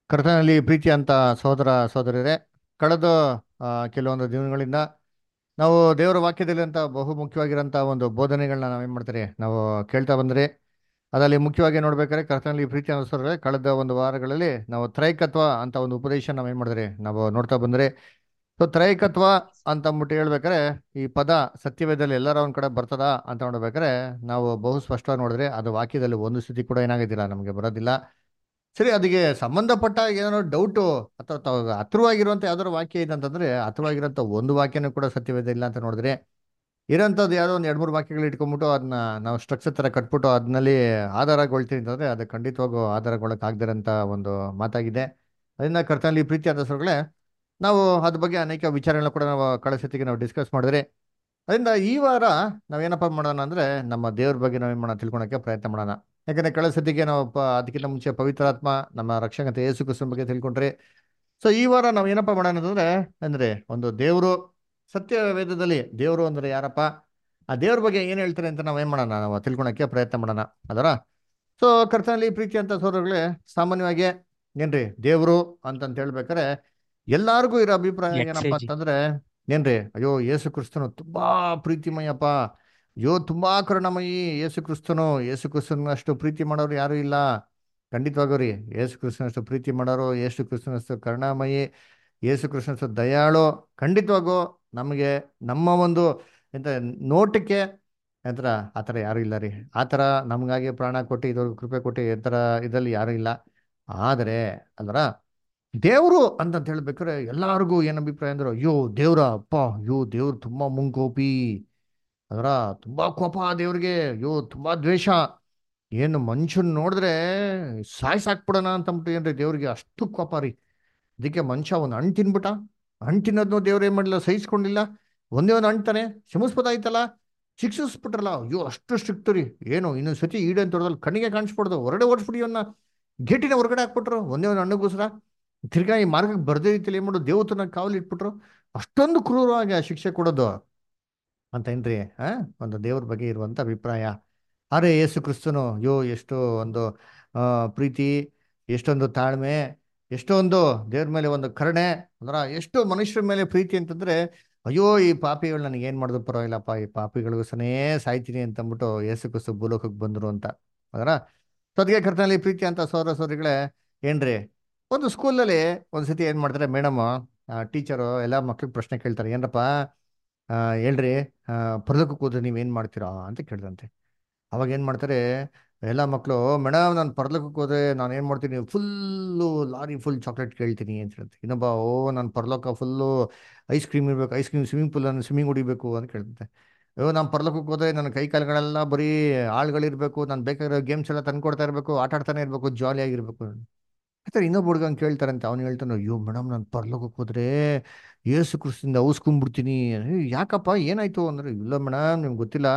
ಕರ್ತನಲ್ಲಿ ಪ್ರೀತಿ ಅಂತ ಸಹೋದರ ಸಹೋದರರೇ ಕಳೆದ ಆ, ಕೆಲವೊಂದು ದಿನಗಳಿಂದ ನಾವು ದೇವರ ವಾಕ್ಯದಲ್ಲಿ ಅಂತ ಬಹು ಮುಖ್ಯವಾಗಿರೋಂಥ ಒಂದು ಬೋಧನೆಗಳನ್ನ ನಾವೇನು ಮಾಡ್ತೀರಿ ನಾವು ಕೇಳ್ತಾ ಬಂದ್ರಿ ಅದರಲ್ಲಿ ಮುಖ್ಯವಾಗಿ ನೋಡ್ಬೇಕಾದ್ರೆ ಕರ್ತನಲ್ಲಿ ಪ್ರೀತಿ ಅನುಸರೇ ಕಳೆದ ಒಂದು ವಾರಗಳಲ್ಲಿ ನಾವು ತ್ರೈಕತ್ವ ಅಂತ ಒಂದು ಉಪದೇಶ ನಾವೇನು ಮಾಡಿದ್ರಿ ನಾವು ನೋಡ್ತಾ ಬಂದ್ರಿ ಸೊ ತ್ರೈಕತ್ವ ಅಂತ ಅಂದ್ಬಿಟ್ಟು ಹೇಳ್ಬೇಕಾದ್ರೆ ಈ ಪದ ಸತ್ಯವೇದದಲ್ಲಿ ಎಲ್ಲರ ಒಂದ್ ಕಡೆ ಬರ್ತದ ಅಂತ ನೋಡ್ಬೇಕಾದ್ರೆ ನಾವು ಬಹು ಸ್ಪಷ್ಟವಾಗಿ ನೋಡಿದ್ರೆ ಅದು ವಾಕ್ಯದಲ್ಲಿ ಒಂದು ಸ್ಥಿತಿ ಕೂಡ ಏನಾಗೋದಿಲ್ಲ ನಮಗೆ ಬರೋದಿಲ್ಲ ಸರಿ ಅದಕ್ಕೆ ಸಂಬಂಧಪಟ್ಟ ಏನೋ ಡೌಟು ಅಥವಾ ತಾವು ಹತ್ರವಾಗಿರುವಂಥ ಯಾವ್ದಾದ್ರು ವಾಕ್ಯ ಇದೆ ಅಂತಂದ್ರೆ ಹತ್ರವಾಗಿರೋಂಥ ಒಂದು ವಾಕ್ಯನೂ ಕೂಡ ಸತ್ಯವೇದ ಇಲ್ಲ ಅಂತ ನೋಡಿದ್ರೆ ಇರೋಂಥದ್ದು ಯಾವುದೋ ಒಂದು ಎರಡು ಮೂರು ವಾಕ್ಯಗಳು ಇಟ್ಕೊಂಡ್ಬಿಟ್ಟು ಅದನ್ನ ನಾವು ಸ್ಟ್ರಕ್ಚರ್ ಥರ ಕಟ್ಬಿಟ್ಟು ಅದನ್ನಲ್ಲಿ ಆಧಾರಗೊಳ್ತೀವಿ ಅಂತಂದ್ರೆ ಅದು ಖಂಡಿತವಾಗೂ ಆಧಾರಗೊಳ್ಳಕ್ಕೆ ಆಗದಿರೋಂಥ ಒಂದು ಮಾತಾಗಿದೆ ಅದರಿಂದ ಕರ್ತನಲ್ಲಿ ಪ್ರೀತಿ ಆದ ಹೆಸರುಗಳೇ ನಾವು ಅದ್ರ ಬಗ್ಗೆ ಅನೇಕ ವಿಚಾರಗಳನ್ನ ಕೂಡ ನಾವು ಕಳಿಸತಿಗೆ ನಾವು ಡಿಸ್ಕಸ್ ಮಾಡಿದ್ರಿ ಅದರಿಂದ ಈ ವಾರ ನಾವೇನಪ್ಪ ಮಾಡೋಣ ಅಂದ್ರೆ ನಮ್ಮ ದೇವ್ರ ಬಗ್ಗೆ ನಾವೇನು ಮಾಡೋಣ ತಿಳ್ಕೊಳಕ್ಕೆ ಪ್ರಯತ್ನ ಮಾಡೋಣ ಯಾಕಂದ್ರೆ ಕಳೆದ ಸತಿಗೆ ನಾವು ಪ ಅದಕ್ಕಿಂತ ಮುಂಚೆ ಪವಿತ್ರಾತ್ಮ ನಮ್ಮ ರಕ್ಷಕತೆ ಯೇಸು ಕ್ರಿಸ್ತನ ಬಗ್ಗೆ ತಿಳ್ಕೊಂಡ್ರಿ ಸೊ ಈ ವಾರ ನಾವು ಏನಪ್ಪ ಮಾಡೋಣ ಅಂತಂದ್ರೆ ಅಂದ್ರೆ ಒಂದು ದೇವರು ಸತ್ಯ ವೇದದಲ್ಲಿ ದೇವರು ಅಂದ್ರೆ ಯಾರಪ್ಪ ಆ ದೇವ್ರ ಬಗ್ಗೆ ಏನು ಹೇಳ್ತಾರೆ ಅಂತ ನಾವು ಏನು ಮಾಡೋಣ ನಾವು ತಿಳ್ಕೊಳಕ್ಕೆ ಪ್ರಯತ್ನ ಮಾಡೋಣ ಅದರ ಸೊ ಕರ್ತನಲ್ಲಿ ಪ್ರೀತಿ ಅಂತ ಸೋದರಗಳೇ ಸಾಮಾನ್ಯವಾಗಿ ಏನ್ರಿ ದೇವರು ಅಂತಂತ ಹೇಳ್ಬೇಕಾರೆ ಎಲ್ಲಾರ್ಗೂ ಇರೋ ಅಭಿಪ್ರಾಯ ಏನಪ್ಪ ಎಕ್ಸೈಜಿ. ಅಂತಂದ್ರೆ ಏನ್ರಿ ಅಯ್ಯೋ ಯೇಸು ಕ್ರಿಸ್ತನು ತುಂಬಾ ಪ್ರೀತಿಮಯಪ್ಪ ಅಯ್ಯೋ ತುಂಬಾ ಕರುಣಮಯಿ ಯೇಸು ಕ್ರಿಸ್ತನು ಯೇಸು ಕ್ರಿಸ್ತನಷ್ಟು ಪ್ರೀತಿ ಮಾಡೋರು ಯಾರು ಇಲ್ಲ ಖಂಡಿತವಾಗೂ ರೀ ಯೇಸು ಕ್ರಿಸ್ತನಷ್ಟು ಪ್ರೀತಿ ಮಾಡೋರು ಯೇಸು ಕ್ರಿಸ್ತನಷ್ಟು ಕರುಣಾಮಯಿ ಯೇಸು ಕ್ರಿಸ್ತನಷ್ಟು ದಯಾಳು ಖಂಡಿತವಾಗೂ ನಮಗೆ ನಮ್ಮ ಒಂದು ಎಂತ ನೋಟಕ್ಕೆ ಎಂತರ ಆ ಥರ ಯಾರು ಇಲ್ಲ ರೀ ಆ ಥರ ನಮಗಾಗಿ ಪ್ರಾಣ ಕೊಟ್ಟು ಇದ್ರ ಕೃಪೆ ಕೊಟ್ಟು ಈ ಥರ ಇದರಲ್ಲಿ ಯಾರು ಇಲ್ಲ ಆದರೆ ಅಲ್ವರ ದೇವರು ಅಂತಂತ ಹೇಳ್ಬೇಕಾದ್ರೆ ಎಲ್ಲರಿಗೂ ಏನು ಅಭಿಪ್ರಾಯ ಅಂದ್ರೆ ಅಯ್ಯೋ ದೇವ್ರ ಅಪ್ಪ ಅಯ್ಯೋ ದೇವ್ರು ತುಂಬಾ ಮುಂಕೋಪಿ ಅದರ ತುಂಬಾ ಕೋಪ ದೇವ್ರಿಗೆ ಅಯ್ಯೋ ತುಂಬಾ ದ್ವೇಷ ಏನು ಮನುಷ್ಯನ್ ನೋಡಿದ್ರೆ ಸಾಯ್ಸಾಕ್ಬಿಡೋಣ ಅಂತ ಅಂದ್ಬಿಟ್ಟು ಏನ್ರಿ ದೇವ್ರಿಗೆ ಅಷ್ಟು ಕೋಪ ರೀ ಅದಕ್ಕೆ ಮನುಷ್ಯ ಒಂದು ಹಣ್ಣು ತಿನ್ಬಿಟ್ಟ ಹಣ್ಣು ತಿನ್ನೋದನ್ನು ದೇವ್ರು ಏನ್ ಮಾಡಲಿಲ್ಲ ಸಹಿಸ್ಕೊಂಡಿಲ್ಲ ಒಂದೇ ಒಂದು ಹಣ್ಣು ತಾನೆ ಕ್ಷಮಿಸ್ಬೋದಾಯ್ತಲ್ಲ ಶಿಕ್ಷಿಸ್ಬಿಟ್ರಲ್ಲ ಅಯ್ಯೋ ಅಷ್ಟು ಸ್ಟ್ರಿಕ್ಟ್ ರೀ ಏನು ಇನ್ನೊಂದು ಸತಿ ಈಡೇನ್ ತೊಡೆದಲ್ಲಿ ಕಣ್ಣಿಗೆ ಕಾಣಿಸ್ಬಿಡ್ದು ಹೊರಗಡೆ ಓಡಿಸ್ಬಿಡಿ ಅವನ್ನ ಗೇಟಿನ ಹೊರಗಡೆ ಹಾಕ್ಬಿಟ್ರು ಒಂದೇ ಒಂದು ಹಣ್ಣುಗೋಸ್ಕರ ತಿರ್ಗಾ ಈ ಮಾರ್ಗಕ್ಕೆ ಬರ್ದೇ ರೀತಿಯಲ್ಲಿ ಏನ್ ಮಾಡೋದು ದೇವತನ ಕಾವಲು ಇಟ್ಬಿಟ್ರು ಅಷ್ಟೊಂದು ಕ್ರೂರವಾಗಿ ಆ ಶಿಕ್ಷೆ ಕೊಡೋದು ಅಂತ ಏನ್ರಿ ಆ ಒಂದು ದೇವ್ರ ಬಗ್ಗೆ ಇರುವಂತ ಅಭಿಪ್ರಾಯ ಅರೆ ಯೇಸು ಕ್ರಿಸ್ತನು ಯೋ ಎಷ್ಟು ಒಂದು ಆ ಪ್ರೀತಿ ಎಷ್ಟೊಂದು ತಾಳ್ಮೆ ಎಷ್ಟೊಂದು ದೇವ್ರ ಮೇಲೆ ಒಂದು ಕರುಣೆ ಅಂದ್ರ ಎಷ್ಟು ಮನುಷ್ಯರ ಮೇಲೆ ಪ್ರೀತಿ ಅಂತಂದ್ರೆ ಅಯ್ಯೋ ಈ ಪಾಪಿಗಳು ನನಗೆ ಏನ್ ಮಾಡಿದ್ರು ಪರವಾಗಿಲ್ಲಪ್ಪ ಈ ಪಾಪಿಗಳಿಗೋಸ್ಕರನೇ ಸಾಯ್ತೀನಿ ಅಂತ ಅಂದ್ಬಿಟ್ಟು ಯೇಸು ಕ್ರಿಸ್ತು ಭೂಲೋಕಕ್ಕೆ ಬಂದ್ರು ಅಂತ ಅದರ ಸದ್ಗೆ ಕರ್ತನಲ್ಲಿ ಪ್ರೀತಿ ಅಂತ ಸೋದರ ಸೋದರಿಗಳೇ ಏನ್ರಿ ಒಂದು ಸ್ಕೂಲಲ್ಲಿ ಒಂದ್ಸತಿ ಏನ್ ಮಾಡ್ತಾರೆ ಮೇಡಮ್ ಟೀಚರು ಎಲ್ಲ ಮಕ್ಳಿಗೆ ಪ್ರಶ್ನೆ ಕೇಳ್ತಾರೆ ಏನಪ್ಪ ಆ, ಹೇಳ್ರಿ ಆ, ಪರಲೋಕಕ್ಕೆ ಹೋದ್ರೆ ನೀವೇನ್ ಮಾಡ್ತೀರಾ ಅಂತ ಕೇಳ್ದಂತೆ ಅವಾಗ ಏನ್ ಮಾಡ್ತಾರೆ ಎಲ್ಲ ಮಕ್ಕಳು ಮೇಡಮ್ ನಾನು ಪರಲೋಕಕ್ಕೆ ಹೋದ್ರೆ ನಾನು ಏನ್ ಮಾಡ್ತೀನಿ ಫುಲ್ಲು ಲಾರಿ ಫುಲ್ ಚಾಕ್ಲೇಟ್ ಕೇಳ್ತೀನಿ ಅಂತ ಹೇಳ್ತೀನಿ ಇನ್ನೊಬ್ಬ ಓ ನಾನು ಪರಲೋಕ ಫುಲ್ಲು ಐಸ್ ಕ್ರೀಮ್ ಇರ್ಬೇಕು ಐಸ್ ಕ್ರೀಮ್ ಸ್ವಿಮ್ಮಿಂಗ್ ಪೂಲ್ ನಾನು ಸ್ವಿಮ್ಮಿಂಗ್ ಹೊಡಿಬೇಕು ಅಂತ ಕೇಳ್ತಂತೆ ಅಯ್ಯೋ ನಾನು ಪರಲೋಕಕ್ಕೆ ಹೋದ್ರೆ ನನ್ನ ಕೈ ಕಾಲುಗಳೆಲ್ಲ ಬರೀ ಆಳ್ಗಳಿರ್ಬೇಕು ನಾನು ಬೇಕಾಗಿರೋ ಗೇಮ್ಸ್ ಎಲ್ಲ ತಂದ್ಕೊಡ್ತಾ ಇರಬೇಕು ಆಟ ಆಡ್ತಾನೆ ಇರಬೇಕು ಜಾಲಿಯಾಗಿರ್ಬೇಕು ಆಯ್ತಾರೆ ಇನ್ನೊಬ್ಬ ಹುಡುಗ ಹಂಗೆ ಕೇಳ್ತಾರಂತೆ ಅವ್ನು ಹೇಳ್ತಾನೆ ಅಯ್ಯೋ ಮೇಡಮ್ ನಾನು ಪರಲೋಕಕ್ಕೆ ಹೋದ್ರೆ ಏಸು ಕ್ರಿಸ್ತಿಂದ ಔಸ್ಕೊಂಡ್ಬಿಡ್ತೀನಿ ಏ, ಯಾಕಪ್ಪ ಏನಾಯ್ತು ಅಂದ್ರೆ ಇಲ್ಲ ಮೇಡಮ್ ನಿಮ್ಗೆ ಗೊತ್ತಿಲ್ಲ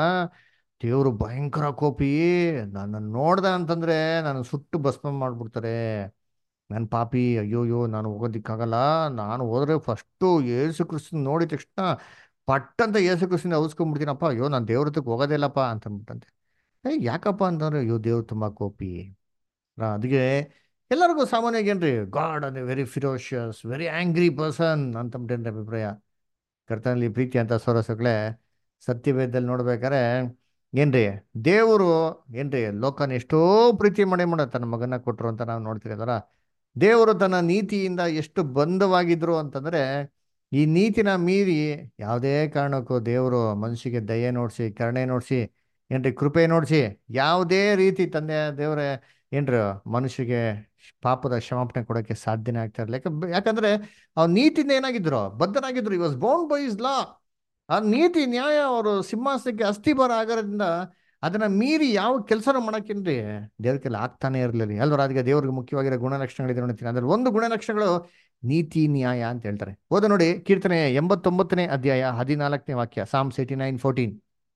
ದೇವರು ಭಯಂಕರ ಕೋಪಿ ನನ್ನ ನೋಡ್ದ ಅಂತಂದ್ರೆ ನಾನು ಸುಟ್ಟು ಭಸ್ಮ ಮಾಡ್ಬಿಡ್ತಾರೆ ನನ್ನ ಪಾಪಿ ಅಯ್ಯೋಯ್ಯೋ ನಾನು ಹೋಗೋದಿಕ್ಕಾಗಲ್ಲ ನಾನು ಹೋದ್ರೆ ಫಸ್ಟು ಏಸು ಕ್ರಿಸ್ತನ್ ನೋಡಿದ ತಕ್ಷಣ ಪಟ್ ಅಂತ ಏಸು ಕ್ರಿಸ್ತಿಂದ ಔಸ್ಕೊಂಡ್ಬಿಡ್ತೀನಪ್ಪ ಅಯ್ಯೋ ನಾನು ದೇವ್ರ ಹತ್ರಕ್ಕೆ ಹೋಗೋದೇ ಇಲ್ಲಪ್ಪ ಅಂತ ಅಂದ್ಬಿಟ್ಟಂತೆ ಏ ಯಾಕಪ್ಪ ಅಂತಂದ್ರೆ ಅಯ್ಯೋ ದೇವ್ರು ತುಂಬಾ ಕೋಪಿ ಆ, ಅದಕ್ಕೆ ಎಲ್ಲರಿಗೂ ಸಾಮಾನ್ಯವಾಗಿ ಏನ್ರಿ ಗಾಡ್ ಅಂದ್ರೆ very ferocious very angry person ಅಂತಂಬಿಟ್ಟೇನ್ರಿ ಅಭಿಪ್ರಾಯ ಕರ್ತನಲ್ಲಿ ಪ್ರೀತಿ ಅಂತ ಸೊರಸಗಳೇ ಸತ್ಯವೇದದಲ್ಲಿ ನೋಡ್ಬೇಕಾರೆ ಏನ್ರಿ ದೇವರು ಏನ್ರಿ ಲೋಕನ ಎಷ್ಟೋ ಪ್ರೀತಿ ಮಾಡಿ ಮಾಡ ತನ್ನ ಮಗನ ಕೊಟ್ರು ಅಂತ ನಾವು ನೋಡ್ತೀವಿ ಅದರ ದೇವರು ತನ್ನ ನೀತಿಯಿಂದ ಎಷ್ಟು ಬಂಧವಾಗಿದ್ರು ಅಂತಂದ್ರೆ ಈ ನೀತಿನ ಮೀರಿ ಯಾವುದೇ ಕಾರಣಕ್ಕೂ ದೇವರು ಮನುಷ್ಯಗೆ ದಯೆ ನೋಡಿಸಿ ಕರುಣೆ ನೋಡಿಸಿ ಏನ್ರಿ ಕೃಪೆ ನೋಡಿಸಿ ಯಾವುದೇ ರೀತಿ ತಂದೆ ದೇವರೇ ಏನ್ರಿ ಮನುಷ್ಯಗೆ ಪಾಪದ ಕ್ಷಮಾಪಣೆ ಕೊಡೋಕ್ಕೆ ಸಾಧ್ಯನೇ ಆಗ್ತಾ ಇರಲಿಲ್ಲ ಯಾಕೆ ಯಾಕಂದ್ರೆ ಅವ್ನ ನೀತಿಯಿಂದ ಏನಾಗಿದ್ರು ಬದ್ಧನಾಗಿದ್ರು he was bound by his law ಆ ನೀತಿ ನ್ಯಾಯ ಅವರು ಸಿಂಹಾಸನಕ್ಕೆ ಅಸ್ಥಿಭಾರ ಆಗೋದ್ರಿಂದ ಅದನ್ನ ಮೀರಿ ಯಾವ ಕೆಲಸನೂ ಮಾಡಕ್ಕೇನ್ರಿ ದೇವ್ರ ಕೆಲ ಆಗ್ತಾನೆ ಇರಲಿಲ್ಲ ಅಲ್ವರ ಅದಕ್ಕೆ ದೇವ್ರಿಗೆ ಮುಖ್ಯವಾಗಿರೋ ಗುಣಲಕ್ಷಣಗಳಿದೆ ನೋಡ್ತೀನಿ ಅದ್ರಲ್ಲಿ ಒಂದು ಗುಣಲಕ್ಷಣಗಳು ನೀತಿ ನ್ಯಾಯ ಅಂತ ಹೇಳ್ತಾರೆ ಓದ ನೋಡಿ ಕೀರ್ತನೆ ಎಂಬತ್ತೊಂಬತ್ತನೇ ಅಧ್ಯಾಯ ಹದಿನಾಲ್ಕನೇ ವಾಕ್ಯ ಸಾಮ್ಸ್ ಏಟಿ ನೈನ್ ಫೋರ್ಟೀನ್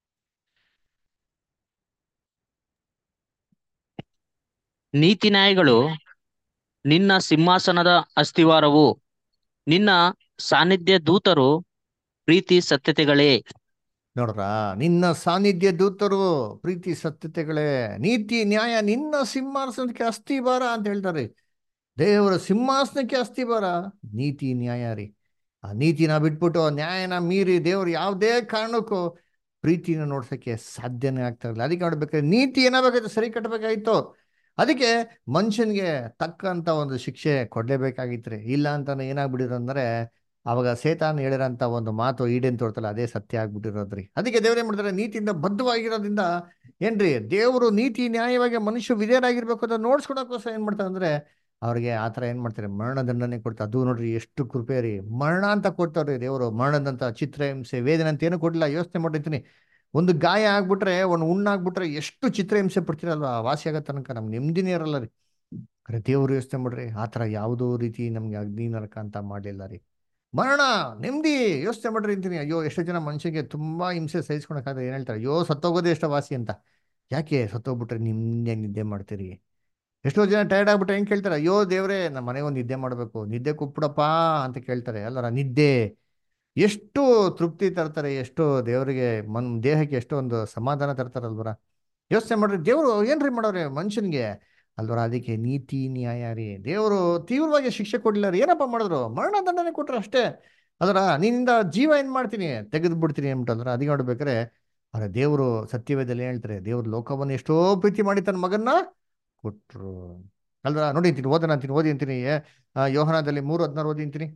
ನೀತಿ ನ್ಯಾಯಗಳು ನಿನ್ನ ಸಿಂಹಾಸನದ ಅಸ್ತಿವಾರವು ನಿನ್ನ ಸಾನ್ನಿಧ್ಯ ದೂತರು ಪ್ರೀತಿ ಸತ್ಯತೆಗಳೇ ನೋಡ್ರ ನಿನ್ನ ಸಾನ್ನಿಧ್ಯ ದೂತರು ಪ್ರೀತಿ ಸತ್ಯತೆಗಳೇ ನೀತಿ ನ್ಯಾಯ ನಿನ್ನ ಸಿಂಹಾಸನಕ್ಕೆ ಅಸ್ಥಿಭಾರ ಅಂತ ಹೇಳ್ತಾರೆ ದೇವರ ಸಿಂಹಾಸನಕ್ಕೆ ಅಸ್ತಿವಾರ ನೀತಿ ನ್ಯಾಯ ರೀ ಆ ನೀತಿನ ಬಿಟ್ಬಿಟ್ಟು ನ್ಯಾಯನ ಮೀರಿ ದೇವರು ಯಾವುದೇ ಕಾರಣಕ್ಕೂ ಪ್ರೀತಿನ ನೋಡ್ಸೋಕ್ಕೆ ಸಾಧ್ಯನೇ ಆಗ್ತಾ ಇರಲಿಲ್ಲ ಅದಕ್ಕೆ ನೋಡ್ಬೇಕಾದ್ರೆ ನೀತಿ ಏನಾಗಬೇಕಾಯ್ತು ಸರಿ ಕಟ್ಟಬೇಕಾಗಿತ್ತು ಅದಕ್ಕೆ ಮನುಷ್ಯನಿಗೆ ತಕ್ಕಂತ ಒಂದು ಶಿಕ್ಷೆ ಕೊಡಲೇಬೇಕಾಗಿತ್ತು ಇಲ್ಲ ಅಂತ ಏನಾಗ್ಬಿಟ್ಟಿರೋ ಅಂದ್ರೆ ಅವಾಗ ಸೇತಾನ್ ಹೇಳಿರೋಂಥ ಒಂದು ಮಾತು ಈಡೇನ್ ತೋರ್ತಲ್ಲ ಅದೇ ಸತ್ಯ ಆಗ್ಬಿಟ್ಟಿರೋದ್ರಿ ಅದಕ್ಕೆ ದೇವ್ರು ಏನ್ ಮಾಡ್ತಾರೆ ನೀತಿಯಿಂದ ಬದ್ಧವಾಗಿರೋದ್ರಿಂದ ಏನ್ರಿ ದೇವರು ನೀತಿ ನ್ಯಾಯವಾಗಿ ಮನುಷ್ಯ ವಿಧೇಯರಾಗಿರ್ಬೇಕು ಅಂತ ನೋಡ್ಸ್ಕೊಳಕ್ಕೋಸ್ಕರ ಏನ್ ಮಾಡ್ತಾರೆ ಅಂದ್ರೆ ಅವ್ರಿಗೆ ಆ ಥರ ಏನ್ ಮಾಡ್ತಾರೆ ಮರಣದಂಡನೆ ಕೊಡ್ತಾರೆ ಅದು ನೋಡ್ರಿ ಎಷ್ಟು ಕೃಪೆ ರೀ ಮರಣ ಅಂತ ಕೊಡ್ತಾರ್ರಿ ದೇವರು ಮರಣದಂತ ಚಿತ್ರಹಿಂಸೆ ವೇದನೆ ಅಂತ ಏನು ಕೊಡ್ಲಿಲ್ಲ ಯೋಚನೆ ಮಾಡಿರ್ತೀನಿ ಒಂದು ಗಾಯ ಆಗ್ಬಿಟ್ರೆ ಒಂದು ಹುಣ್ಣಾಗ್ಬಿಟ್ರೆ ಎಷ್ಟು ಚಿತ್ರಹಿಂಸೆ ಪಡ್ತಿರಲ್ವಾ ವಾಸಿ ಆಗೋ ತನಕ ನಮ್ಗೆ ನೆಮ್ಮದಿನೇ ಇರಲ್ಲ ರೀ ಅರೆ ದೇವ್ರು ಯೋಚನೆ ಮಾಡ್ರಿ ಆ ಥರ ಯಾವುದೋ ರೀತಿ ನಮ್ಗೆ ಅಗ್ನಿ ನರಕ ಅಂತ ಮಾಡಲಿಲ್ಲ ರೀ ಮರಣ ನೆಮ್ಮದಿ ಯೋಚನೆ ಮಾಡ್ರಿ ಅಂತೀನಿ ಅಯ್ಯೋ ಎಷ್ಟೋ ಜನ ಮನುಷ್ಯಗೆ ತುಂಬಾ ಹಿಂಸೆ ಸಹಿಸ್ಕೊಳಕ್ಕಾದ್ರೆ ಏನ್ ಹೇಳ್ತಾರೆ ಅಯ್ಯೋ ಸತ್ತೋಗೋದೇ ಎಷ್ಟೋ ವಾಸಿ ಅಂತ ಯಾಕೆ ಸತ್ತೋಗ್ಬಿಟ್ರೆ ನಿಮ್ದೆ ನಿದ್ದೆ ಮಾಡ್ತೀರಿ ಎಷ್ಟೋ ಜನ ಟೈರ್ಡ್ ಆಗ್ಬಿಟ್ರೆ ಹೆಂಗ್ ಕೇಳ್ತಾರೆ ಅಯ್ಯೋ ದೇವ್ರೆ ನಮ್ಮ ಮನೆಗೆ ಒಂದು ನಿದ್ದೆ ಮಾಡಬೇಕು ನಿದ್ದೆ ಕೊಟ್ಬಿಡಪ್ಪ ಅಂತ ಕೇಳ್ತಾರೆ ಅಲ್ಲರ ನಿದ್ದೆ ಎಷ್ಟು ತೃಪ್ತಿ ತರ್ತಾರೆ ಎಷ್ಟು ದೇವರಿಗೆ ಮನ್ ದೇಹಕ್ಕೆ ಎಷ್ಟೋ ಒಂದು ಸಮಾಧಾನ ತರ್ತಾರಲ್ವರ ಯೋಚನೆ ಮಾಡ್ರಿ ದೇವರು ಏನ್ರಿ ಮಾಡೋರೆ ಮನುಷ್ಯನ್ಗೆ ಅಲ್ವರ ಅದಕ್ಕೆ ನೀತಿ ನ್ಯಾಯ ರೀ ದೇವರು ತೀವ್ರವಾಗಿ ಶಿಕ್ಷೆ ಕೊಡ್ಲಿಲ್ಲ ರೀ ಏನಪ್ಪ ಮಾಡಿದ್ರು ಮರಣ ದಂಡನೆ ಕೊಟ್ರು ಅಷ್ಟೇ ಅದರ ನಿನ್ನಿಂದ ಜೀವ ಏನ್ ಮಾಡ್ತೀನಿ ತೆಗೆದು ಬಿಡ್ತೀನಿ ಅಂದ್ಬಿಟ್ಟಂದ್ರ ಅದಕ್ಕೆ ನೋಡ್ಬೇಕಾರೆ ಅವರ ದೇವರು ಸತ್ಯವೇದಲ್ಲಿ ಹೇಳ್ತಾರೆ ದೇವ್ರು ಲೋಕವನ್ನು ಎಷ್ಟೋ ಪ್ರೀತಿ ಮಾಡಿ ತನ್ನ ಮಗನ್ನ ಕೊಟ್ರು ಅಲ್ವಾ ನೋಡಿ ಅಂತೀನಿ ಓದನ ಅಂತೀನಿ ಓದಿ ಅಂತೀನಿ ಆ, ಯೋಹನದಲ್ಲಿ ಮೂರು ಹದಿನಾರು ಓದಿ ಅಂತೀನಿ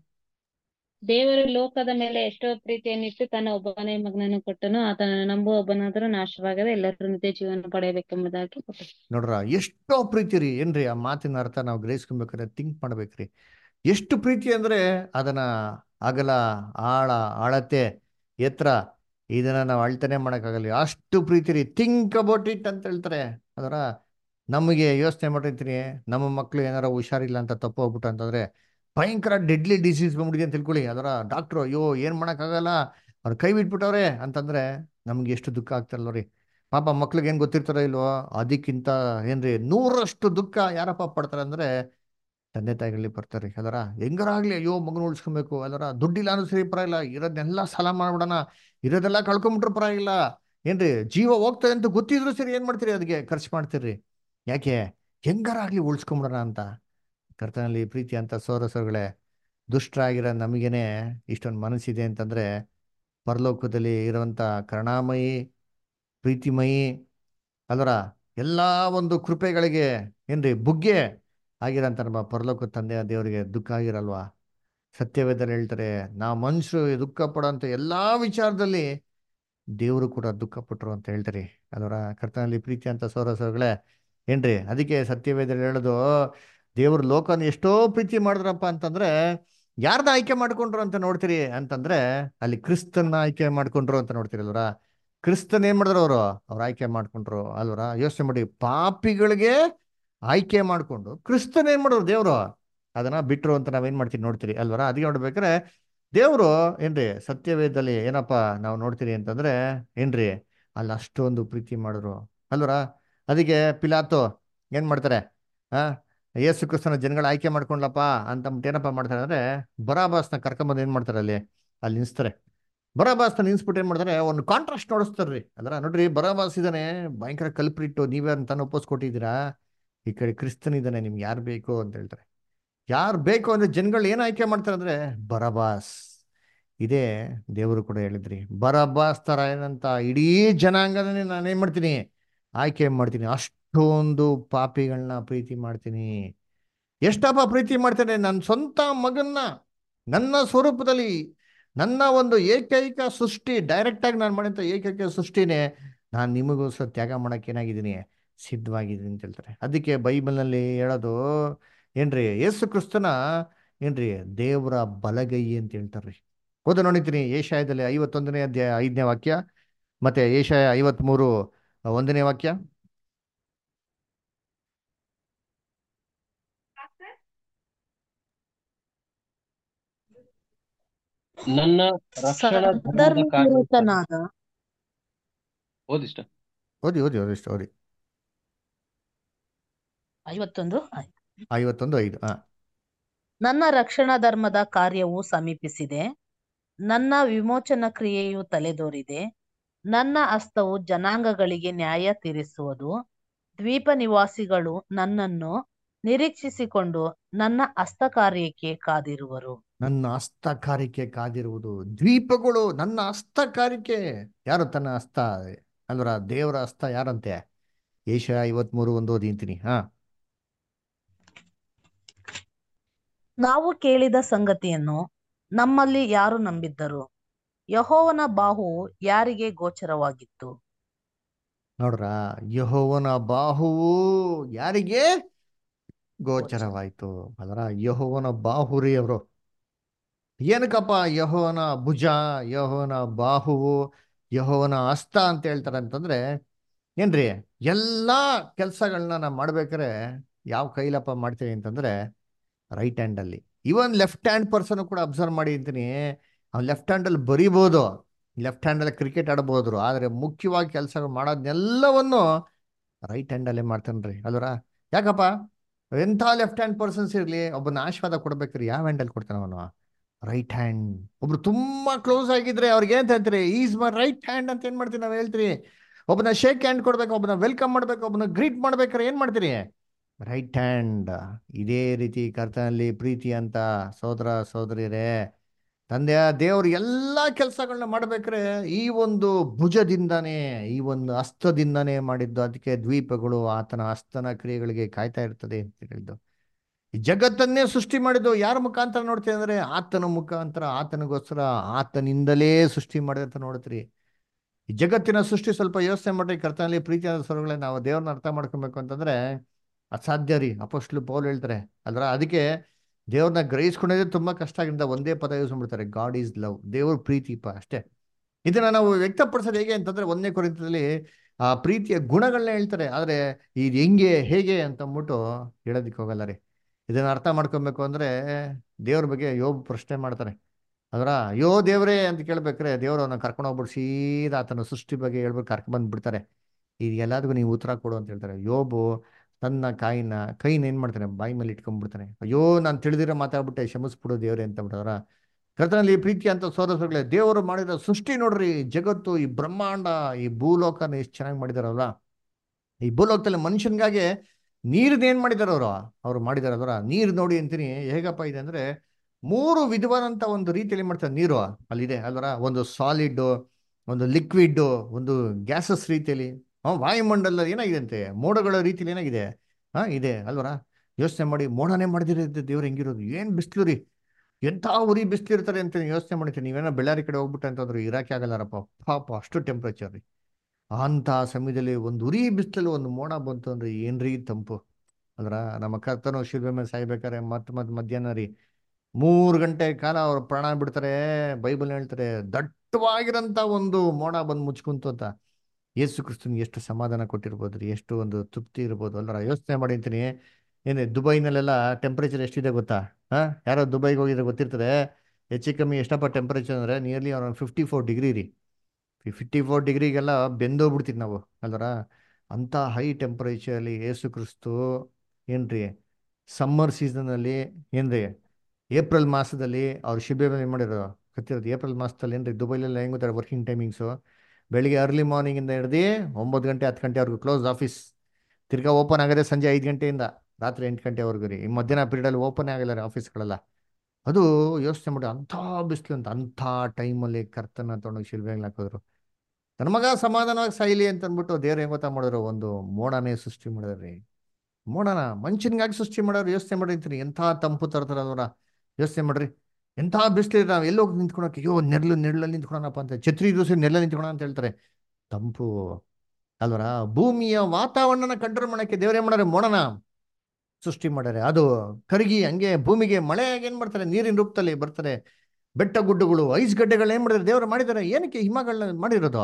ದೇವರು ಲೋಕದ ಮೇಲೆ ಎಷ್ಟೋ ಪ್ರೀತಿಯನ್ನಿಟ್ಟು ತನ್ನ ಒಬ್ಬನೇ ಮಗನನ್ನು ಕೊಟ್ಟನು ಆತನನ್ನು ನಂಬುವ ಒಬ್ಬನಾದರೂ ನಾಶವಾಗದೆ ಎಲ್ಲರೂ ನಿತ್ಯ ಜೀವನ ಪಡೆಯಬೇಕೆಂಬುದಾಗಿ ಕೊಟ್ಟನು ನೋಡ್ರ ಎಷ್ಟೋ ಪ್ರೀತಿ ರೀ ಏನ್ರಿ ಆ ಮಾತಿನ ಅರ್ಥ ನಾವು ಗ್ರಹಿಸ್ಕೊಬೇಕಾದ್ರೆ ಥಿಂಕ್ ಮಾಡ್ಬೇಕ್ರಿ ಎಷ್ಟು ಪ್ರೀತಿ ಅಂದ್ರೆ ಅದನ್ನ ಅಗಲ ಆಳ ಆಳತೆ ಎತ್ತರ ಇದನ್ನ ನಾವು ಅಳ್ತಾನೆ ಮಾಡೋಕ್ಕಾಗಲ್ಲ ಅಷ್ಟು ಪ್ರೀತಿ ರೀ ಥಿಂಕ್ ಅಬೌಟ್ ಇಟ್ ಅಂತ ಹೇಳ್ತಾರೆ ಅದರ ನಮಗೆ ಯೋಚನೆ ಮಾಡಿರ್ತೀನಿ ನಮ್ಮ ಮಕ್ಳು ಏನಾರ ಹುಷಾರಿಲ್ಲ ಅಂತ ತಪ್ಪು ಹೋಗ್ಬಿಟ್ಟು ಅಂತಂದ್ರೆ ಭಯಂಕರ ಡೆಡ್ಲಿ ಡಿಸೀಸ್ ಬಂದ್ಬಿಟ್ಟಿದೆ ಅಂತ ತಿಳ್ಕೊಳ್ಳಿ ಅದರ ಡಾಕ್ಟ್ರು ಅಯ್ಯೋ ಏನ್ ಮಾಡೋಕ್ಕಾಗಲ್ಲ ಅವ್ರು ಕೈ ಬಿಟ್ಬಿಟ್ಟವ್ರೆ ಅಂತಂದ್ರೆ ನಮ್ಗೆ ಎಷ್ಟು ದುಃಖ ಆಗ್ತಾರಲ್ಲ ರೀ ಪಾಪ ಮಕ್ಳಿಗೆ ಏನ್ ಗೊತ್ತಿರ್ತಾರೋ ಇಲ್ವೋ ಅದಕ್ಕಿಂತ ಏನ್ರಿ ನೂರಷ್ಟು ದುಃಖ ಯಾರಪ್ಪ ಪಡ್ತಾರೆ ಅಂದ್ರೆ ತಂದೆ ತಾಯಿಗಳಲ್ಲಿ ಬರ್ತಾರೆ ಅದರ ಹೆಂಗಾರ ಆಗ್ಲಿ ಅಯ್ಯೋ ಮಗನ ಉಳಿಸ್ಕೊಬೇಕು ಅದರ ದುಡ್ಡಿಲ್ಲ ಅನ್ನೋ ಸರಿ ಪರವಾಗಿಲ್ಲ ಇರೋದನ್ನೆಲ್ಲ ಸಾಲ ಮಾಡ್ಬಿಡೋಣ ಇರೋದೆಲ್ಲ ಕಳ್ಕೊಂಬಿಟ್ರು ಪರವಾಗಿಲ್ಲ ಏನ್ರಿ ಜೀವ ಹೋಗ್ತದೆ ಅಂತ ಗೊತ್ತಿದ್ರು ಸರಿ ಏನ್ ಮಾಡ್ತೀರಿ ಅದಕ್ಕೆ ಖರ್ಚು ಮಾಡ್ತೀರಿ ಯಾಕೆ ಹೆಂಗಾರ ಆಗ್ಲಿ ಉಳಿಸ್ಕೊಂಬಿಡೋಣ ಅಂತ ಕರ್ತನಲ್ಲಿ ಪ್ರೀತಿ ಅಂತ ಸೋರಸರುಗಳೇ ದುಷ್ಟರಾಗಿರೋ ನಮಗೇನೆ ಇಷ್ಟೊಂದು ಮನಸ್ಸಿದೆ ಅಂತಂದ್ರೆ ಪರಲೋಕದಲ್ಲಿ ಇರುವಂತ ಕರುಣಾಮಯಿ ಪ್ರೀತಿಮಯಿ ಅದರ ಎಲ್ಲ ಒಂದು ಕೃಪೆಗಳಿಗೆ ಏನ್ರಿ ಬುಗ್ಗೆ ಆಗಿರೋಂಥ ನಮ್ಮ ಪರಲೋಕ ತಂದೆಯ ದೇವರಿಗೆ ದುಃಖ ಆಗಿರಲ್ವಾ ಸತ್ಯವೇದಲ್ಲಿ ಹೇಳ್ತಾರೆ ನಾವು ಮನುಷ್ಯರು ದುಃಖ ಪಡೋಂಥ ಎಲ್ಲಾ ವಿಚಾರದಲ್ಲಿ ದೇವರು ಕೂಡ ದುಃಖ ಪಟ್ರು ಅಂತ ಹೇಳ್ತಾರೆ ಅದರ ಕರ್ತನಲ್ಲಿ ಪ್ರೀತಿ ಅಂತ ಸೋರಸಗಳೇ ಏನ್ರಿ ಅದಕ್ಕೆ ಸತ್ಯವೇದಲ್ಲಿ ಹೇಳೋದು ದೇವ್ರ ಲೋಕನ ಎಷ್ಟೋ ಪ್ರೀತಿ ಮಾಡಿದ್ರಪ್ಪ ಅಂತಂದ್ರೆ ಯಾರ್ದ ಆಯ್ಕೆ ಮಾಡ್ಕೊಂಡ್ರು ಅಂತ ನೋಡ್ತೀರಿ ಅಂತಂದ್ರೆ ಅಲ್ಲಿ ಕ್ರಿಸ್ತನ್ನ ಆಯ್ಕೆ ಮಾಡ್ಕೊಂಡ್ರು ಅಂತ ನೋಡ್ತೀರಿ ಅಲ್ವರ ಕ್ರಿಸ್ತನ್ ಏನ್ ಮಾಡಿದ್ರು ಅವರು ಅವ್ರು ಆಯ್ಕೆ ಮಾಡ್ಕೊಂಡ್ರು ಅಲ್ವರ ಯೋಚನೆ ಮಾಡಿ ಪಾಪಿಗಳಿಗೆ ಆಯ್ಕೆ ಮಾಡ್ಕೊಂಡು ಕ್ರಿಸ್ತನ್ ಏನ್ ಮಾಡಿದ್ರು ದೇವ್ರು ಅದನ್ನ ಬಿಟ್ರು ಅಂತ ನಾವೇನ್ ಮಾಡ್ತೀವಿ ನೋಡ್ತೀರಿ ಅಲ್ವರ ಅದಕ್ಕೆ ನೋಡ್ಬೇಕಾದ್ರೆ ದೇವ್ರು ಏನ್ರಿ ಸತ್ಯವೇದದಲ್ಲಿ ಏನಪ್ಪ ನಾವು ನೋಡ್ತೀರಿ ಅಂತಂದ್ರೆ ಏನ್ರಿ ಅಲ್ಲಿ ಅಷ್ಟೊಂದು ಪ್ರೀತಿ ಮಾಡಿದ್ರು ಅಲ್ವರ ಅದಕ್ಕೆ ಪಿಲಾತು ಏನ್ ಮಾಡ್ತಾರೆ ಆ ಯೇಸು ಕ್ರಿಸ್ತನ ಜನಗಳ ಆಯ್ಕೆ ಮಾಡ್ಕೊಂಡ್ಲಪ್ಪ ಅಂತ ಅಂದ್ಬಿಟ್ಟು ಏನಪ್ಪ ಮಾಡ್ತಾರೆ ಅಂದ್ರೆ ಬರಾಬಾಸ್ನ ಕರ್ಕೊಂಬಂದು ಏನ್ ಮಾಡ್ತಾರೆ ಅಲ್ಲಿ ಅಲ್ಲಿ ನಿಲ್ಸ್ತಾರೆ ಬರಾಬಾಸ್ನ ನಿಲ್ಸ್ಬಿಟ್ಟು ಏನ್ ಮಾಡ್ತಾರೆ ಒಂದು ಕಾಂಟ್ರಾಸ್ಟ್ ನೋಡಿಸ್ತಾರ್ರಿ ಅದರ ನೋಡ್ರಿ ಬರಾಬಾಸ್ ಇದಾನೆ ಭಯಂಕರ ಕಲ್ಪ್ರಿಟ್ಟು ನೀವೇ ಅಂತಾನೆ ಒಪ್ಪಿಸ್ಕೊಟ್ಟಿದ್ದೀರಾ ಈ ಕಡೆ ಕ್ರಿಸ್ತನ್ ಇದ್ದಾನೆ ನಿಮ್ಗೆ ಯಾರು ಬೇಕು ಅಂತ ಹೇಳ್ತಾರೆ ಯಾರು ಬೇಕು ಅಂದ್ರೆ ಜನಗಳು ಏನ್ ಆಯ್ಕೆ ಮಾಡ್ತಾರೆ ಅಂದ್ರೆ ಬರಬಾಸ್ ಇದೇ ದೇವರು ಕೂಡ ಹೇಳಿದ್ರಿ ಬರಬಾಸ್ ತರ ಏನಂತ ಇಡೀ ಜನಾಂಗನೇ ನಾನು ಏನ್ ಮಾಡ್ತೀನಿ ಆಯ್ಕೆ ಮಾಡ್ತೀನಿ ಅಷ್ಟೊಂದು ಪಾಪಿಗಳನ್ನ ಪ್ರೀತಿ ಮಾಡ್ತೀನಿ ಎಷ್ಟಪ್ಪ ಪ್ರೀತಿ ಮಾಡ್ತೇನೆ ನನ್ನ ಸ್ವಂತ ಮಗನ್ನ ನನ್ನ ಸ್ವರೂಪದಲ್ಲಿ ನನ್ನ ಒಂದು ಏಕೈಕ ಸೃಷ್ಟಿ ಡೈರೆಕ್ಟ್ ಆಗಿ ನಾನು ಮಾಡಿದಂಥ ಏಕೈಕ ಸೃಷ್ಟಿನೇ ನಾನು ನಿಮಗೋಸ್ಕರ ತ್ಯಾಗ ಮಾಡಕ್ಕೆ ಏನಾಗಿದ್ದೀನಿ ಸಿದ್ಧವಾಗಿದ್ದೀನಿ ಅಂತ ಹೇಳ್ತಾರೆ ಅದಕ್ಕೆ ಬೈಬಲ್ನಲ್ಲಿ ಹೇಳೋದು ಏನ್ರಿ ಯೇಸು ಕ್ರಿಸ್ತನ ಏನ್ರಿ ದೇವರ ಬಲಗೈ ಅಂತ ಹೇಳ್ತಾರ್ರಿ ಓದ ನೋಡಿತೀನಿ ಏಷಾಯದಲ್ಲಿ ಐವತ್ತೊಂದನೇ ಅಧ್ಯಾಯ ಐದನೇ ವಾಕ್ಯ ಮತ್ತೆ ಏಷಾಯ ಐವತ್ಮೂರು ಒಂದನೇ ವಾಕ್ಯ ನನ್ನ ರಕ್ಷಣಾ ಧರ್ಮದ ಕಾರ್ಯ ಸಂದರ್ಭಪೂರಿತನಾದ ಓದಿಷ್ಟ ಓದಿ ಓದಿ ಓದಿ ಇಷ್ಟು ಓದಿ ಐವತ್ತೊಂದು ಆಯ್ತು. ಐವತ್ತೊಂದು ಐದು ಹಾ ನನ್ನ ರಕ್ಷಣಾ ಧರ್ಮದ ಕಾರ್ಯವು ಸಮೀಪಿಸಿದೆ ನನ್ನ ವಿಮೋಚನ ಕ್ರಿಯೆಯು ತಲೆದೋರಿದೆ ನನ್ನ ಹಸ್ತವು ಜನಾಂಗಗಳಿಗೆ ನ್ಯಾಯ ತೀರಿಸುವುದು ದ್ವೀಪ ನಿವಾಸಿಗಳು ನನ್ನನ್ನು ನಿರೀಕ್ಷಿಸಿಕೊಂಡು ನನ್ನ ಹಸ್ತಕಾರ್ಯಕ್ಕೆ ಕಾದಿರುವರು ನನ್ನ ಹಸ್ತಕಾರಿಕೆ ಕಾದಿರುವುದು ದ್ವೀಪಗಳು ನನ್ನ ಹಸ್ತಕಾರಿಕೆ ಯಾರು ತನ್ನ ಹಸ್ತ ಅಲ್ವರ ದೇವರ ಹಸ್ತ ಯಾರಂತೆ ಏಷ ಐವತ್ಮೂರು ಒಂದು ಓದಿಂತೀನಿ ಹಾ ನಾವು ಕೇಳಿದ ಸಂಗತಿಯನ್ನು ನಮ್ಮಲ್ಲಿ ಯಾರು ನಂಬಿದ್ದರು ಯಹೋವನ ಬಾಹುವು ಯಾರಿಗೆ ಗೋಚರವಾಗಿತ್ತು ನೋಡ್ರ ಯಹೋವನ ಬಾಹುವು ಯಾರಿಗೆ ಗೋಚರವಾಯ್ತು ಅದರ ಯಹೋವನ ಬಾಹುರಿ ಅವರು ಏನಕ್ಕಪ್ಪ ಯಹೋವನ ಭುಜ ಯಹೋವನ ಬಾಹುವು ಯಹೋವನ ಹಸ್ತ ಅಂತ ಹೇಳ್ತಾರೆ ಅಂತಂದ್ರೆ ಏನ್ರಿ ಎಲ್ಲಾ ಕೆಲಸಗಳನ್ನ ನಾವು ಮಾಡ್ಬೇಕಾರೆ ಯಾವ ಕೈಲಪ್ಪ ಮಾಡ್ತೀವಿ ಅಂತಂದ್ರೆ ರೈಟ್ ಹ್ಯಾಂಡ್ ಅಲ್ಲಿ ಇವನ್ ಲೆಫ್ಟ್ ಹ್ಯಾಂಡ್ ಪರ್ಸನ್ ಕೂಡ ಅಬ್ಸರ್ವ್ ಮಾಡಿ ಅಂತೀನಿ ಅವ್ನು ಲೆಫ್ಟ್ ಹ್ಯಾಂಡ್ ಅಲ್ಲಿ ಬರಿಬೋದು ಲೆಫ್ಟ್ ಹ್ಯಾಂಡ್ ಅಲ್ಲಿ ಕ್ರಿಕೆಟ್ ಆಡಬಹುದು ಆದ್ರೆ ಮುಖ್ಯವಾಗಿ ಕೆಲಸಗಳು ಮಾಡೋದನ್ನೆಲ್ಲವನ್ನು ರೈಟ್ ಹ್ಯಾಂಡ್ ಅಲ್ಲೇ ಮಾಡ್ತಾನ್ರಿ ಅಲ್ವರ ಯಾಕಪ್ಪ ಎಂಥ ಲೆಫ್ಟ್ ಹ್ಯಾಂಡ್ ಪರ್ಸನ್ಸ್ ಇರ್ಲಿ ಒಬ್ಬನ ಆಶೀರ್ವಾದ ಕೊಡ್ಬೇಕ್ರಿ ಯಾವ ಹ್ಯಾಂಡ್ ಅಲ್ಲಿ ಕೊಡ್ತಾನ ಅವನು ರೈಟ್ ಹ್ಯಾಂಡ್ ಒಬ್ರು ತುಂಬಾ ಕ್ಲೋಸ್ ಆಗಿದ್ರೆ ಅವ್ರಿಗೆ ಏನ್ ಹೇಳ್ತೀರಿ ಈಸ್ ಮೈ ರೈಟ್ ಹ್ಯಾಂಡ್ ಅಂತ ಏನ್ ಮಾಡ್ತೀವಿ ನಾವ್ ಹೇಳ್ತೀರಿ ಒಬ್ಬನ ಶೇಕ್ ಹ್ಯಾಂಡ್ ಕೊಡ್ಬೇಕು ಒಬ್ಬನ ವೆಲ್ಕಮ್ ಮಾಡ್ಬೇಕು ಒಬ್ಬನ ಗ್ರೀಟ್ ಮಾಡ್ಬೇಕಾರೆ ಏನ್ ಮಾಡ್ತೀರಿ ರೈಟ್ ಹ್ಯಾಂಡ್ ಇದೇ ರೀತಿ ಕರ್ತನಲ್ಲಿ ಪ್ರೀತಿ ಅಂತ ಸೋದರ ಸೋದರಿಯರೇ ತಂದೆಯ ದೇವರು ಎಲ್ಲ ಕೆಲಸಗಳನ್ನ ಮಾಡ್ಬೇಕಾರೆ ಈ ಒಂದು ಭುಜದಿಂದಾನೇ ಈ ಒಂದು ಹಸ್ತದಿಂದಾನೇ ಮಾಡಿದ್ದು ಅದಕ್ಕೆ ದ್ವೀಪಗಳು ಆತನ ಹಸ್ತನ ಕ್ರಿಯೆಗಳಿಗೆ ಕಾಯ್ತಾ ಇರ್ತದೆ ಅಂತ ಹೇಳಿದ್ದು ಈ ಜಗತ್ತನ್ನೇ ಸೃಷ್ಟಿ ಮಾಡಿದ್ದು ಯಾರ ಮುಖಾಂತರ ನೋಡ್ತೀವಿ ಅಂದ್ರೆ ಆತನ ಮುಖಾಂತರ ಆತನಿಗೋಸ್ಕರ ಆತನಿಂದಲೇ ಸೃಷ್ಟಿ ಮಾಡಿದೆ ಅಂತ ನೋಡ್ತೀರಿ ಈ ಜಗತ್ತಿನ ಸೃಷ್ಟಿ ಸ್ವಲ್ಪ ಯೋಚನೆ ಮಾಡ್ರಿ ಕರ್ತನಲ್ಲಿ ಪ್ರೀತಿಯಾದ ಸ್ವರಗಳೇ ನಾವು ದೇವ್ರನ್ನ ಅರ್ಥ ಮಾಡ್ಕೊಬೇಕು ಅಂತಂದ್ರೆ ಅಸಾಧ್ಯ ರೀ ಅಪೋಸ್ಟ್ಲು ಪೌಲ್ ಹೇಳ್ತಾರೆ ಅಲ್ರ ಅದಕ್ಕೆ ದೇವ್ರನ್ನ ಗ್ರಹಿಸ್ಕೊಂಡೇ ತುಂಬಾ ಕಷ್ಟ ಆಗಿಂದ ಒಂದೇ ಪದ ಯೂಸ್ ಮಾಡ್ತಾರೆ ಗಾಡ್ ಈಸ್ ಲವ್ ದೇವ್ರ ಪ್ರೀತಿಪ ಅಷ್ಟೇ ಇದನ್ನ ನಾವು ವ್ಯಕ್ತಪಡಿಸೋದು ಹೇಗೆ ಅಂತಂದ್ರೆ ಒಂದನೇ ಕುರಿತದಲ್ಲಿ ಆ ಪ್ರೀತಿಯ ಗುಣಗಳನ್ನ ಹೇಳ್ತಾರೆ ಆದ್ರೆ ಇದು ಹೆಂಗೆ ಹೇಗೆ ಅಂತ ಅಂದ್ಬಿಟ್ಟು ಹೇಳೋದಿಕ್ಕೆ ಹೋಗಲ್ಲ ರೀ ಇದನ್ನ ಅರ್ಥ ಮಾಡ್ಕೊಬೇಕು ಅಂದ್ರೆ ದೇವ್ರ ಬಗ್ಗೆ ಯೋಬ್ ಪ್ರಶ್ನೆ ಮಾಡ್ತಾರೆ ಅದರ ಅಯ್ಯೋ ದೇವ್ರೇ ಅಂತ ಕೇಳ್ಬೇಕ್ರೆ ದೇವ್ರು ಅವನ್ನ ಕರ್ಕೊಂಡು ಹೋಗ್ಬಿಟ್ಟು ಸೀದಾ ಆತನ ಸೃಷ್ಟಿ ಬಗ್ಗೆ ಹೇಳ್ಬಿಟ್ಟು ಕರ್ಕೊಂಡ್ ಬಂದ್ಬಿಡ್ತಾರೆ ಇದು ಎಲ್ಲದಕ್ಕೂ ನೀವು ಉತ್ತರ ಕೊಡು ಅಂತ ಹೇಳ್ತಾರೆ ಯೋಬು ತನ್ನ ಕಾಯಿನ ಕೈನ ಏನ್ ಮಾಡ್ತಾನೆ ಬಾಯಿ ಮೇಲೆ ಇಟ್ಕೊಂಡ್ಬಿಡ್ತಾನೆ ಅಯ್ಯೋ ನಾನು ತಿಳಿದಿರೋ ಮಾತಾಡ್ಬಿಟ್ಟೆ ಕ್ಷಮಿಸ್ಬಿಡು ದೇವ್ರೆ ಅಂತ ಬಿಟ್ಟವ್ರ ಕರ್ತನಲ್ಲಿ ಪ್ರೀತಿ ಅಂತ ಸೋದರಗಳೇ ದೇವರು ಮಾಡಿರೋ ಸೃಷ್ಟಿ ನೋಡ್ರಿ ಜಗತ್ತು ಈ ಬ್ರಹ್ಮಾಂಡ ಈ ಭೂಲೋಕನ ಎಷ್ಟು ಚೆನ್ನಾಗಿ ಮಾಡಿದಾರಲ್ವ ಈ ಭೂಲೋಕದಲ್ಲಿ ಮನುಷ್ಯನ್ಗಾಗಿ ನೀರ್ನ ಏನ್ ಮಾಡಿದಾರ ಅವರು ಅವ್ರು ಮಾಡಿದಾರ ಅದರ ನೀರು ನೋಡಿ ಅಂತೀನಿ ಹೇಗಪ್ಪ ಇದೆ ಅಂದ್ರೆ ಮೂರು ವಿಧವಾದಂತ ಒಂದು ರೀತಿಯಲ್ಲಿ ಮಾಡ್ತಾರೆ ನೀರು ಅಲ್ಲಿದೆ ಅಲ್ವರ ಒಂದು ಸಾಲಿಡ್ ಒಂದು ಲಿಕ್ವಿಡ್ ಒಂದು ಗ್ಯಾಸಸ್ ರೀತಿಯಲ್ಲಿ ಹಾ ವಾಯುಮಂಡಲ ಏನಾಗಿದೆ ಅಂತೆ ಮೋಡಗಳ ರೀತಿಯಲ್ಲಿ ಏನಾಗಿದೆ ಹಾ ಇದೆ ಅಲ್ವರ ಯೋಚನೆ ಮಾಡಿ ಮೋಡನೇ ಮಾಡಿದಿರ ದೇವ್ರು ಹೆಂಗಿರೋದು ಏನ್ ಬಿಸ್ಲು ರೀ ಎಂಥ ಉರಿ ಬಿಸ್ಲಿರ್ತಾರೆ ಅಂತ ಯೋಚನೆ ಮಾಡ್ತೀನಿ ನೀವೇನೋ ಬೆಳ್ಳಾರಿ ಕಡೆ ಹೋಗ್ಬಿಟ್ಟೆ ಅಂತಂದ್ರೆ ಇರಾಕೆ ಆಗಲ್ಲಾರಪ್ಪ ಪಾಪ ಅಷ್ಟು ಟೆಂಪ್ರೇಚರ್ ರೀ ಅಂತ ಸಮಯದಲ್ಲಿ ಒಂದು ಉರಿ ಬಿಸಿಲಲ್ಲಿ ಒಂದು ಮೋಡ ಬಂತು ಅಂದ್ರೆ ಏನ್ರಿ ತಂಪು ಅಂದ್ರ ನಮ್ಮ ಕರ್ತನು ಶಿಲ್ಬೆ ಮೇಲೆ ಸಾಯ್ಬೇಕಾರೆ ಮತ್ ಮತ್ ಮಧ್ಯಾಹ್ನ ರೀ ಮೂರು ಗಂಟೆ ಕಾಲ ಅವ್ರು ಪ್ರಾಣ ಬಿಡ್ತಾರೆ ಬೈಬಲ್ ಹೇಳ್ತಾರೆ ದಟ್ಟವಾಗಿರಂತ ಒಂದು ಮೋಡ ಬಂದು ಮುಚ್ಕುಂತು ಅಂತ ಯೇಸು ಕ್ರಿಸ್ತನ್ ಎಷ್ಟು ಸಮಾಧಾನ ಕೊಟ್ಟಿರ್ಬೋದು ರೀ ಎಷ್ಟು ಒಂದು ತೃಪ್ತಿ ಇರ್ಬೋದು ಅಲ್ಲರ ಯೋಚನೆ ಮಾಡಿ ಅಂತೀನಿ ಏನೇ ದುಬೈನಲ್ಲೆಲ್ಲ ಟೆಂಪ್ರೇಚರ್ ಎಷ್ಟಿದೆ ಗೊತ್ತಾ ಹಾ ಯಾರೋ ದುಬೈಗೆ ಹೋಗಿದ್ರೆ ಗೊತ್ತಿರ್ತದೆ ಹೆಚ್ಚು ಕಮ್ಮಿ ಎಷ್ಟಪ್ಪ ಟೆಂಪ್ರೇಚರ್ ಅಂದ್ರೆ nearly around fifty four degree ರೀ ಫಿಫ್ಟಿ ಫೋರ್ ಡಿಗ್ರಿಗೆಲ್ಲ ಬೆಂದೋಗ್ಬಿಡ್ತೀವಿ ನಾವು ಅಲ್ವರ ಅಂಥ ಹೈ ಟೆಂಪರೇಚರಲ್ಲಿ ಏಸು ಕ್ರಿಸ್ತು ಏನ್ರಿ ಸಮ್ಮರ್ ಸೀಸನಲ್ಲಿ ಏನ್ರಿ ಏಪ್ರಿಲ್ ಮಾಸದಲ್ಲಿ ಅವ್ರು ಶಿಬಿರ ಏನು ಮಾಡಿರೋ ಗೊತ್ತಿರೋದು ಏಪ್ರಿಲ್ ಮಾಸದಲ್ಲಿ ಏನ್ರಿ ದುಬೈಲೆಲ್ಲ ಹೆಂಗ್ ಗೊತ್ತಾರೆ ವರ್ಕಿಂಗ್ ಟೈಮಿಂಗ್ಸು ಬೆಳಿಗ್ಗೆ ಅರ್ಲಿ ಮಾರ್ನಿಂಗಿಂದ ಹಿಡ್ದು ಒಂಬತ್ತು ಗಂಟೆ ಹತ್ತು ಗಂಟೆವರೆಗೂ ಕ್ಲೋಸ್ ಆಫೀಸ್ ತಿರ್ಗಾ ಓಪನ್ ಆಗೋದೇ ಸಂಜೆ ಐದು ಗಂಟೆಯಿಂದ ರಾತ್ರಿ ಎಂಟು ಗಂಟೆವರೆಗೂ ರೀ ಈ ಮಧ್ಯಾಹ್ನ ಪೀರಿಯಡಲ್ಲಿ ಓಪನ್ ಆಗಲ್ಲ ರೀ ಆಫೀಸ್ಗಳೆಲ್ಲ ಅದು ಯೋಚನೆ ಮಾಡಿ ಅಂಥ ಬಿಸಿಲು ಅಂತ ಅಂಥ ಟೈಮಲ್ಲಿ ಕರ್ತನ ತೊಗೊಂಡೋಗಿ ಶಿಲ್ಬೆಗಳು ಹಾಕಿದ್ರು ನನ್ನ ಮಗ ಸಮಾಧಾನವಾಗಿ ಸಾಯ್ಲಿ ಅಂತ ಅಂದ್ಬಿಟ್ಟು ದೇವ್ರು ಹೆಂಗ್ ಗೊತ್ತಾ ಮಾಡಿದ್ರು ಒಂದು ಮೋಡನೇ ಸೃಷ್ಟಿ ಮಾಡಿದ್ರಿ ಮೋಡನ ಮನುಷ್ಯನಿಗಾಗಿ ಸೃಷ್ಟಿ ಮಾಡೋರು ಯೋಚನೆ ಮಾಡಿರ್ತೀನಿ ಎಂಥ ತಂಪು ತರ್ತಾರ ಅದರ ಯೋಚನೆ ಮಾಡ್ರಿ ಎಂಥ ಬಿಸಿಲು ನಾವು ಎಲ್ಲೋಗಿ ನಿಂತ್ಕೊಳಕ್ಕೆ ಅಯ್ಯೋ ನೆರಳು ನೆರಳಲ್ಲಿ ನಿಂತ್ಕೊಳಪ್ಪ ಅಂತ ಛತ್ರಿ ದಿವಸ ನೆರಳಲ್ಲಿ ನಿಂತ್ಕೊಳ ಅಂತ ಹೇಳ್ತಾರೆ ತಂಪು ಅಲ್ವರ ಭೂಮಿಯ ವಾತಾವರಣನ ಕಂಟ್ರೋಲ್ ಮಾಡಕ್ಕೆ ದೇವ್ರೇನ್ ಮಾಡ್ಯಾರ ಮೋಡನ ಸೃಷ್ಟಿ ಮಾಡ್ಯಾರೆ ಅದು ಕರಗಿ ಹಂಗೆ ಭೂಮಿಗೆ ಮಳೆ ಏನ್ ಮಾಡ್ತಾರೆ ನೀರಿನ ರೂಪದಲ್ಲಿ ಬರ್ತಾರೆ ಬೆಟ್ಟ ಗುಡ್ಡಗಳು ಐಸ್ ಗಡ್ಡೆಗಳು ಏನ್ ಮಾಡಿದ್ರೆ ದೇವರು ಮಾಡಿದ್ದಾರೆ ಏನಕ್ಕೆ ಹಿಮಗಳನ್ನ ಮಾಡಿರೋದು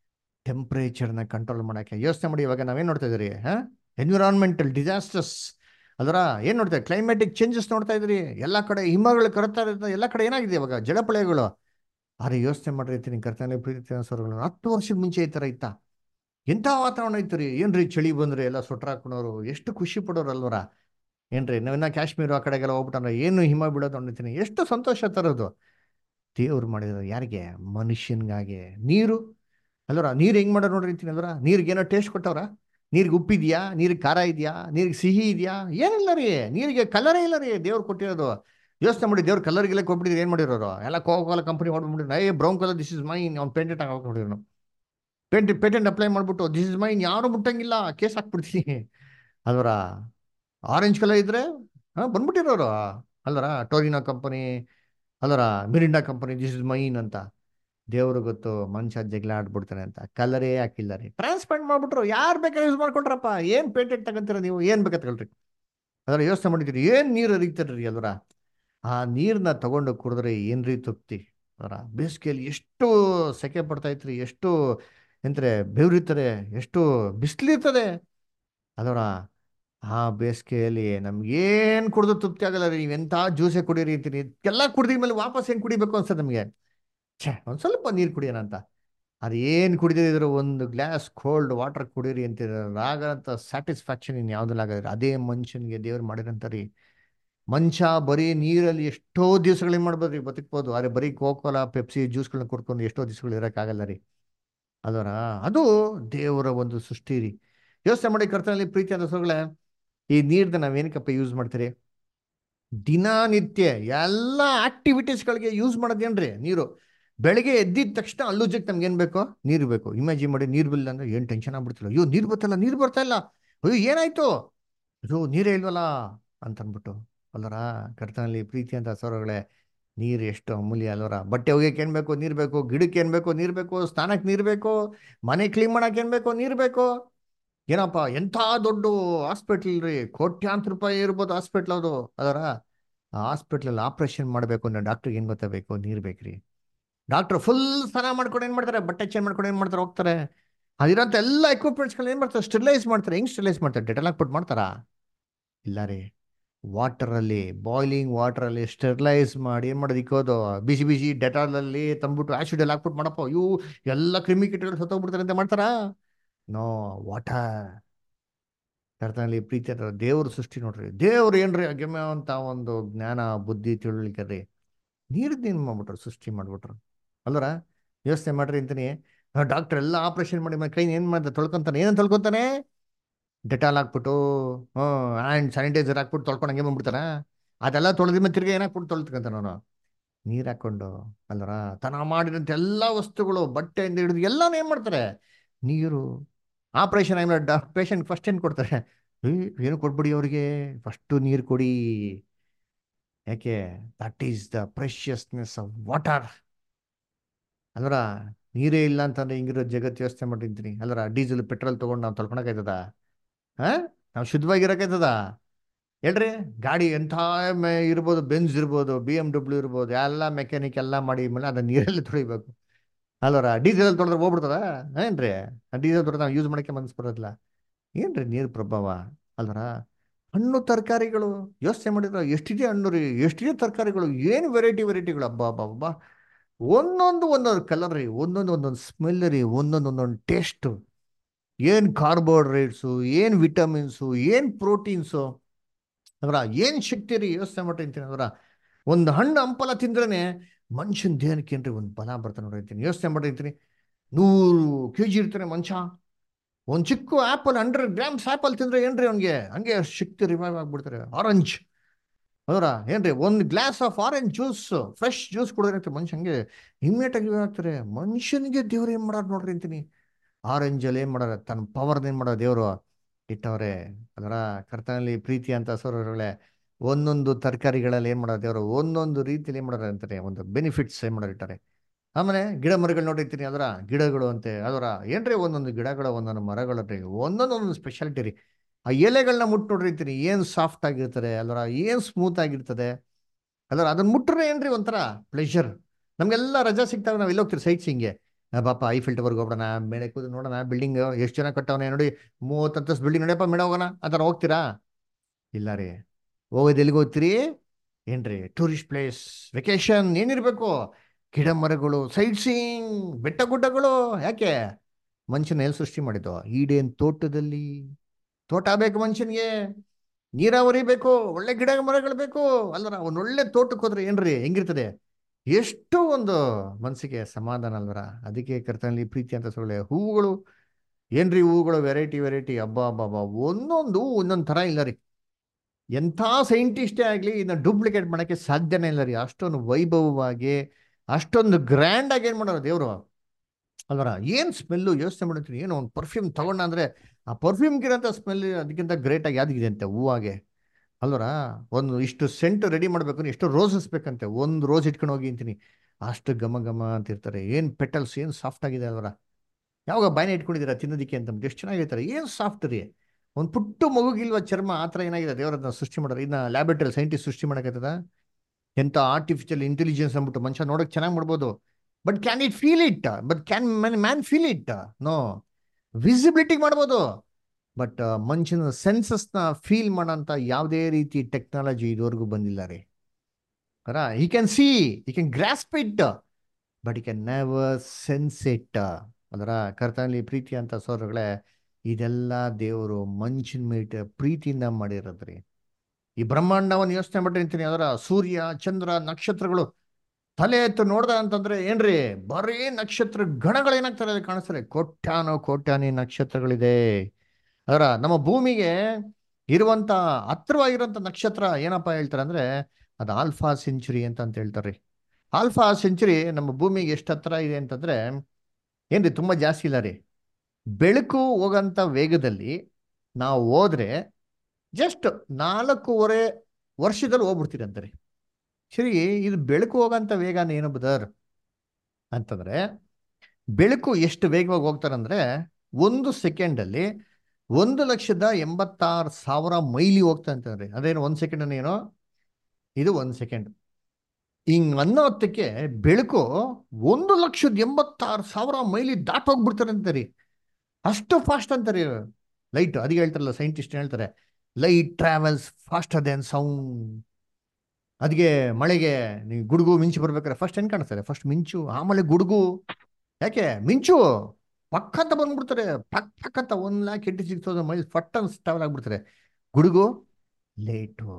ಟೆಂಪ್ರೇಚರ್ನ ಕಂಟ್ರೋಲ್ ಮಾಡಕ್ಕೆ ಯೋಚನೆ ಮಾಡಿ ಇವಾಗ ನಾವೇನ್ ನೋಡ್ತಾ ಇದ್ರಿ ಹಾ ಎನ್ವಿರಾನ್ಮೆಂಟಲ್ ಡಿಸಾಸ್ಟರ್ಸ್ ಅದರ ಏನ್ ನೋಡ್ತಾ ಕ್ಲೈಮ್ಯಾಟಿಕ್ ಚೇಂಜಸ್ ನೋಡ್ತಾ ಇದ್ರಿ ಎಲ್ಲ ಕಡೆ ಹಿಮಗಳು ಕರ್ತಾ ಇರ್ತದೆ ಎಲ್ಲ ಕಡೆ ಏನಾಗಿದೆ ಇವಾಗ ಜಲಪ್ರಳಯಗಳು ಆದ್ರೆ ಯೋಚನೆ ಮಾಡಿರ್ತೀನಿ ಕರ್ತನೆ ಪ್ರೀತಿ ಸ್ವರಗಳು ಹತ್ತು ವರ್ಷದ ಮುಂಚೆ ಈ ತರ ಇತ್ತ ಎಂಥ ವಾತಾವರಣ ಇತ್ತು ರೀ ಏನ್ರಿ ಚಳಿ ಬಂದ್ರೆ ಎಲ್ಲ ಸೊಟ್ರ ಹಾಕೊಂಡವ್ರು ಎಷ್ಟು ಖುಷಿ ಪಡೋರು ಅಲ್ವರ ಏನ್ರಿ ನಾವಿನ್ನ ಕಾಶ್ಮೀರ ಆ ಕಡೆಗೆಲ್ಲ ಹೋಗ್ಬಿಟ್ಟಂದ್ರೆ ಏನು ಹಿಮ ಬೀಳೋದು ಅಂದಿರ್ತೀನಿ ಎಷ್ಟು ಸಂತೋಷ ತರೋದು ದೇವ್ರು ಮಾಡಿದ್ರು ಯಾರಿಗೆ ಮನುಷ್ಯನ್ಗಾಗಿ ನೀರು ಅಲ್ವರ ನೀರು ಹೆಂಗ್ ಮಾಡೋರು ನೋಡ್ರಿ ಅಂತೀನಿ ಅಲ್ವರ ನೀರಿಗೇನೋ ಟೇಸ್ಟ್ ಕೊಟ್ಟವ್ರ ನೀರಿಗೆ ಉಪ್ಪಿದ್ಯಾ ನೀರಿಗೆ ಖಾರ ಇದೆಯಾ ನೀರಿಗೆ ಸಿಹಿ ಇದೆಯಾ ಏನಿಲ್ಲ ರೀ ನೀರಿಗೆ ಕಲರೇ ಇಲ್ಲ ರೀ ದೇವ್ರು ಕೊಟ್ಟಿರೋದು ಯೋಚನೆ ಮಾಡಿ ದೇವ್ರು ಕಲರ್ಗೆಲ್ಲ ಕೊಟ್ಬಿಟ್ಟಿದ್ರೆ ಏನು ಮಾಡಿರೋರು ಎಲ್ಲ ಕೋಕೋ ಕೋಲ ಕಂಪನಿ ಹೊಡ್ಬಿಟ್ಟಿದ್ರು a brown colour this is mine ಅವ್ನು ಪೇಂಟೆಂಟ್ ಹಾಕೊಂಡಿರೋನು ಪೇಂಟ್ ಪೇಟೆಂಟ್ ಅಪ್ಲೈ ಮಾಡ್ಬಿಟ್ಟು ದಿಸ್ ಇಸ್ ಮೈನ್ ಯಾರು ಮುಟ್ಟಂಗಿಲ್ಲ ಕೇಸ್ ಹಾಕ್ಬಿಡ್ತೀನಿ ಅದರ ಆರೆಂಜ್ ಕಲರ್ ಇದ್ರೆ ಹಾಂ ಬಂದ್ಬಿಟ್ಟಿರೋರು ಅಲ್ಲರ ಟೋರಿನೋ ಕಂಪನಿ ಅಲ್ಲರ Mirinda company this is mine ಅಂತ ದೇವ್ರು ಗೊತ್ತು ಮನುಷ್ಯ ಜಗಳ ಆಡ್ಬಿಡ್ತಾನೆ ಅಂತ ಕಲರೇ ಹಾಕಿಲ್ಲ ರೀ ಟ್ರಾನ್ಸ್ಪೆಂಟ್ ಮಾಡ್ಬಿಟ್ರು ಯಾರು ಬೇಕಾದ್ರೆ ಯೂಸ್ ಮಾಡ್ಕೊಂಡ್ರಪ್ಪ ಏನು ಪೇಟೆಂಟ್ ತಗೊಂತೀರ ನೀವು ಏನು ಬೇಕಾ ತಗೊಳ್ರಿ ಅದರ ಯೋಚನೆ ಮಾಡಿದ್ದೀರಿ ಏನು ನೀರು ಹರಿತಾರೆ ರೀ ಅಲ್ವರ ಆ ನೀರನ್ನ ತಗೊಂಡು ಕುಡಿದ್ರೆ ಏನ್ರಿ ತೃಪ್ತಿ ಅದರ ಬೇಸಿಗೆಯಲ್ಲಿ ಎಷ್ಟು ಸೆಕೆ ಪಡ್ತಾ ಇತ್ರಿ ಎಷ್ಟು ಎಂದ್ರೆ ಬೆವರಿತಾರೆ ಎಷ್ಟು ಬಿಸಿಲಿರ್ತದೆ ಅದರ ಆ ಬೇಸಿಗೆಯಲ್ಲಿ ನಮ್ಗೇನು ಕುಡಿದು ತೃಪ್ತಿ ಆಗಲ್ಲ ರೀ ನೀವೆಂಥ ಜ್ಯೂಸೇ ಕುಡೀರಿ ಅಂತೀನಿ ಎಲ್ಲ ಕುಡ್ದಿ ಮೇಲೆ ವಾಪಸ್ ಏನು ಕುಡಿಬೇಕು ಅನ್ಸತ್ತೆ ನಮಗೆ ಛೇ ಒಂದು ಸ್ವಲ್ಪ ನೀರು ಕುಡಿಯೋಣ ಅಂತ ಅದು ಏನು ಕುಡಿದಿದ್ರು ಒಂದು ಗ್ಲಾಸ್ ಕೋಲ್ಡ್ ವಾಟರ್ ಕುಡೀರಿ ಅಂತೀರ ಆಗಂತ ಸ್ಯಾಟಿಸ್ಫ್ಯಾಕ್ಷನ್ ಇನ್ನು ಯಾವುದಲ್ಲ ಆಗದ್ರೆ ಅದೇ ಮನುಷ್ಯನಿಗೆ ದೇವ್ರು ಮಾಡಿರಂತ ರೀ ಮನುಷ್ಯ ಬರೀ ನೀರಲ್ಲಿ ಎಷ್ಟೋ ದಿವಸಗಳು ಏನು ಮಾಡ್ಬೋದು ರೀ ಬದುಕ್ಬೋದು ಆದರೆ ಬರೀ ಕೋಕೋಲ ಪೆಪ್ಸಿ ಜ್ಯೂಸ್ಗಳನ್ನ ಕುಡ್ಕೊಂಡು ಎಷ್ಟೋ ದಿವಸಗಳು ಇರೋಕ್ಕಾಗಲ್ಲ ರೀ ಅದರ ಅದು ದೇವರ ಒಂದು ಸೃಷ್ಟಿ ರೀ ಯೋಚನೆ ಮಾಡಿ ಕರ್ತನಲ್ಲಿ ಪ್ರೀತಿ ಅಂತ ಸೊಗಳೇ ಈ ನೀರ್ನ ನಾವೇನಕ್ಕಪ್ಪ ಯೂಸ್ ಮಾಡ್ತೀರಿ ದಿನನಿತ್ಯ ಎಲ್ಲ ಆಕ್ಟಿವಿಟೀಸ್ಗಳಿಗೆ ಯೂಸ್ ಮಾಡೋದೇನ್ರಿ ನೀರು ಬೆಳಗ್ಗೆ ಎದ್ದಿದ ತಕ್ಷಣ ಅಲ್ಲುಜಕ್ಕೆ ನಮ್ಗೆ ಏನು ಬೇಕೋ ನೀರು ಬೇಕು ಇಮ್ಯಾಜಿನ್ ಮಾಡಿ ನೀರು ಬಿಲ್ಲ ಅಂದ್ರೆ ಏನು ಟೆನ್ಷನ್ ಆಗ್ಬಿಡ್ತಿಲ್ಲ ಅಯ್ಯೋ ನೀರು ಬರ್ತಲ್ಲ ನೀರು ಬರ್ತಾ ಇಲ್ಲ ಅಯ್ಯೋ ಏನಾಯ್ತು ಅಯ್ಯೋ ನೀರೇ ಇಲ್ವಲ್ಲ ಅಂತ ಅಂದ್ಬಿಟ್ಟು ಅಲ್ಲರ ಕರ್ತನಲ್ಲಿ ಪ್ರೀತಿ ಅಂತ ಸೌರಗಳೇ ನೀರು ಎಷ್ಟು ಅಮೂಲ್ಯ ಅಲ್ವರ ಬಟ್ಟೆ ಒಗ್ಯಕ್ಕೆ ಏನು ಬೇಕು ನೀರು ಬೇಕು ಗಿಡಕ್ಕೆ ಏನು ಬೇಕು ನೀರು ಬೇಕು ಸ್ನಾನಕ್ಕೆ ನೀರು ಬೇಕು ಮನೆ ಕ್ಲೀನ್ ಮಾಡಕ್ಕೆ ಏನು ಬೇಕು ನೀರು ಬೇಕು ಏನಪ್ಪ ಎಂಥ ದೊಡ್ಡ ಹಾಸ್ಪಿಟ್ಲ್ ರೀ ಕೋಟ್ಯಾಂತರ ರೂಪಾಯಿ ಇರ್ಬೋದು ಹಾಸ್ಪಿಟ್ಲ್ ಅದು ಅದರ ಆ ಹಾಸ್ಪಿಟ್ಲಲ್ಲಿ ಆಪ್ರೇಷನ್ ಮಾಡಬೇಕು ಅಂದ್ರೆ ಡಾಕ್ಟ್ರಿಗೆ ಏನು ಗೊತ್ತಾಗಬೇಕು ನೀರು ಬೇಕ್ರಿ ಡಾಕ್ಟರ್ ಫುಲ್ ಸ್ನಾನ ಮಾಡ್ಕೊಂಡು ಏನು ಮಾಡ್ತಾರೆ ಬಟ್ಟೆ ಚೇಂಜ್ ಮಾಡ್ಕೊಂಡು ಏನು ಮಾಡ್ತಾರೆ ಹೋಗ್ತಾರೆ ಅದಿರೋಂಥ ಎಲ್ಲ ಎಕ್ವಿಪ್ಮೆಂಟ್ಸ್ಗಳು ಏನು ಮಾಡ್ತಾರೆ ಸ್ಟೆರಿಲೈಸ್ ಮಾಡ್ತಾರೆ ಹೆಂಗ್ ಸ್ಟೆರಿಲೈಸ್ ಮಾಡ್ತಾರೆ ಡೆಟಲ್ ಹಾಕ್ಬಿಟ್ಟು ಮಾಡ್ತಾರಾ ಇಲ್ಲ ರೀ ವಾಟರಲ್ಲಿ ಬಾಯ್ಲಿಂಗ್ ವಾಟರಲ್ಲಿ ಸ್ಟೆರಿಲೈಸ್ ಮಾಡಿ ಏನು ಮಾಡೋದು ಇಕ್ಕೋದು ಬಿಸಿ ಬಿಸಿ ಡೆಟಾಲಲ್ಲಿ ತಂದ್ಬಿಟ್ಟು ಆ್ಯಸಿಡಲ್ಲಿ ಹಾಕ್ಬಿಟ್ಟು ಮಾಡಪ್ಪ ಇವು ಎಲ್ಲ ಕ್ರಿಮಿಕೀಟಗಳು ಸತ್ತೋಗ್ಬಿಡ್ತಾರೆ ಅಂತ ಮಾಡ್ತಾರಾ ನೋ ವಾಟರ್ ಕರ್ತನಲ್ಲಿ ಪ್ರೀತಿ ಅಂತ ದೇವ್ರ ಸೃಷ್ಟಿ ನೋಡ್ರಿ ದೇವ್ರು ಏನ್ರಿ ಅಗೆಮೆ ಅಂತ ಒಂದು ಜ್ಞಾನ ಬುದ್ಧಿ ತಿಳುವಳಿಕೆ ರೀ ನೀರ್ದು ಏನು ಮಾಡ್ಬಿಟ್ರು ಸೃಷ್ಟಿ ಮಾಡ್ಬಿಟ್ರು ಅಲ್ಲರ ಯೋಚನೆ ಮಾಡ್ರಿ ಅಂತೀನಿ ಡಾಕ್ಟರ್ ಎಲ್ಲ ಆಪರೇಷನ್ ಮಾಡಿ ಕೈ ಏನು ಮಾಡ್ತಾರೆ ತೊಳ್ಕೊಂತಾನೆ ಏನಂತ ತೊಳ್ಕೊಂತಾನೆ ಡೆಟಾಲ್ ಹಾಕ್ಬಿಟ್ಟು ಹ್ಞೂ ಆ್ಯಂಡ್ ಸ್ಯಾನಿಟೈಸರ್ ಹಾಕ್ಬಿಟ್ಟು ತೊಳ್ಕೊಂಡು ಹಂಗೆ ಬಂದ್ಬಿಡ್ತಾನ ಅದೆಲ್ಲ ತೊಳೆದ ಮೇಲೆ ತಿರ್ಗಿ ಏನು ಹಾಕ್ಬಿಟ್ಟು ತೊಳ್ತಕ್ಕಂತ ನಾನು ನೀರು ಹಾಕ್ಕೊಂಡು ಅಲ್ಲರ ತನ ಮಾಡಿದಂಥ ಎಲ್ಲ ವಸ್ತುಗಳು ಬಟ್ಟೆಯಿಂದ ಹಿಡಿದು ಎಲ್ಲಾನು ಏನು ಮಾಡ್ತಾರೆ ನೀರು ಆಪರೇಷನ್ ಆಗಿ ಪೇಷಂಟ್ ಫಸ್ಟ್ ಏನು ಕೊಡ್ತಾರೆ ಏನು ಕೊಟ್ಬಿಡಿ ಅವ್ರಿಗೆ ಫಸ್ಟು ನೀರು ಕೊಡಿ ಯಾಕೆ that is the preciousness of water ಅಲ್ವರ ನೀರೇ ಇಲ್ಲ ಅಂತಂದ್ರೆ ಹಿಂಗಿರೋ ಜಗತ್ತು ಯೋಚನೆ ಮಾಡಿರ್ತೀನಿ ಅಲ್ವರ ಡೀಸೆಲ್ ಪೆಟ್ರೋಲ್ ತೊಗೊಂಡು ನಾವು ತೊಳ್ಕೊಳಕಾಯ್ತದ ಹಾಂ ನಾವು ಶುದ್ಧವಾಗಿರೋಕಾಯ್ತದ ಹೇಳ್ರಿ ಗಾಡಿ ಎಂಥ ಮೆ ಇರ್ಬೋದು ಬೆನ್ಸ್ ಇರ್ಬೋದು ಬಿ ಎಮ್ ಡಬ್ಲ್ಯೂ ಇರ್ಬೋದು ಎಲ್ಲ ಮೆಕ್ಯಾನಿಕ್ ಎಲ್ಲ ಮಾಡಿ ಮೇಲೆ ಅದನ್ನ ನೀರಲ್ಲಿ ತೊಳಿಬೇಕು ಅಲ್ವರ ಡೀಸೆಲ್ ತೊಳೆದ್ರೆ ಹೋಗ್ಬಿಡ್ತದ ಏನ್ರಿ ಡೀಸೆಲ್ ತೊಳೆದ್ರೆ ನಾವು ಯೂಸ್ ಮಾಡೋಕ್ಕೆ ಮನಸ್ಸು ಬರೋದಿಲ್ಲ ಏನ್ರಿ ನೀರು ಪ್ರಭಾವ ಅಲ್ವರ ಹಣ್ಣು ತರಕಾರಿಗಳು ಯೋಚನೆ ಮಾಡಿದ್ರೆ ಎಷ್ಟಿದೆ ಹಣ್ಣು ರೀ ಎಷ್ಟಿದೆ ತರಕಾರಿಗಳು ಏನು ವೆರೈಟಿ ವೆರೈಟಿಗಳು ಹಬ್ಬ ಹಬ್ಬ ಹಬ್ಬ ಒಂದೊಂದು ಒಂದೊಂದು ಕಲರ್ ರೀ ಒಂದೊಂದು ಒಂದೊಂದು ಸ್ಮೆಲ್ ರೀ ಒಂದೊಂದು ಒಂದೊಂದು ಟೇಸ್ಟು ಏನು ಕಾರ್ಬೋಹೈಡ್ರೇಟ್ಸು ಏನು ವಿಟಮಿನ್ಸು ಏನು ಪ್ರೋಟೀನ್ಸು ಅವರ ಏನು ಶಕ್ತಿ ರೀ ಯೋಚನೆ ಮಾಡಿರ್ತೀನಿ ಅವರ ಒಂದು ಹಣ್ಣು ಹಂಪಲ ತಿಂದ್ರೇ ಮನುಷ್ಯನ ದೇಹಕ್ಕೆ ಏನ್ರಿ ಒಂದು ಬಲ ಬರ್ತಾನೆ ನೋಡಿರ್ತೀನಿ ಯೋಚನೆ ಮಾಡಿರ್ತೀನಿ ನೂರು ಕೆ ಜಿ ಇರ್ತಾನೆ ಮನುಷ್ಯ ಒಂದು ಚಿಕ್ಕ ಆ್ಯಪಲ್ ಹಂಡ್ರೆಡ್ ಗ್ರಾಮ್ಸ್ ಆ್ಯಪಲ್ ತಿಂದ್ರೆ ಏನ್ರಿ ಅವ್ನಿಗೆ ಹಂಗೆ ಶಕ್ತಿ ರಿವೈವ್ ಆಗ್ಬಿಡ್ತಾರೆ ಆರೆಂಜ್ ಅದರ ಏನ್ರಿ ಒಂದು glass of orange juice fresh juice ಕುಡಿದ್ರೆ ಮನುಷ್ಯ ಹಂಗೆ ಇಮ್ಮಿಡಿಯೇಟ್ ಆಗಿ ಆಗ್ತಾರೆ ಮನುಷ್ಯನಿಗೆ ದೇವ್ರು ಏನು ಮಾಡೋರು ನೋಡ್ರಿ ಅಂತೀನಿ ಆರೆಂಜಲ್ಲಿ ಏನು ಮಾಡೋರು ತನ್ನ ಪವರ್ನ ಏನು ಮಾಡೋರು ದೇವರು ಇಟ್ಟವ್ರೆ ಅದರ ಕರ್ತನಲ್ಲಿ ಪ್ರೀತಿ ಅಂತ ಸೋರಗಳೇ ಒಂದೊಂದು ತರಕಾರಿಗಳಲ್ಲಿ ಏನು ಮಾಡೋರು ದೇವರು ಒಂದೊಂದು ರೀತಿಯಲ್ಲಿ ಏನು ಮಾಡೋರು ಅಂತಾರೆ ಒಂದು ಬೆನಿಫಿಟ್ಸ್ ಏನು ಮಾಡೋರು ಇಟ್ಟಾರೆ ಆಮೇಲೆ ಗಿಡ ಮರಗಳು ನೋಡಿರ್ತೀನಿ ಅದರ ಗಿಡಗಳು ಅಂತೆ ಅದರ ಏನ್ರಿ ಒಂದೊಂದು ಗಿಡಗಳು ಒಂದೊಂದು ಮರಗಳು ರೀ ಒಂದೊಂದು ಒಂದೊಂದು ಸ್ಪೆಷಾಲಿಟಿ ರೀ ಆ ಎಲೆಗಳನ್ನ ಮುಟ್ಟು ನೋಡಿರ್ತೀನಿ ಏನು ಸಾಫ್ಟ್ ಆಗಿರ್ತದೆ ಅಲ್ಲರ ಏನು ಸ್ಮೂತ್ ಆಗಿರ್ತದೆ ಅಲ್ಲರ ಅದನ್ನ ಮುಟ್ರೆ ಏನ್ರಿ ಒಂಥರ ಪ್ಲೆಷರ್ ನಮಗೆಲ್ಲ ರಜಾ ಸಿಗ್ತಾವೆ ನಾವು ಎಲ್ಲಿ ಹೋಗ್ತೀರಿ ಸೈಟ್ ಸಿಂಗೆ ಬಾಪ ಐಫಿಲ್ ಟವರ್ಗೆ ಹೋಗೋಣ ಮೇಲೆ ಕೂದು ನೋಡೋಣ ಬಿಲ್ಡಿಂಗ್ ಎಷ್ಟು ಜನ ಕಟ್ಟವನೆ ನೋಡಿ ಮೂವತ್ತು ಅಂತಸ್ ಬಿಲ್ಡಿಂಗ್ ನಡೆಯಪ್ಪ ಮೇಡ ಹೋಗೋಣ ಆ ಥರ ಹೋಗ್ತೀರಾ ಇಲ್ಲ ರೀ ಹೋಗೋದು ಎಲ್ಲಿಗೆ ಹೋಗ್ತೀರಿ ಏನ್ರಿ ಟೂರಿಸ್ಟ್ ಪ್ಲೇಸ್ ವೆಕೇಶನ್ ಏನಿರಬೇಕು ಗಿಡ ಮರಗಳು ಸೈಟ್ ಸೀಯಿಂಗ್ ಬೆಟ್ಟ ಗುಡ್ಡಗಳು ಯಾಕೆ ಮನುಷ್ಯನ ಎಲ್ಲಿ ಸೃಷ್ಟಿ ಮಾಡಿದ್ದು ಈಡೇನ್ ತೋಟದಲ್ಲಿ ತೋಟ ಬೇಕು ಮನುಷ್ಯನಿಗೆ ನೀರಾವರಿ ಬೇಕು ಒಳ್ಳೆ ಗಿಡ ಮರಗಳು ಬೇಕು ಅಲ್ವರ ಒಂದು ಒಳ್ಳೆ ತೋಟಕ್ಕೆ ಹೋದ್ರೆ ಏನ್ರಿ ಹೆಂಗಿರ್ತದೆ ಎಷ್ಟು ಒಂದು ಮನಸ್ಸಿಗೆ ಸಮಾಧಾನ ಅಲ್ವರ ಅದಕ್ಕೆ ಕರ್ತನಲ್ಲಿ ಪ್ರೀತಿ ಅಂತ ಸೊಳ್ಳೆ ಹೂವುಗಳು ಏನ್ರಿ ಹೂಗಳು ವೆರೈಟಿ ವೆರೈಟಿ ಹಬ್ಬ ಹಬ್ಬ ಹಬ್ಬ ಒಂದೊಂದು ಒಂದೊಂದು ಥರ ಇಲ್ಲ ರೀ ಎಂಥ ಸೈಂಟಿಸ್ಟೇ ಆಗಲಿ ಇದನ್ನ ಡೂಪ್ಲಿಕೇಟ್ ಮಾಡೋಕ್ಕೆ ಸಾಧ್ಯನೇ ಇಲ್ಲ ರೀ ಅಷ್ಟೊಂದು ವೈಭವವಾಗಿ ಅಷ್ಟೊಂದು ಗ್ರ್ಯಾಂಡ್ ಆಗಿ ಏನು ಮಾಡೋರು ದೇವರು ಅಲ್ವರ ಏನು ಸ್ಮೆಲ್ಲು ಯೋಚನೆ ಮಾಡ್ತೀನಿ ಏನು ಒಂದು ಪರ್ಫ್ಯೂಮ್ ತಗೊಂಡ ಅಂದರೆ ಆ ಪರ್ಫ್ಯೂಮ್ಗಿರೋಂಥ ಸ್ಮೆಲ್ ಅದಕ್ಕಿಂತ ಗ್ರೇಟಾಗಿ ಯಾವ್ದಿದೆ ಅಂತೆ ಹೂವಾಗೆ ಅಲ್ವರ ಒಂದು ಇಷ್ಟು ಸೆಂಟ್ ರೆಡಿ ಮಾಡ್ಬೇಕು ಎಷ್ಟು ರೋಸಸ್ ಬೇಕಂತೆ ಒಂದು ರೋಸ್ ಇಟ್ಕೊಂಡು ಹೋಗಿ ಅಂತೀನಿ ಅಷ್ಟು ಘಮ ಘಮ ಅಂತ ಇರ್ತಾರೆ ಏನು ಪೆಟಲ್ಸ್ ಏನು ಸಾಫ್ಟ್ ಆಗಿದೆ ಅಲ್ವರ ಯಾವಾಗ ಬಾಯಿನ ಇಟ್ಕೊಂಡಿದ್ದೀರಾ ತಿನ್ನೋದಕ್ಕೆ ಅಂತ ಎಷ್ಟು ಚೆನ್ನಾಗಿರ್ತಾರೆ ಏನು ಸಾಫ್ಟ್ ರೀ ಒಂದು ಪುಟ್ಟು ಮಗುಗಿಲ್ವ ಚರ್ಮ ಆ ಥರ ಏನಾಗಿದೆ ದೇವರನ್ನ ಸೃಷ್ಟಿ ಮಾಡೋರು ಇನ್ನು ಲ್ಯಾಬರೇಟರಿ ಸೈಂಟಿಸ್ಟ್ ಸೃಷ್ಟಿ ಮಾಡೋಕ್ಕಾಗ್ತದ ಎಂಥ ಆರ್ಟಿಫಿಷಿಯಲ್ ಇಂಟೆಲಿಜೆನ್ಸ್ ಅಂದ್ಬಿಟ್ಟು ಮನುಷ್ಯ ನೋಡೋಕೆ ಚೆನ್ನಾಗಿ ಮಾಡ್ಬೋದು but can it feel it but can man man feel it no visibility ಮಾಡ್ಬೋದು ಬಟ್ ಮನುಷ್ಯನ ಸೆನ್ಸಸ್ನ ಫೀಲ್ ಮಾಡೋಂಥ ಯಾವುದೇ ರೀತಿ ಟೆಕ್ನಾಲಜಿ ಇದುವರೆಗೂ ಬಂದಿಲ್ಲ ರೀ ಅರ he can see he can grasp it but he can never sense it ಅದರ ಕರ್ತನಲ್ಲಿ ಪ್ರೀತಿ ಅಂತ ಸೋದರಗಳೇ ಇದೆಲ್ಲ ದೇವರು ಮನುಷ್ಯನ ಮೇಟ್ ಪ್ರೀತಿಯಿಂದ ಮಾಡಿರೋದ್ರಿ ಈ ಬ್ರಹ್ಮಾಂಡವನ್ನು ಯೋಚನೆ ಮಾಡಿರ್ತೀನಿ ಅದರ ಸೂರ್ಯ ಚಂದ್ರ ನಕ್ಷತ್ರಗಳು ತಲೆ ಎತ್ತು ನೋಡ್ದ ಅಂತಂದ್ರೆ ಏನ್ರಿ ಬರೀ ನಕ್ಷತ್ರ ಗಣಗಳು ಏನಾಗ್ತಾರೆ ಕಾಣಿಸ್ತಾರೆ ಕೋಟ್ಯಾನು ಕೋಟ್ಯಾನಿ ನಕ್ಷತ್ರಗಳಿದೆ ಅದರ ನಮ್ಮ ಭೂಮಿಗೆ ಇರುವಂತ ಹತ್ರವಾಗಿರುವಂತ ನಕ್ಷತ್ರ ಏನಪ್ಪ ಹೇಳ್ತಾರೆ ಅಂದ್ರೆ ಅದು ಆಲ್ಫಾ ಸೆಂಚುರಿ ಅಂತ ಅಂತ ಹೇಳ್ತಾರೆ ಆಲ್ಫಾ ಸೆಂಚುರಿ ನಮ್ಮ ಭೂಮಿಗೆ ಎಷ್ಟು ಹತ್ರ ಇದೆ ಅಂತಂದ್ರೆ ಏನ್ರಿ ತುಂಬಾ ಜಾಸ್ತಿ ಇಲ್ಲ ರೀ ಬೆಳಕು ಹೋಗಂತ ವೇಗದಲ್ಲಿ ನಾವು ಹೋದ್ರೆ ಜಸ್ಟ್ ನಾಲ್ಕೂವರೆ ವರ್ಷದಲ್ಲಿ ಹೋಗ್ಬಿಡ್ತೀರಿ ಅಂತಾರೆ ಸರಿ ಇದು ಬೆಳಕು ಹೋಗಂತ ವೇಗನ ಏನು ಬದರ್ ಅಂತಂದ್ರೆ ಬೆಳಕು ಎಷ್ಟು ವೇಗವಾಗಿ ಹೋಗ್ತಾರಂದ್ರೆ ಒಂದು ಸೆಕೆಂಡಲ್ಲಿ ಒಂದು ಲಕ್ಷದ ಎಂಬತ್ತಾರು ಸಾವಿರ ಮೈಲಿ ಹೋಗ್ತಾ ಅಂತಂದ್ರೆ ಅದೇನು ಒಂದು ಸೆಕೆಂಡ್ ಏನೋ ಇದು ಒಂದು ಸೆಕೆಂಡ್ ಹಿಂಗ್ ಅನ್ನೋ ಹೊತ್ತಕ್ಕೆ ಬೆಳಕು ಒಂದು ಲಕ್ಷದ ಎಂಬತ್ತಾರು ಸಾವಿರ ಮೈಲಿ ದಾಟ್ ಹೋಗ್ಬಿಡ್ತಾರೆ ಅಂತಾರೆ ಅಷ್ಟು ಫಾಸ್ಟ್ ಅಂತಾರೆ ಲೈಟ್ ಅದಕ್ಕೆ ಹೇಳ್ತಾರಲ್ಲ ಸೈಂಟಿಸ್ಟ್ ಹೇಳ್ತಾರೆ light travels faster than sound ಅದಕ್ಕೆ ಮಳೆಗೆ ನೀವು ಗುಡುಗು ಮಿಂಚು ಬರ್ಬೇಕಾದ್ರೆ ಫಸ್ಟ್ ಏನ್ ಕಾಣಿಸ್ತಾರೆ ಫಸ್ಟ್ ಮಿಂಚು ಆಮೇಲೆ ಗುಡುಗು ಯಾಕೆ ಮಿಂಚು ಪಕ್ಕ ಅಂತ ಬಂದ್ಬಿಡ್ತಾರೆ ಪಕ್ ಪಕ್ ಅಂತ one lakh eighty six thousand miles ಫಟ್ ಅಂತ ಟ್ರಾವೆಲ್ ಆಗ್ಬಿಡ್ತಾರೆ ಗುಡುಗು ಲೇಟು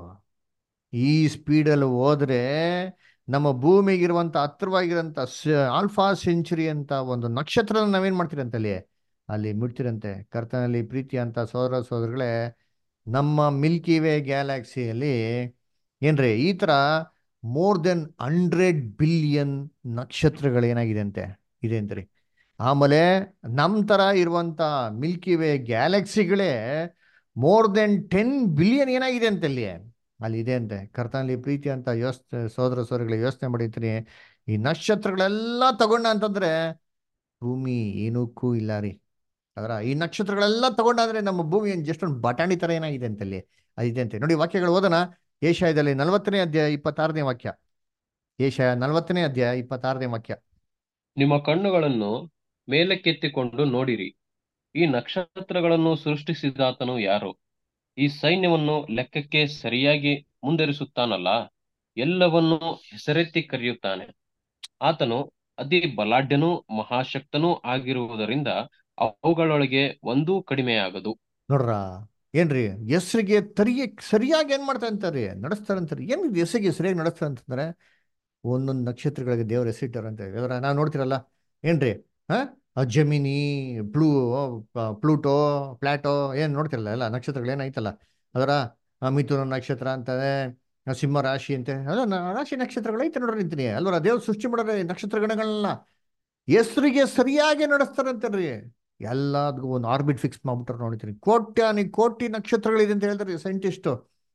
ಈ ಸ್ಪೀಡಲ್ಲಿ ಹೋದ್ರೆ ನಮ್ಮ ಭೂಮಿಗಿರುವಂತ ಹತ್ರವಾಗಿರೋಂಥ ಆಲ್ಫಾ ಸೆಂಚುರಿ ಅಂತ ಒಂದು ನಕ್ಷತ್ರ ನಾವೇನ್ ಮಾಡ್ತೀರಂತೆ ಅಲ್ಲಿ ಅಲ್ಲಿ ಮುಟ್ತಿರಂತೆ ಕರ್ತನಲ್ಲಿ ಪ್ರೀತಿ ಅಂತ ಸೋದರ ಸೋದರಗಳೇ ನಮ್ಮ ಮಿಲ್ಕಿ ವೇ ಗ್ಯಾಲಕ್ಸಿಯಲ್ಲಿ ಏನ್ರಿ ಈ ಥರ ಮೋರ್ ದೆನ್ ಹಂಡ್ರೆಡ್ ಬಿಲಿಯನ್ ನಕ್ಷತ್ರಗಳು ಏನಾಗಿದೆ ಅಂತೆ ಇದೆ ಅಂತ್ರಿ ಆಮೇಲೆ ನಮ್ಮ ಥರ ಇರುವಂಥ ಮಿಲ್ಕಿ ವೇ ಗ್ಯಾಲಕ್ಸಿಗಳೇ ಮೋರ್ ದೆನ್ ಟೆನ್ ಬಿಲಿಯನ್ ಏನಾಗಿದೆ ಅಂತ ಅಲ್ಲಿ ಅಲ್ಲಿ ಇದೆ ಅಂತೆ ಕರ್ತನಲ್ಲಿ ಪ್ರೀತಿ ಅಂತ ಯೋಚನೆ ಸೋದರ ಸೋದರಿಗಳ ಯೋಚನೆ ಮಾಡಿರ್ತೀನಿ ಈ ನಕ್ಷತ್ರಗಳೆಲ್ಲ ತಗೊಂಡ ಅಂತಂದ್ರೆ ಭೂಮಿ ಏನಕ್ಕೂ ಇಲ್ಲ ರೀ ಅದರ ಈ ನಕ್ಷತ್ರಗಳೆಲ್ಲ ತಗೊಂಡಾದ್ರೆ ನಮ್ಮ ಭೂಮಿ ಏನು ಜಸ್ಟ್ ಒಂದು ಬಟಾಣಿ ತರ ಏನಾಗಿದೆ ಅಂತಲ್ಲಿ ಅದಿದೆ ಅಂತೆ ನೋಡಿ ವಾಕ್ಯಗಳು ಓದೋಣ ಏಷಾಯದಲ್ಲಿ ನಲವತ್ತನೇ ಅಧ್ಯಾಯ ಇಪ್ಪತ್ತಾರನೇ ವಾಕ್ಯ ಏಷಾಯ ನಲವತ್ತನೇ ಅಧ್ಯಾಯ ಇಪ್ಪತ್ತಾರನೇ ವಾಕ್ಯ ನಿಮ್ಮ ಕಣ್ಣುಗಳನ್ನು ಮೇಲಕ್ಕೆತ್ತಿಕೊಂಡು ನೋಡಿರಿ ಈ ನಕ್ಷತ್ರಗಳನ್ನು ಸೃಷ್ಟಿಸಿದಾತನು ಯಾರು ಈ ಸೈನ್ಯವನ್ನು ಲೆಕ್ಕಕ್ಕೆ ಸರಿಯಾಗಿ ಮುಂದರಿಸುತ್ತಾನಲ್ಲ ಎಲ್ಲವನ್ನೂ ಹೆಸರೆತ್ತಿ ಕರೆಯುತ್ತಾನೆ ಆತನು ಅತಿ ಬಲಾಢ್ಯನೂ ಮಹಾಶಕ್ತನೂ ಆಗಿರುವುದರಿಂದ ಅವುಗಳೊಳಗೆ ಒಂದೂ ಕಡಿಮೆಯಾಗದು ನೋಡ್ರ ಏನ್ರಿ ಹೆಸರಿಗೆ ತರಿಗೆ ಸರಿಯಾಗಿ ಏನ್ ಮಾಡ್ತಾರೆ ಅಂತಾರೆ ನಡೆಸ್ತಾರೆ ಅಂತಾರೆ ಏನ್ ಇದು ಹೆಸರಿಗೆ ಸರಿಯಾಗಿ ನಡೆಸ್ತಾರೆ ಅಂತಂದ್ರೆ ಒಂದೊಂದು ನಕ್ಷತ್ರಗಳಿಗೆ ದೇವ್ರ ಹೆಸರಿಟ್ಟಾರಂತ ಇವ್ರ ನಾವು ನೋಡ್ತಿರಲ್ಲ ಏನ್ರಿ ಹಾ ಜಮಿನಿ ಪ್ಲೂ ಪ್ಲೂಟೋ ಪ್ಲಾಟೋ ಏನ್ ನೋಡ್ತಿರಲ್ಲ ಎಲ್ಲ ನಕ್ಷತ್ರಗಳು ಏನೈತಲ್ಲ ಅದರ ಮಿಥುನ ನಕ್ಷತ್ರ ಅಂತಾರೆ ಸಿಂಹ ರಾಶಿ ಅಂತೆ ಅಲ್ಲ ನ- ರಾಶಿ ನಕ್ಷತ್ರಗಳು ಐತೆ ನೋಡ್ರಿ ಅಂತೀನಿ ಅಲ್ವರ ದೇವ್ರು ಸೃಷ್ಟಿ ಮಾಡೋರೆ ನಕ್ಷತ್ರ ಗಣಗಳನ್ನ ಹೆಸರಿಗೆ ಸರಿಯಾಗಿ ನಡೆಸ್ತಾರಂತಾರ್ರಿ ಎಲ್ಲದಕ್ಕೂ ಒಂದು ಆರ್ಬಿಟ್ ಫಿಕ್ಸ್ ಮಾಡ್ಬಿಟ್ರೆ ನೋಡ್ತೀನಿ ಕೋಟ್ಯಾನಿ ಕೋಟಿ ನಕ್ಷತ್ರಗಳಿದೆ ಅಂತ ಹೇಳ್ತಾರೆ ಸೈಂಟಿಸ್ಟ್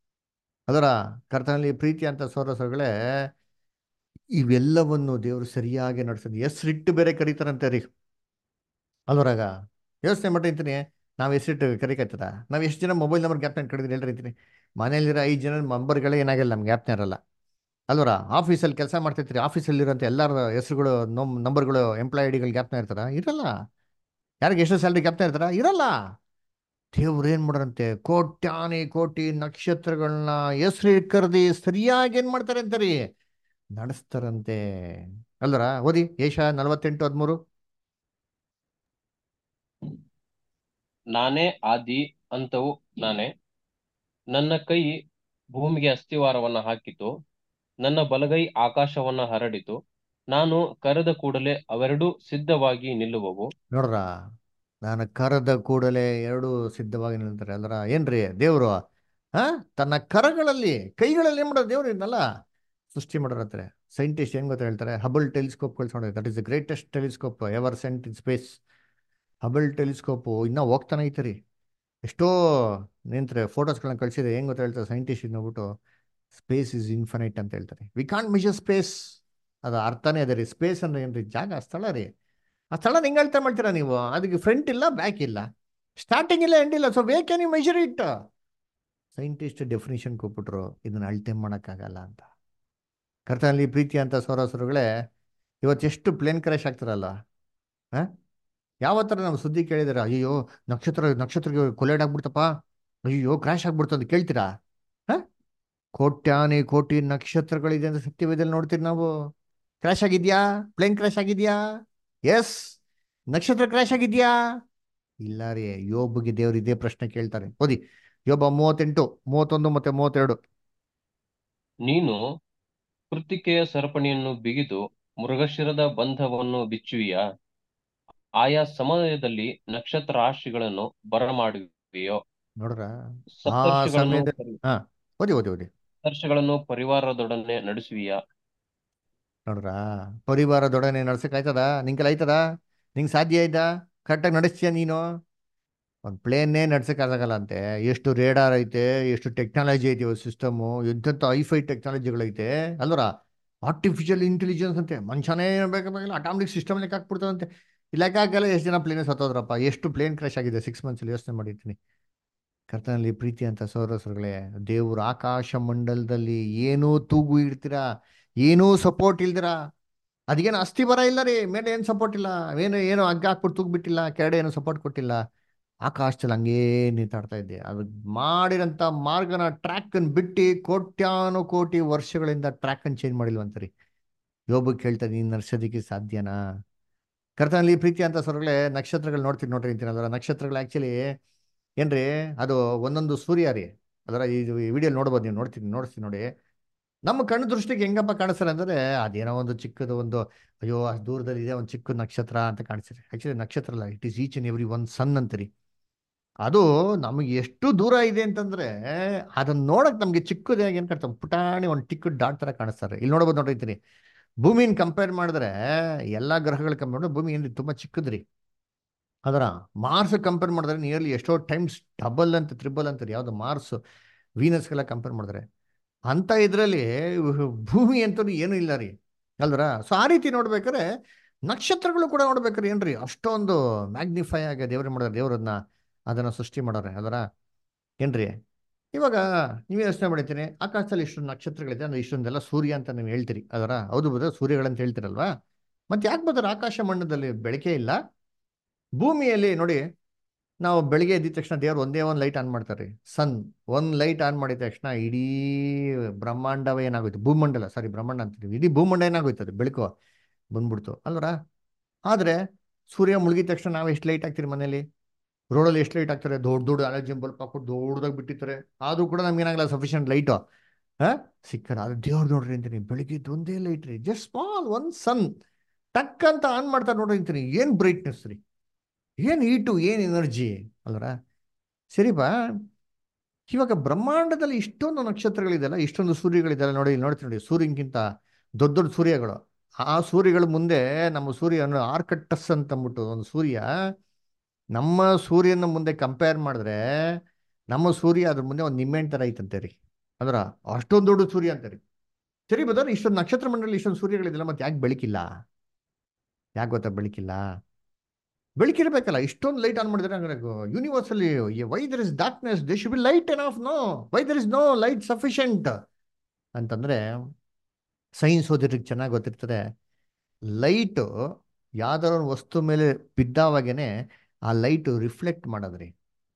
ಅದರ ಕರ್ತನಲ್ಲಿ ಪ್ರೀತಿ ಅಂತ ಸೋರಸಗಳೇ ಇವೆಲ್ಲವನ್ನು ದೇವರು ಸರಿಯಾಗಿ ನಡೆಸಿದ್ರು ಹೆಸರಿಟ್ಟು ಬೇರೆ ಕರೀತಾರಂತೆ ರೀ ಅಲ್ವರಾಗ ಯೋಚನೆ ಮಾಡಿರ್ತೀನಿ ನಾವು ಹೆಸರಿಟ್ಟು ಕರಿಕತ್ತದ ನಾವು ಎಷ್ಟು ಜನ ಮೊಬೈಲ್ ನಂಬರ್ ಗ್ಯಾಪ್ನ ಕಡಿದ್ರೆ ಹೇಳ್ರಿ ಮನೇಲಿರೋ ಐದು ಜನ ನಂಬರ್ಗಳೇ ಏನಾಗಿಲ್ಲ ನಮ್ಗೆ ಗ್ಯಾಪ್ನ ಇರಲ್ಲ ಅಲ್ವರ ಆಫೀಸಲ್ಲಿ ಕೆಲಸ ಮಾಡ್ತಿರ್ತೀರಿ ಆಫೀಸಲ್ಲಿರೋಂಥ ಎಲ್ಲರ ಹೆಸರುಗಳು ನಮ್ ನಂಬರ್ಗಳು ಎಂಪ್ಲಾಯ್ ಐಡಿಗಳು ಗ್ಯಾಪ್ನ ಇರ್ತಾರ ಇರಲ್ಲ ಯಾರಿಗೆ ಎಷ್ಟು ಸ್ಯಾಲ್ರಿ ಗ್ಯಾಪ್ನ ಇರ್ತಾರ ಇರಲ್ಲ ದೇವ್ರು ಏನ್ ಮಾಡೋರಂತೆ ಕೋಟ್ಯಾನಿ ಕೋಟಿ ನಕ್ಷತ್ರಗಳನ್ನ ಹೆಸರು ಕರೆದಿ ಸರಿಯಾಗಿ ಏನ್ ಮಾಡ್ತಾರೆ ಅಂತಾರಿ ನಡೆಸ್ತಾರಂತೆ ಅಲ್ವರ ಓದಿ ಏಷ ನಲವತ್ತೆಂಟು ಹದಿಮೂರು ನಾನೇ ಆದಿ ಅಂತವು ನಾನೇ ನನ್ನ ಕೈ ಭೂಮಿಗೆ ಅಸ್ಥಿವಾರವನ್ನ ಹಾಕಿತು ನನ್ನ ಬಲಗೈ ಆಕಾಶವನ್ನ ಹರಡಿತು ನಾನು ಕರೆದ ಕೂಡಲೇ ಅವೆರಡೂ ಸಿದ್ಧವಾಗಿ ನಿಲ್ಲುವವು ನೋಡ್ರ ನಾನು ಕರೆದ ಕೂಡಲೇ ಎರಡು ಸಿದ್ಧವಾಗಿ ನಿಲ್ತಾರೆ ಅಲ್ರ ಏನ್ರಿ ದೇವರು ಹಾ ತನ್ನ ಕರಗಳಲ್ಲಿ ಕೈಗಳಲ್ಲಿ ಏನ್ ಮಾಡೋದು ದೇವ್ರು ಇದನ್ನೆಲ್ಲ ಸೃಷ್ಟಿ ಮಾಡೋರತ್ರೆ ಸೈಂಟಿಸ್ಟ್ ಏನ್ ಗೊತ್ತಾ ಹೇಳ್ತಾರೆ ಹಬಲ್ ಟೆಲಿಸ್ಕೋಪ್ ಕಳ್ಸ್ಕೊಂಡ್ರೆ that is the greatest telescope ever sent in space Hubble telescope ಇನ್ನೂ ಹೋಗ್ತಾನೆ ಐತರಿ ಎಷ್ಟೋ ನಿಂತ್ರೆ ಫೋಟೋಸ್ಗಳನ್ನ ಕಳಿಸಿದ್ರೆ ಹೆಂಗ್ ಗೊತ್ತಾ ಹೇಳ್ತಾರೆ ಸೈಂಟಿಸ್ಟ್ ನೋಡ್ಬಿಟ್ಟು ಸ್ಪೇಸ್ ಇಸ್ ಇನ್ಫನೈಟ್ ಅಂತ ಹೇಳ್ತಾರೆ ವಿ ಕಾಂಟ್ ಮೆಜರ್ ಸ್ಪೇಸ್ ಅದು ಅರ್ಥನೇ ಅದೇ ರೀ ಸ್ಪೇಸ್ ಅಂದ್ರೆ ಏನ್ರಿ ಜಾಗ ಸ್ಥಳ ರೀ ಆ ಸ್ಥಳ ಹೆಂಗ್ ಹೇಳ್ತಾ ಮಾಡ್ತೀರಾ ನೀವು ಅದಕ್ಕೆ ಫ್ರಂಟ್ ಇಲ್ಲ ಬ್ಯಾಕ್ ಇಲ್ಲ ಸ್ಟಾರ್ಟಿಂಗ್ ಇಲ್ಲ ಎಂಡ್ ಇಲ್ಲ so way can you measure it scientist definition ಕೊಟ್ಬಿಟ್ರು ಇದನ್ನ ಅಳತೆ ಮಾಡೋಕ್ಕಾಗಲ್ಲ ಅಂತ ಕರ್ತನಲ್ಲಿ ಪ್ರೀತಿ ಅಂತ ಸೌರಸರುಗಳೇ ಇವತ್ತು ಎಷ್ಟು ಪ್ಲೇನ್ ಕ್ರ್ಯಾಶ್ ಆಗ್ತಾರಲ್ಲ ಹಾಂ ಯಾವತ್ತರ ನಾವು ಸುದ್ದಿ ಕೇಳಿದಾರೆ ಅಯ್ಯೋ ನಕ್ಷತ್ರ ನಕ್ಷತ್ರಕ್ಕೆ ಕೊಲೈಡ್ ಆಗ್ಬಿಡ್ತಪ್ಪ ಅಯ್ಯೋ ಕ್ರ್ಯಾಶ್ ಆಗ್ಬಿಡ್ತು ಅಂತ ಕೇಳ್ತೀರಾ ಹಾಂ ಕೋಟ್ಯಾನಿ ಕೋಟಿ ನಕ್ಷತ್ರಗಳಿದೆ ಅಂತ ಸತ್ಯವೇದಲ್ಲಿ ನೋಡ್ತೀರಿ ನಾವು ಕ್ರ್ಯಾಶ್ ಆಗಿದ್ಯಾ ಪ್ಲೇನ್ ಕ್ರ್ಯಾಶ್ ಆಗಿದ್ಯಾ ಎಸ್ ನಕ್ಷತ್ರ ಕ್ರ್ಯಾಶ್ ಆಗಿದ್ಯಾ ಇಲ್ಲ ರೀ ಯೋಬ್ಗೆ ದೇವ್ರು ಇದೇ ಪ್ರಶ್ನೆ ಕೇಳ್ತಾರೆ ಓದಿ ಯೋಬ ಮೂವತ್ತೆಂಟು ಮೂವತ್ತೊಂದು ಮತ್ತೆ ಮೂವತ್ತೆರಡು ನೀನು ಕೃತ್ತಿಕೆಯ ಸರಪಣಿಯನ್ನು ಬಿಗಿದು ಮೃಗಶಿರದ ಬಂಧವನ್ನು ಬಿಚ್ಚುವಿಯಾ ಆಯಾ ಸಮಯದಲ್ಲಿ ನಕ್ಷತ್ರ ರಾಶಿಗಳನ್ನು ಬರಮಾಡುವಿಯೋ ನೋಡ್ರ ಸಪ್ತರ್ಷಿಗಳನ್ನು ಸಮಯದ- ಪರಿ- ಹಾ ಓದಿ ಓದಿ ಓದಿ ಸಪ್ತರ್ಷಿಗಳನ್ನು ಪರಿವಾರದೊಡನೆ ನಡೆಸುವಿಯಾ ನೋಡ್ರ ಪರಿವಾರದೊಡನೆ ನಡ್ಸಕ್ ಆಯ್ತದ ನಿಂಗೆಲ್ಲ ಆಯ್ತದ ನಿಂಗೆ ಸಾಧ್ಯ ಆಯ್ತಾ ಕರೆಕ್ಟಾಗಿ ನಡೆಸ್ತೀಯ ನೀನು ಒಂದು ಪ್ಲೇನ್ನೇ ನಡ್ಸಕ್ ಆಗಲ್ಲ ಅಂತೆ ಎಷ್ಟು ರೇಡಾರ್ ಐತೆ ಎಷ್ಟು ಟೆಕ್ನಾಲಜಿ ಐತೆ ಸಿಸ್ಟಮು ಎಂತೆಂಥ ಐಫೈ ಟೆಕ್ನಾಲಜಿಗಳೈತೆ ಅಲ್ವರ ಆರ್ಟಿಫಿಷಿಯಲ್ ಇಂಟೆಲಿಜೆನ್ಸ್ ಅಂತೆ ಮನುಷ್ಯನೇ ಬೇಕಾಗಿಲ್ಲ ಅಟಾಮಿಕ್ ಸಿಸ್ಟಮ್ ಲೆಕ್ಕ ಹಾಕ್ಬಿಡ್ತಾವಂತೆ ಲೆಕ್ಕ ಹಾಕಲ್ಲ ಎಷ್ಟು ಜನ ಪ್ಲೇನ್ ಸತ್ತೋದ್ರಪ್ಪ ಎಷ್ಟು ಪ್ಲೇನ್ ಕ್ರಾಶ್ ಆಗಿದೆ ಸಿಕ್ಸ್ ಮಂತ್ಸಲ್ಲಿ ಯೋಚನೆ ಮಾಡಿರ್ತೀನಿ ಕರ್ತನಲ್ಲಿ ಪ್ರೀತಿ ಅಂತ ಸೌರಸರುಗಳೇ ದೇವ್ರ ಆಕಾಶ ಮಂಡಲದಲ್ಲಿ ಏನೂ ತೂಗು ಇಡ್ತೀರಾ ಏನೂ ಸಪೋರ್ಟ್ ಇಲ್ದಿರಾ ಅದಕ್ಕೇನು ಅಸ್ಥಿ ಬರ ಇಲ್ಲ ರೀ ಮೇಲೆ ಏನು ಸಪೋರ್ಟ್ ಇಲ್ಲ ಏನು ಏನು ಹಗ್ಗ ಹಾಕ್ಬಿಟ್ಟು ತೂಗ್ಬಿಟ್ಟಿಲ್ಲ ಕೆರಡೆ ಏನು ಸಪೋರ್ಟ್ ಕೊಟ್ಟಿಲ್ಲ ಆಕಾಶದಲ್ಲಿ ಹಂಗೇ ನಿಂತಾಡ್ತಾ ಇದ್ದೆ ಅದು ಮಾಡಿರೋಂಥ ಮಾರ್ಗನ ಟ್ರ್ಯಾಕನ್ನು ಬಿಟ್ಟು ಕೋಟ್ಯಾನು ಕೋಟಿ ವರ್ಷಗಳಿಂದ ಟ್ರ್ಯಾಕನ್ನು ಚೇಂಜ್ ಮಾಡಿಲ್ವಂತ ರೀ ಯೋಬಕ್ಕೆ ಹೇಳ್ತಾ ನೀನು ನಡ್ಸೋದಕ್ಕೆ ಸಾಧ್ಯನಾ ಕರ್ತನಲ್ಲಿ ಪ್ರೀತಿ ಅಂತ ಸ್ವರ್ಗಳೇ ನಕ್ಷತ್ರಗಳು ನೋಡ್ತೀನಿ ನೋಡ್ರಿ ಅಂತೀನಿ ಅದರ ನಕ್ಷತ್ರಗಳು ಆ್ಯಕ್ಚುಲಿ ಏನ್ರಿ ಅದು ಒಂದೊಂದು ಸೂರ್ಯ ರೀ ಅದರ ಈ ವಿಡಿಯೋ ನೋಡ್ಬೋದು ನೀವು ನೋಡ್ತೀನಿ ನೋಡ್ತೀನಿ ನೋಡಿ ನಮ್ಮ ಕಣ್ಣು ದೃಷ್ಟಿಗೆ ಹೆಂಗಪ್ಪ ಕಾಣಿಸ್ತಾರೆ ಅಂದರೆ ಅದೇನೋ ಒಂದು ಚಿಕ್ಕದು ಒಂದು ಅಯ್ಯೋ ಅಷ್ಟು ದೂರದಲ್ಲಿ ಇದೆ ಒಂದು ಚಿಕ್ಕ ನಕ್ಷತ್ರ ಅಂತ ಕಾಣಿಸ್ತಾರೆ ಆ್ಯಕ್ಚುಲಿ ನಕ್ಷತ್ರ ಅಲ್ಲ it is each and every one sun ಅಂತೀರಿ ಅದು ನಮಗೆ ಎಷ್ಟು ದೂರ ಇದೆ ಅಂತಂದ್ರೆ ಅದನ್ನ ನೋಡಕ್ ನಮಗೆ ಚಿಕ್ಕದಾಗಿ ಏನ್ ಕಾಣ್ತಾರೆ ಪುಟಾಣಿ ಒಂದು ಟಿಕ್ಕ ಡಾಟ್ ತರ ಕಾಣಿಸ್ತಾರೆ ಇಲ್ಲಿ ನೋಡ್ಬೋದು ನೋಡಿರ್ತೀನಿ ಭೂಮಿನ ಕಂಪೇರ್ ಮಾಡಿದ್ರೆ ಎಲ್ಲಾ ಗ್ರಹಗಳ ಕಂಪೇರ್ ಮಾಡಿದ್ರೆ ಭೂಮಿ ಏನ್ರಿ ತುಂಬಾ ಚಿಕ್ಕದ್ರಿ ಅದರ ಮಾರ್ಸ್ ಕಂಪೇರ್ ಮಾಡಿದ್ರೆ ನಿಯರ್ಲಿ ಎಷ್ಟೋ ಟೈಮ್ಸ್ ಡಬಲ್ ಅಂತ ತ್ರಿಬಲ್ ಅಂತಾರೆ ಯಾವ್ದು ಮಾರ್ಸ್ ವೀನಸ್ಗೆಲ್ಲ ಕಂಪೇರ್ ಮಾಡಿದ್ರೆ ಅಂತ ಇದರಲ್ಲಿ ಭೂಮಿ ಅಂತೂ ಏನೂ ಇಲ್ಲ ರೀ ಅಲ್ದ್ರ ಸೊ ಆ ರೀತಿ ನೋಡ್ಬೇಕಾದ್ರೆ ನಕ್ಷತ್ರಗಳು ಕೂಡ ನೋಡ್ಬೇಕಾರೆ ಏನ್ರಿ ಅಷ್ಟೊಂದು ಮ್ಯಾಗ್ನಿಫೈ ಆಗಿ ದೇವ್ರ ಮಾಡೋರು ದೇವ್ರನ್ನ ಅದನ್ನ ಸೃಷ್ಟಿ ಮಾಡೋರೆ ಅದರ ಏನ್ರಿ ಇವಾಗ ನೀವು ಯೋಚನೆ ಮಾಡಿರ್ತೀನಿ ಆಕಾಶದಲ್ಲಿ ಇಷ್ಟೊಂದು ನಕ್ಷತ್ರಗಳಿದೆ ಅಂದ್ರೆ ಇಷ್ಟೊಂದೆಲ್ಲ ಸೂರ್ಯ ಅಂತ ನೀವು ಹೇಳ್ತೀರಿ ಅದರ ಹೌದು ಬದ ಸೂರ್ಯಗಳಂತ ಹೇಳ್ತೀರಲ್ವಾ ಮತ್ತೆ ಯಾಕೆ ಬದರ ಆಕಾಶ ಮಂಡಲದಲ್ಲಿ ಬೆಳಕೆ ಇಲ್ಲ ಭೂಮಿಯಲ್ಲಿ ನೋಡಿ ನಾವು ಬೆಳಿಗ್ಗೆ ಎದ್ದಿದ ತಕ್ಷಣ ದೇವ್ರು ಒಂದೇ ಒಂದು ಲೈಟ್ ಆನ್ ಮಾಡ್ತಾರೆ ಸನ್ ಒಂದು ಲೈಟ್ ಆನ್ ಮಾಡಿದ ತಕ್ಷಣ ಇಡೀ ಬ್ರಹ್ಮಾಂಡವೇ ಏನಾಗೋಯ್ತು ಭೂಮಂಡಲ ಸಾರಿ ಬ್ರಹ್ಮಾಂಡ ಅಂತೀವಿ ಇಡೀ ಭೂಮಂಡ ಏನಾಗೋಯ್ತು ಅದು ಬೆಳಕು ಬಂದ್ಬಿಡ್ತು ಅಲ್ವರ ಆದರೆ ಸೂರ್ಯ ಮುಳುಗಿದ ತಕ್ಷಣ ನಾವು ಎಷ್ಟು ಲೈಟ್ ಹಾಕ್ತೀರಿ ಮನೇಲಿ ರೋಡಲ್ಲಿ ಎಷ್ಟು ಲೈಟ್ ಹಾಕ್ತಾರೆ ದೊಡ್ಡ ದೊಡ್ಡ ಅಲರ್ಜಿನ್ ಬಲ್ಪ್ ಹಾಕ್ಬಿಟ್ಟು ದೊಡ್ಡದಾಗಿ ಬಿಟ್ಟಿರ್ತಾರೆ ಆದರೂ ಕೂಡ ನಮ್ಗೆ ಏನಾಗಲ್ಲ ಸಫಿಷಿಯಂಟ್ ಲೈಟು ಹಾಂ ಸಿಕ್ಕಲ್ಲ ಅದು ದೇವ್ರು ನೋಡ್ರಿ ಅಂತೀನಿ ಬೆಳಿಗ್ಗೆ ಒಂದೇ ಲೈಟ್ ರೀ ಜಸ್ಟ್ ಸ್ಮಾಲ್ ಒನ್ ಸನ್ ಟಕ್ ಅಂತ ಆನ್ ಮಾಡ್ತಾರೆ ನೋಡ್ರಿ ಅಂತೀನಿ ಏನು ಬ್ರೈಟ್ನೆಸ್ ರೀ ಏನು ಹೀಟು ಏನು ಎನರ್ಜಿ ಅಲ್ವರ ಸರಿ ಬಾ ಇವಾಗ ಬ್ರಹ್ಮಾಂಡದಲ್ಲಿ ಇಷ್ಟೊಂದು ನಕ್ಷತ್ರಗಳಿದೆಯಲ್ಲ ಇಷ್ಟೊಂದು ಸೂರ್ಯಗಳಿದೆಯಲ್ಲ ನೋಡಿ ಇಲ್ಲಿ ನೋಡ್ತೀನಿ ನೋಡಿ ಸೂರ್ಯನ್ಗಿಂತ ದೊಡ್ಡ ದೊಡ್ಡ ಸೂರ್ಯಗಳು ಆ ಸೂರ್ಯಗಳ ಮುಂದೆ ನಮ್ಮ ಸೂರ್ಯನ ಆರ್ಕಟ್ಟಸ್ ಅಂತ ಅಂದ್ಬಿಟ್ಟು ಒಂದು ಸೂರ್ಯ ನಮ್ಮ ಸೂರ್ಯನ ಮುಂದೆ ಕಂಪೇರ್ ಮಾಡಿದ್ರೆ ನಮ್ಮ ಸೂರ್ಯ ಅದ್ರ ಮುಂದೆ ಒಂದು ನಿಮ್ಮೆಣ್ಣು ಥರ ಐತಂತೆ ರೀ ಅದರ ಅಷ್ಟೊಂದು ದೊಡ್ಡ ಸೂರ್ಯ ಅಂತ ರೀ ಸರಿ ಬದರ್ ಇಷ್ಟೊಂದು ನಕ್ಷತ್ರ ಮಂಡಲ ಇಷ್ಟೊಂದು ಸೂರ್ಯಗಳಿದೆಯಲ್ಲ ಮತ್ತೆ ಯಾಕೆ ಬೆಳಕಿಲ್ಲ ಯಾಕೆ ಗೊತ್ತಾ ಬೆಳಕಿಲ್ಲ ಬೆಳಕಿರ್ಬೇಕಲ್ಲ ಇಷ್ಟೊಂದು ಲೈಟ್ ಆನ್ ಮಾಡಿದ್ರೆ ಹಂಗಾರೆ ಯೂನಿವರ್ಸ್ ಅಲ್ಲಿ why there is darkness they should be light enough no why there is no light sufficient ಅಂತಂದ್ರೆ ಸೈನ್ಸ್ ಓದಿರಿಗೆ ಚೆನ್ನಾಗಿ ಗೊತ್ತಿರ್ತದೆ ಲೈಟು ಯಾವ್ದಾರ ಒಂದು ವಸ್ತು ಮೇಲೆ ಬಿದ್ದಾವಾಗೇನೆ ಆ ಲೈಟು ರಿಫ್ಲೆಕ್ಟ್ ಮಾಡೋದ್ರಿ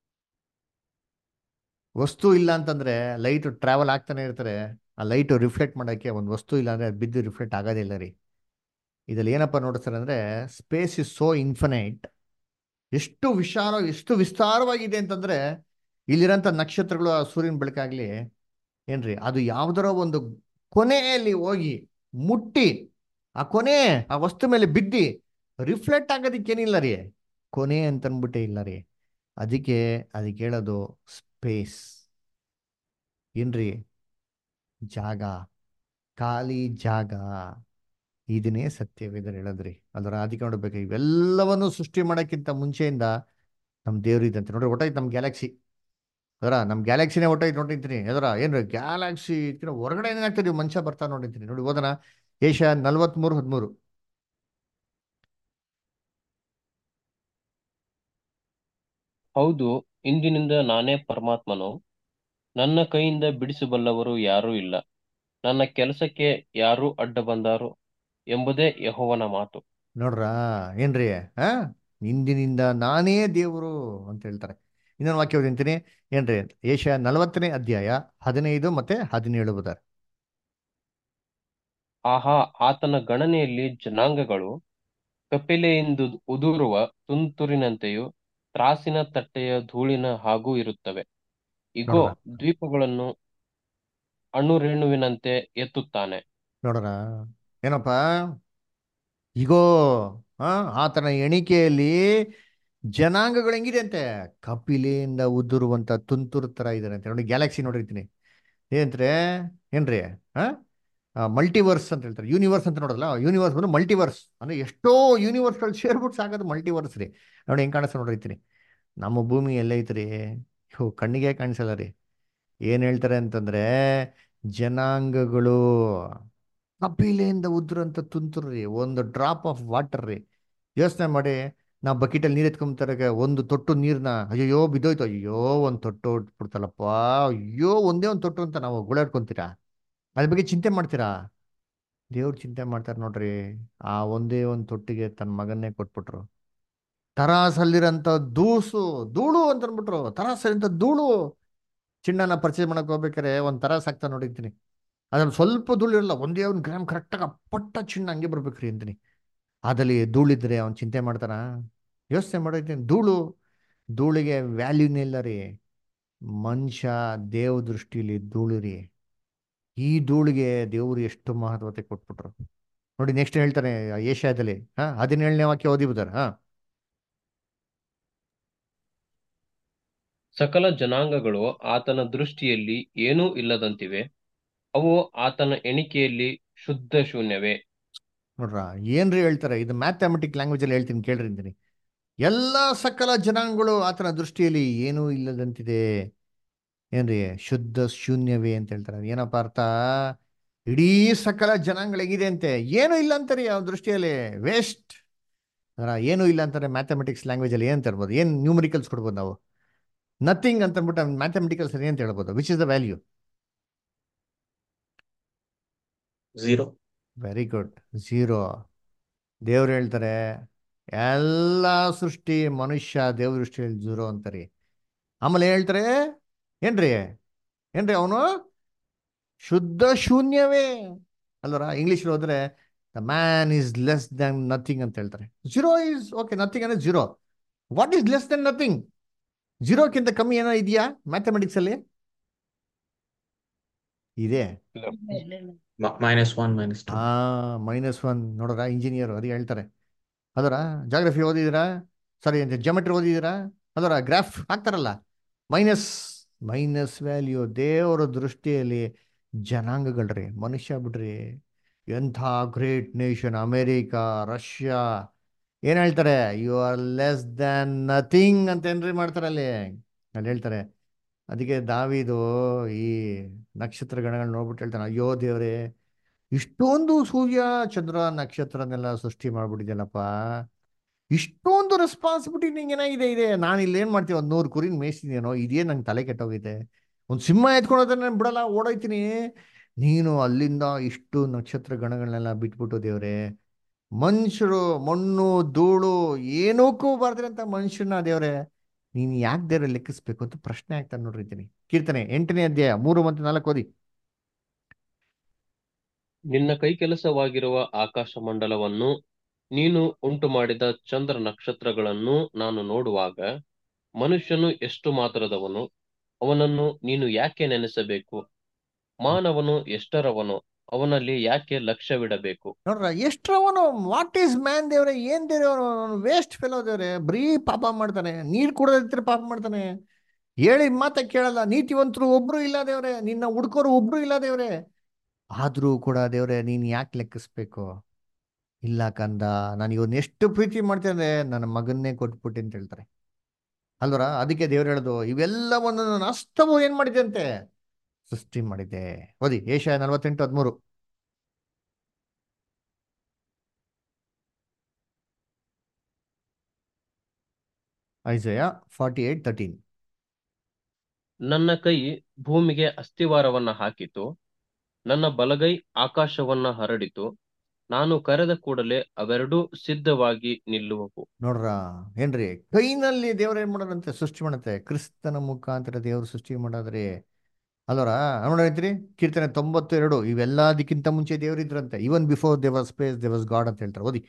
ವಸ್ತು ಇಲ್ಲ ಅಂತಂದ್ರೆ ಲೈಟ್ ಟ್ರಾವೆಲ್ ಆಗ್ತಾನೆ ಇರ್ತಾರೆ ಆ ಲೈಟು ರಿಫ್ಲೆಕ್ಟ್ ಮಾಡೋಕ್ಕೆ ಒಂದು ವಸ್ತು ಇಲ್ಲ ಅಂದ್ರೆ ಬಿದ್ದು ರಿಫ್ಲೆಕ್ಟ್ ಆಗೋದಿಲ್ಲ ರೀ ಇದ್ರಲ್ಲಿ ಏನಪ್ಪ ನೋಡ್ತಾರೆ ಅಂದ್ರೆ ಸ್ಪೇಸ್ ಇಸ್ ಸೋ ಇನ್ಫನೈಟ್ ಎಷ್ಟು ವಿಶಾಲ ಎಷ್ಟು ವಿಸ್ತಾರವಾಗಿದೆ ಅಂತಂದ್ರೆ ಇಲ್ಲಿರೋಂಥ ನಕ್ಷತ್ರಗಳು ಆ ಸೂರ್ಯನ ಬೆಳಕಾಗ್ಲಿ ಏನ್ರಿ ಅದು ಯಾವ್ದಾರ ಒಂದು ಕೊನೆಯಲ್ಲಿ ಹೋಗಿ ಮುಟ್ಟಿ ಆ ಕೊನೆ ಆ ವಸ್ತು ಮೇಲೆ ಬಿದ್ದಿ ರಿಫ್ಲೆಕ್ಟ್ ಆಗೋದಕ್ಕೇನಿಲ್ಲ ರೀ ಕೊನೆ ಅಂತನ್ಬಿಟ್ಟೆ ಇಲ್ಲ ರೀ ಅದಕ್ಕೆ ಅದಕ್ಕೆ ಹೇಳೋದು ಸ್ಪೇಸ್ ಏನ್ರಿ ಜಾಗ ಖಾಲಿ ಜಾಗ ಇದನ್ನೇ ಸತ್ಯವೇದರು ಹೇಳದ್ರಿ ಅದರ ಅದಕ್ಕೆ ನೋಡ್ಬೇಕು ಇವೆಲ್ಲವನ್ನು ಸೃಷ್ಟಿ ಮಾಡೋಕ್ಕಿಂತ ಮುಂಚೆಯಿಂದ ನಮ್ಮ ದೇವ್ರು ಇದಂತೆ ನೋಡ್ರಿ ಒಟ್ಟಾಯ್ತು ನಮ್ಮ ಗ್ಯಾಲಕ್ಸಿ ಅದರ ನಮ್ಮ ಗ್ಯಾಲಕ್ಸಿನೇ ಒಟ್ಟಾಯ್ತು ನೋಡಿರ್ತೀನಿ ಅದರ ಏನು ಗ್ಯಾಲಕ್ಸಿ ಇದಕ್ಕಿಂತ ಹೊರಗಡೆ ಏನಾಗ್ತದೆ ಮನುಷ್ಯ ಬರ್ತಾ ನೋಡಿರ್ತೀನಿ ನೋಡಿ ಓದನ ಏಷ್ಯಾ ನಲ್ವತ್ಮೂರು ಹದಿಮೂರು ಹೌದು ಇಂದಿನಿಂದ ನಾನೇ ಪರಮಾತ್ಮನು ನನ್ನ ಕೈಯಿಂದ ಬಿಡಿಸಬಲ್ಲವರು ಯಾರೂ ಇಲ್ಲ ನನ್ನ ಕೆಲಸಕ್ಕೆ ಯಾರು ಅಡ್ಡ ಬಂದಾರು ಎಂಬುದೇ ಯೆಹೋವನ ಮಾತು ನೋಡ್ರಾ ಏನ್ರಿ ಆ ಇಂದಿನಿಂದ ನಾನೇ ದೇವರು ಅಂತ ಹೇಳ್ತಾರೆ ಇನ್ನೊಂದು ವಾಕ್ಯ ಓದಿಂತೀನಿ ಏನ್ರಿ ಏಷ್ಯಾ ನಲವತ್ತನೇ ಅಧ್ಯಾಯ ಹದಿನೈದು ಮತ್ತೆ ಹದಿನೇಳು ಬದಾರೆ ಆಹಾ ಆತನ ಗಣನೆಯಲ್ಲಿ ಜನಾಂಗಗಳು ಕಪಿಲೆಯಿಂದ ಉದುರುವ ತುಂತುರಿನಂತೆಯೂ ತ್ರಾಸಿನ ತಟ್ಟೆಯ ಧೂಳಿನ ಹಾಗೂ ಇರುತ್ತವೆ ಇಗೋ ನೋಡ್ರಾ ದ್ವೀಪಗಳನ್ನು ಅಣುರೇಣುವಿನಂತೆ ಎತ್ತುತ್ತಾನೆ ನೋಡ್ರ ಏನಪ್ಪ ಈಗೋ ಆ ಆತನ ಎಣಿಕೆಯಲ್ಲಿ ಜನಾಂಗಗಳು ಹೆಂಗಿದೆ ಅಂತೆ ಕಪಿಲೆಯಿಂದ ಉದುರುವಂತ ತುಂತುರು ತರ ಇದಾರೆ ಅಂತ ನೋಡಿ ಗ್ಯಾಲಕ್ಸಿ ನೋಡಿರ್ತೀನಿ ಏನಂದ್ರೆ ಏನ್ರಿ ಹಾ ಮಲ್ಟಿವರ್ಸ್ ಅಂತ ಹೇಳ್ತಾರೆ ಯೂನಿವರ್ಸ್ ಅಂತ ನೋಡಲ್ಲ ಯೂನಿವರ್ಸ್ ಬಂದು ಮಲ್ಟಿವರ್ಸ್ ಅಂದ್ರೆ ಎಷ್ಟೋ ಯೂನಿವರ್ಸ್ಗಳು ಸೇರ್ಬಿಟ್ಟು ಸಾಕೋದು ಮಲ್ಟಿವರ್ಸ್ ರೀ ನೋಡಿ ಹೆಂಗ್ ಕಾಣಿಸ್ತಾ ನೋಡಿರ್ತೀನಿ ನಮ್ಮ ಭೂಮಿ ಎಲ್ಲೈತ್ರಿ ಇವು ಕಣ್ಣಿಗೆ ಕಾಣಿಸಲ್ಲ ರೀ ಏನ್ ಹೇಳ್ತಾರೆ ಅಂತಂದ್ರೆ ಜನಾಂಗಗಳು ಕಪಿಲೆಯಿಂದ ಉದ್ರಂತ ತುಂತುರು ರೀ ಒಂದು ಡ್ರಾಪ್ ಆಫ್ ವಾಟರ್ ರೀ ಯೋಚನೆ ಮಾಡಿ ನಾವು ಬಕೆಟಲ್ಲಿ ನೀರು ಎತ್ಕೊಂಬತಾರೆ ಒಂದು ತೊಟ್ಟು ನೀರನ್ನ ಅಯ್ಯೋ ಬಿದ್ದೋಯ್ತು ಅಯ್ಯೋ ಒಂದು ತೊಟ್ಟು ಬಿಡ್ತಲ್ಲಪ್ಪ ಅಯ್ಯೋ ಒಂದೇ ಒಂದು ತೊಟ್ಟು ಅಂತ ನಾವು ಗುಳಾಡ್ಕೊಂತೀರಾ ಅದ್ರ ಬಗ್ಗೆ ಚಿಂತೆ ಮಾಡ್ತೀರಾ ದೇವ್ರು ಚಿಂತೆ ಮಾಡ್ತಾರೆ ನೋಡ್ರಿ ಆ ಒಂದೇ ಒಂದು ತೊಟ್ಟಿಗೆ ತನ್ನ ಮಗನ್ನೇ ಕೊಟ್ಬಿಟ್ರು ತರಾಸಲ್ಲಿರೋಂಥ ದೂಸು ಧೂಳು ಅಂತ ಅಂದ್ಬಿಟ್ರು ತರಾಸಲ್ಲಿಂತ ಧೂಳು ಚಿನ್ನನ ಪರ್ಚೇಸ್ ಮಾಡಕ್ ಹೋಗ್ಬೇಕಾರೆ ಒಂದು ತರಾಸ್ ಹಾಕ್ತಾ ನೋಡಿರ್ತೀನಿ ಅದ್ರಲ್ಲಿ ಸ್ವಲ್ಪ ಧೂಳು ಇರಲ್ಲ ಒಂದೇ ಒಂದು ಗ್ರಾಮ್ ಕರೆಕ್ಟಾಗಿ ಅಪ್ಪಟ್ಟ ಚಿನ್ನ ಹಂಗೆ ಬರ್ಬೇಕ್ರಿ ಅಂತೀನಿ ಅದಲ್ಲಿ ಧೂಳಿದ್ರೆ ಅವ್ನು ಚಿಂತೆ ಮಾಡ್ತಾನ ಯೋಚನೆ ಮಾಡಿರ್ತೀನಿ ಧೂಳು ಧೂಳಿಗೆ ವ್ಯಾಲ್ಯೂನೇ ಇಲ್ಲ ರೀ ಮನುಷ್ಯ ದೇವ ದೃಷ್ಟಿಲಿ ಧೂಳು ರೀ ಈ ಧೂಳಿಗೆ ದೇವರು ಎಷ್ಟು ಮಹತ್ವತೆ ಕೊಟ್ಬಿಟ್ರು ನೋಡಿ ನೆಕ್ಸ್ಟ್ ಹೇಳ್ತಾನೆ ಏಷ್ಯಾದಲ್ಲಿ ಹಾ ಹದಿನೇಳನೇ ವಾಕ್ಯ ಓದಿಬಿದಾರ ಹಾ ಸಕಲ ಜನಾಂಗಗಳು ಆತನ ದೃಷ್ಟಿಯಲ್ಲಿ ಏನೂ ಇಲ್ಲದಂತಿವೆ ಅವು ಆತನ ಎಣಿಕೆಯಲ್ಲಿ ಶುದ್ಧ ಶೂನ್ಯವೇ ನೋಡ್ರ ಏನ್ರಿ ಹೇಳ್ತಾರೆ ಇದು ಮ್ಯಾಥಮೆಟಿಕ್ ಲ್ಯಾಂಗ್ವೇಜ್ ಅಲ್ಲಿ ಹೇಳ್ತೀನಿ ಕೇಳ್ರಿ ಅಂತೀನಿ ಎಲ್ಲ ಸಕಲ ಜನಾಂಗಗಳು ಆತನ ದೃಷ್ಟಿಯಲ್ಲಿ ಏನೂ ಇಲ್ಲದಂತಿದೆ ಏನ್ರಿ ಶುದ್ಧ ಶೂನ್ಯವೇ ಅಂತ ಹೇಳ್ತಾರೆ ಏನಪ್ಪ ಅರ್ಥ ಇಡೀ ಸಕಲ ಜನಾಂಗಗಳಿಗಿದೆ ಅಂತೆ ಏನೂ ಇಲ್ಲ ಅಂತಾರೆ ಅವ್ರ ದೃಷ್ಟಿಯಲ್ಲಿ ವೇಸ್ಟ್ ಅದರ ಏನೂ ಇಲ್ಲ ಅಂತಾರೆ ಮ್ಯಾಥಮೆಟಿಕ್ಸ್ ಲ್ಯಾಂಗ್ವೇಜ್ ಅಲ್ಲಿ ಏನಂತ ಹೇಳ್ಬೋದು ಏನು ನ್ಯೂಮರಿಕಲ್ಸ್ ಕೊಡ್ಬೋದು ನಾವು ನಥಿಂಗ್ ಅಂತ ಅಂದ್ಬಿಟ್ಟು ಮ್ಯಾಥಮೆಟಿಕಲ್ಸ್ ಏನಂತ ಹೇಳ್ಬೋದು which is the value zero very good zero ದೇವ್ರು ಹೇಳ್ತಾರೆ ಎಲ್ಲ ಸೃಷ್ಟಿ ಮನುಷ್ಯ ದೇವ್ರ ದೃಷ್ಟಿಯಲ್ಲಿ ಝೀರೋ ಅಂತಾರೆ ಆಮೇಲೆ ಹೇಳ್ತಾರೆ ಏನ್ರಿ ಏನ್ರಿ ಅವನು ಶುದ್ಧ ಶೂನ್ಯವೇ ಅಲ್ವರ ಇಂಗ್ಲೀಷ್ ಹೋದ್ರೆ the man is less than nothing ಅಂತ ಹೇಳ್ತಾರೆ ಝೀರೋ ಈಸ್ ಓಕೆ ನಥಿಂಗ್ ಅಂದ್ರೆ zero what is less than nothing ಝೀರೋಕ್ಕಿಂತ ಕಮ್ಮಿ ಏನೋ ಇದೆಯಾ ಮ್ಯಾಥಮೆಟಿಕ್ಸ್ ಅಲ್ಲಿ ಇದೆ ಮೈನಸ್ ಒನ್ ಮೈನಸ್ ಟು ಆ ಮೈನಸ್ ಒನ್ ನೋಡ್ರ ಇಂಜಿನಿಯರ್ ಅದು ಹೇಳ್ತಾರೆ ಅದರ ಜಾಗ್ರಫಿ ಓದಿದ್ದೀರಾ ಸಾರಿ ಜಮೆಟ್ರಿ ಓದಿದ್ದೀರಾ ಅದರ ಗ್ರಾಫ್ ಹಾಕ್ತಾರಲ್ಲ ಮೈನಸ್ ಮೈನಸ್ ವ್ಯಾಲ್ಯೂ ದೇವರ ದೃಷ್ಟಿಯಲ್ಲಿ ಜನಾಂಗಗಳ್ರಿ ಮನುಷ್ಯ ಬಿಡ್ರಿ ಎಂಥ ಗ್ರೇಟ್ ನೇಷನ್ ಅಮೇರಿಕಾ ರಷ್ಯಾ ಏನ್ ಹೇಳ್ತಾರೆ you are less than nothing ಅಂತ ಏನ್ರಿ ಮಾಡ್ತಾರೆ ಅಲ್ಲಿ ಅಲ್ಲಿ ಹೇಳ್ತಾರೆ ಅದಕ್ಕೆ ದಾವಿದು ಈ ನಕ್ಷತ್ರ ಗಣಗಳನ್ನ ನೋಡ್ಬಿಟ್ಟು ಹೇಳ್ತಾನೆ ಅಯ್ಯೋ ದೇವ್ರೆ ಇಷ್ಟೊಂದು ಸೂರ್ಯ ಚಂದ್ರ ನಕ್ಷತ್ರನೆಲ್ಲ ಸೃಷ್ಟಿ ಮಾಡ್ಬಿಟ್ಟಿದ್ಯಲ್ಲಪ್ಪ ಇಷ್ಟೊಂದು ರೆಸ್ಪಾನ್ಸಿಬಿಲಿಟಿ ನಿಂಗೆ ಏನಾಗಿದೆ ಇದೆ ನಾನು ಇಲ್ಲಿ ಏನ್ ಮಾಡ್ತೀನಿ ಒಂದು ನೂರು ಕುರಿನ ಮೇಯಿಸ್ತಿದ್ದೀನೋ ಇದೇ ನಂಗೆ ತಲೆ ಕೆಟ್ಟೋಗಿದೆ ಒಂದು ಸಿಂಹ ಎತ್ಕೊಳೋದ್ರೆ ನಾನು ಬಿಡಲ್ಲ ಓಡೋಯ್ತೀನಿ ನೀನು ಅಲ್ಲಿಂದ ಇಷ್ಟು ನಕ್ಷತ್ರ ಗಣಗಳನ್ನೆಲ್ಲ ಬಿಟ್ಬಿಟ್ಟು ದೇವ್ರೆ ಮನುಷ್ಯರು ಮಣ್ಣು ಧೂಳು ಏನಕ್ಕೂ ಬರ್ದ್ರೆ ಅಂತ ಮನುಷ್ಯನ ದೇವ್ರೆ ನೀನು ಯಾಕೆ ದೇವ್ರೆ ಲೆಕ್ಕಿಸ್ಬೇಕು ಅಂತ ಪ್ರಶ್ನೆ ಆಗ್ತಾನೆ ನೋಡಿರ್ತೀನಿ ಕೀರ್ತನೆ ಎಂಟನೇ ಅಧ್ಯಾಯ ಮೂರು ಮತ್ತು ನಾಲ್ಕು ಓದಿ ನಿನ್ನ ಕೈಕೆಲಸವಾಗಿರುವ ಆಕಾಶ ಮಂಡಲವನ್ನು ನೀನು ಉಂಟು ಮಾಡಿದ ಚಂದ್ರ ನಕ್ಷತ್ರಗಳನ್ನು ನಾನು ನೋಡುವಾಗ ಮನುಷ್ಯನು ಎಷ್ಟು ಮಾತ್ರದವನು ಅವನನ್ನು ನೀನು ಯಾಕೆ ನೆನೆಸಬೇಕು ಮಾನವನು ಎಷ್ಟರವನು ಅವನಲ್ಲಿ ಯಾಕೆ ಲಕ್ಷ್ಯವಿಡಬೇಕು ನೋಡ್ರ ಎಷ್ಟ್ರವನು ವಾಟ್ ಈಸ್ ಮ್ಯಾನ್ ದೇವ್ರೆ ಏನ್ ದೇವ್ರೆ ವೇಸ್ಟ್ ಫೆಲೋ ದೇವ್ರೆ ಬರೀ ಪಾಪ ಮಾಡ್ತಾನೆ ನೀರ್ ಕುಡದಿದ್ರೆ ಪಾಪ ಮಾಡ್ತಾನೆ ಹೇಳಿ ಮಾತ ಕೇಳಲ್ಲ ನೀತಿವಂತರು ಒಬ್ರು ಇಲ್ಲ ದೇವ್ರೆ ನಿನ್ನ ಹುಡ್ಕೋರು ಒಬ್ರು ಇಲ್ಲ ದೇವ್ರೆ ಆದ್ರೂ ಕೂಡ ದೇವ್ರೆ ನೀನ್ ಯಾಕೆ ಲೆಕ್ಕಿಸ್ಬೇಕು ಇಲ್ಲ ಕಂದ ನಾನು ಇವನ್ ಎಷ್ಟು ಪ್ರೀತಿ ಮಾಡ್ತೇನೆ ಅಂದ್ರೆ ನನ್ನ ಮಗನ್ನೇ ಕೊಟ್ಬಿಟ್ಟೆ ಅಂತ ಹೇಳ್ತಾರೆ ಅಲ್ವರ ಅದಕ್ಕೆ ದೇವ್ರು ಹೇಳೋದು ಇವೆಲ್ಲವನ್ನು ನಾನು ಅಸ್ತವು ಏನ್ ಮಾಡಿದೆ ಅಂತೆ ಸೃಷ್ಟಿ ಮಾಡಿದೆ ಓದಿ ಏಷ್ಯಾ ನಲವತ್ತೆಂಟು ಹದಿಮೂರು ಐಸಯ ಫಾರ್ಟಿ ಏಟ್ ತರ್ಟೀನ್ ನನ್ನ ಕೈ ಭೂಮಿಗೆ ಅಸ್ತಿವಾರವನ್ನ ಹಾಕಿತು ನನ್ನ ಬಲಗೈ ಆಕಾಶವನ್ನ ಹರಡಿತು ನಾನು ಕರೆದ ಕೂಡಲೇ ಅವೆರಡೂ ಸಿದ್ಧವಾಗಿ ನಿಲ್ಲುವವು ನೋಡ್ರ ಏನ್ರಿ ಕೈನಲ್ಲಿ ದೇವ್ರ ಏನ್ ಮಾಡೋದಂತೆ ಸೃಷ್ಟಿ ಮಾಡತ್ತೆ ಕ್ರಿಸ್ತನ ಮುಖಾಂತರ ದೇವ್ರು ಸೃಷ್ಟಿ ಮಾಡೋದ್ರಿ ಅಲ್ವರ ನೋಡೈತ್ರಿ ಕೀರ್ತನೆ ತೊಂಬತ್ತು ಎರಡು ಇವೆಲ್ಲದಕ್ಕಿಂತ ಮುಂಚೆ ದೇವ್ರಿದ್ರಂತೆ even before there were space there was God ಅಂತ ಹೇಳ್ತಾರೆ ಓದಿ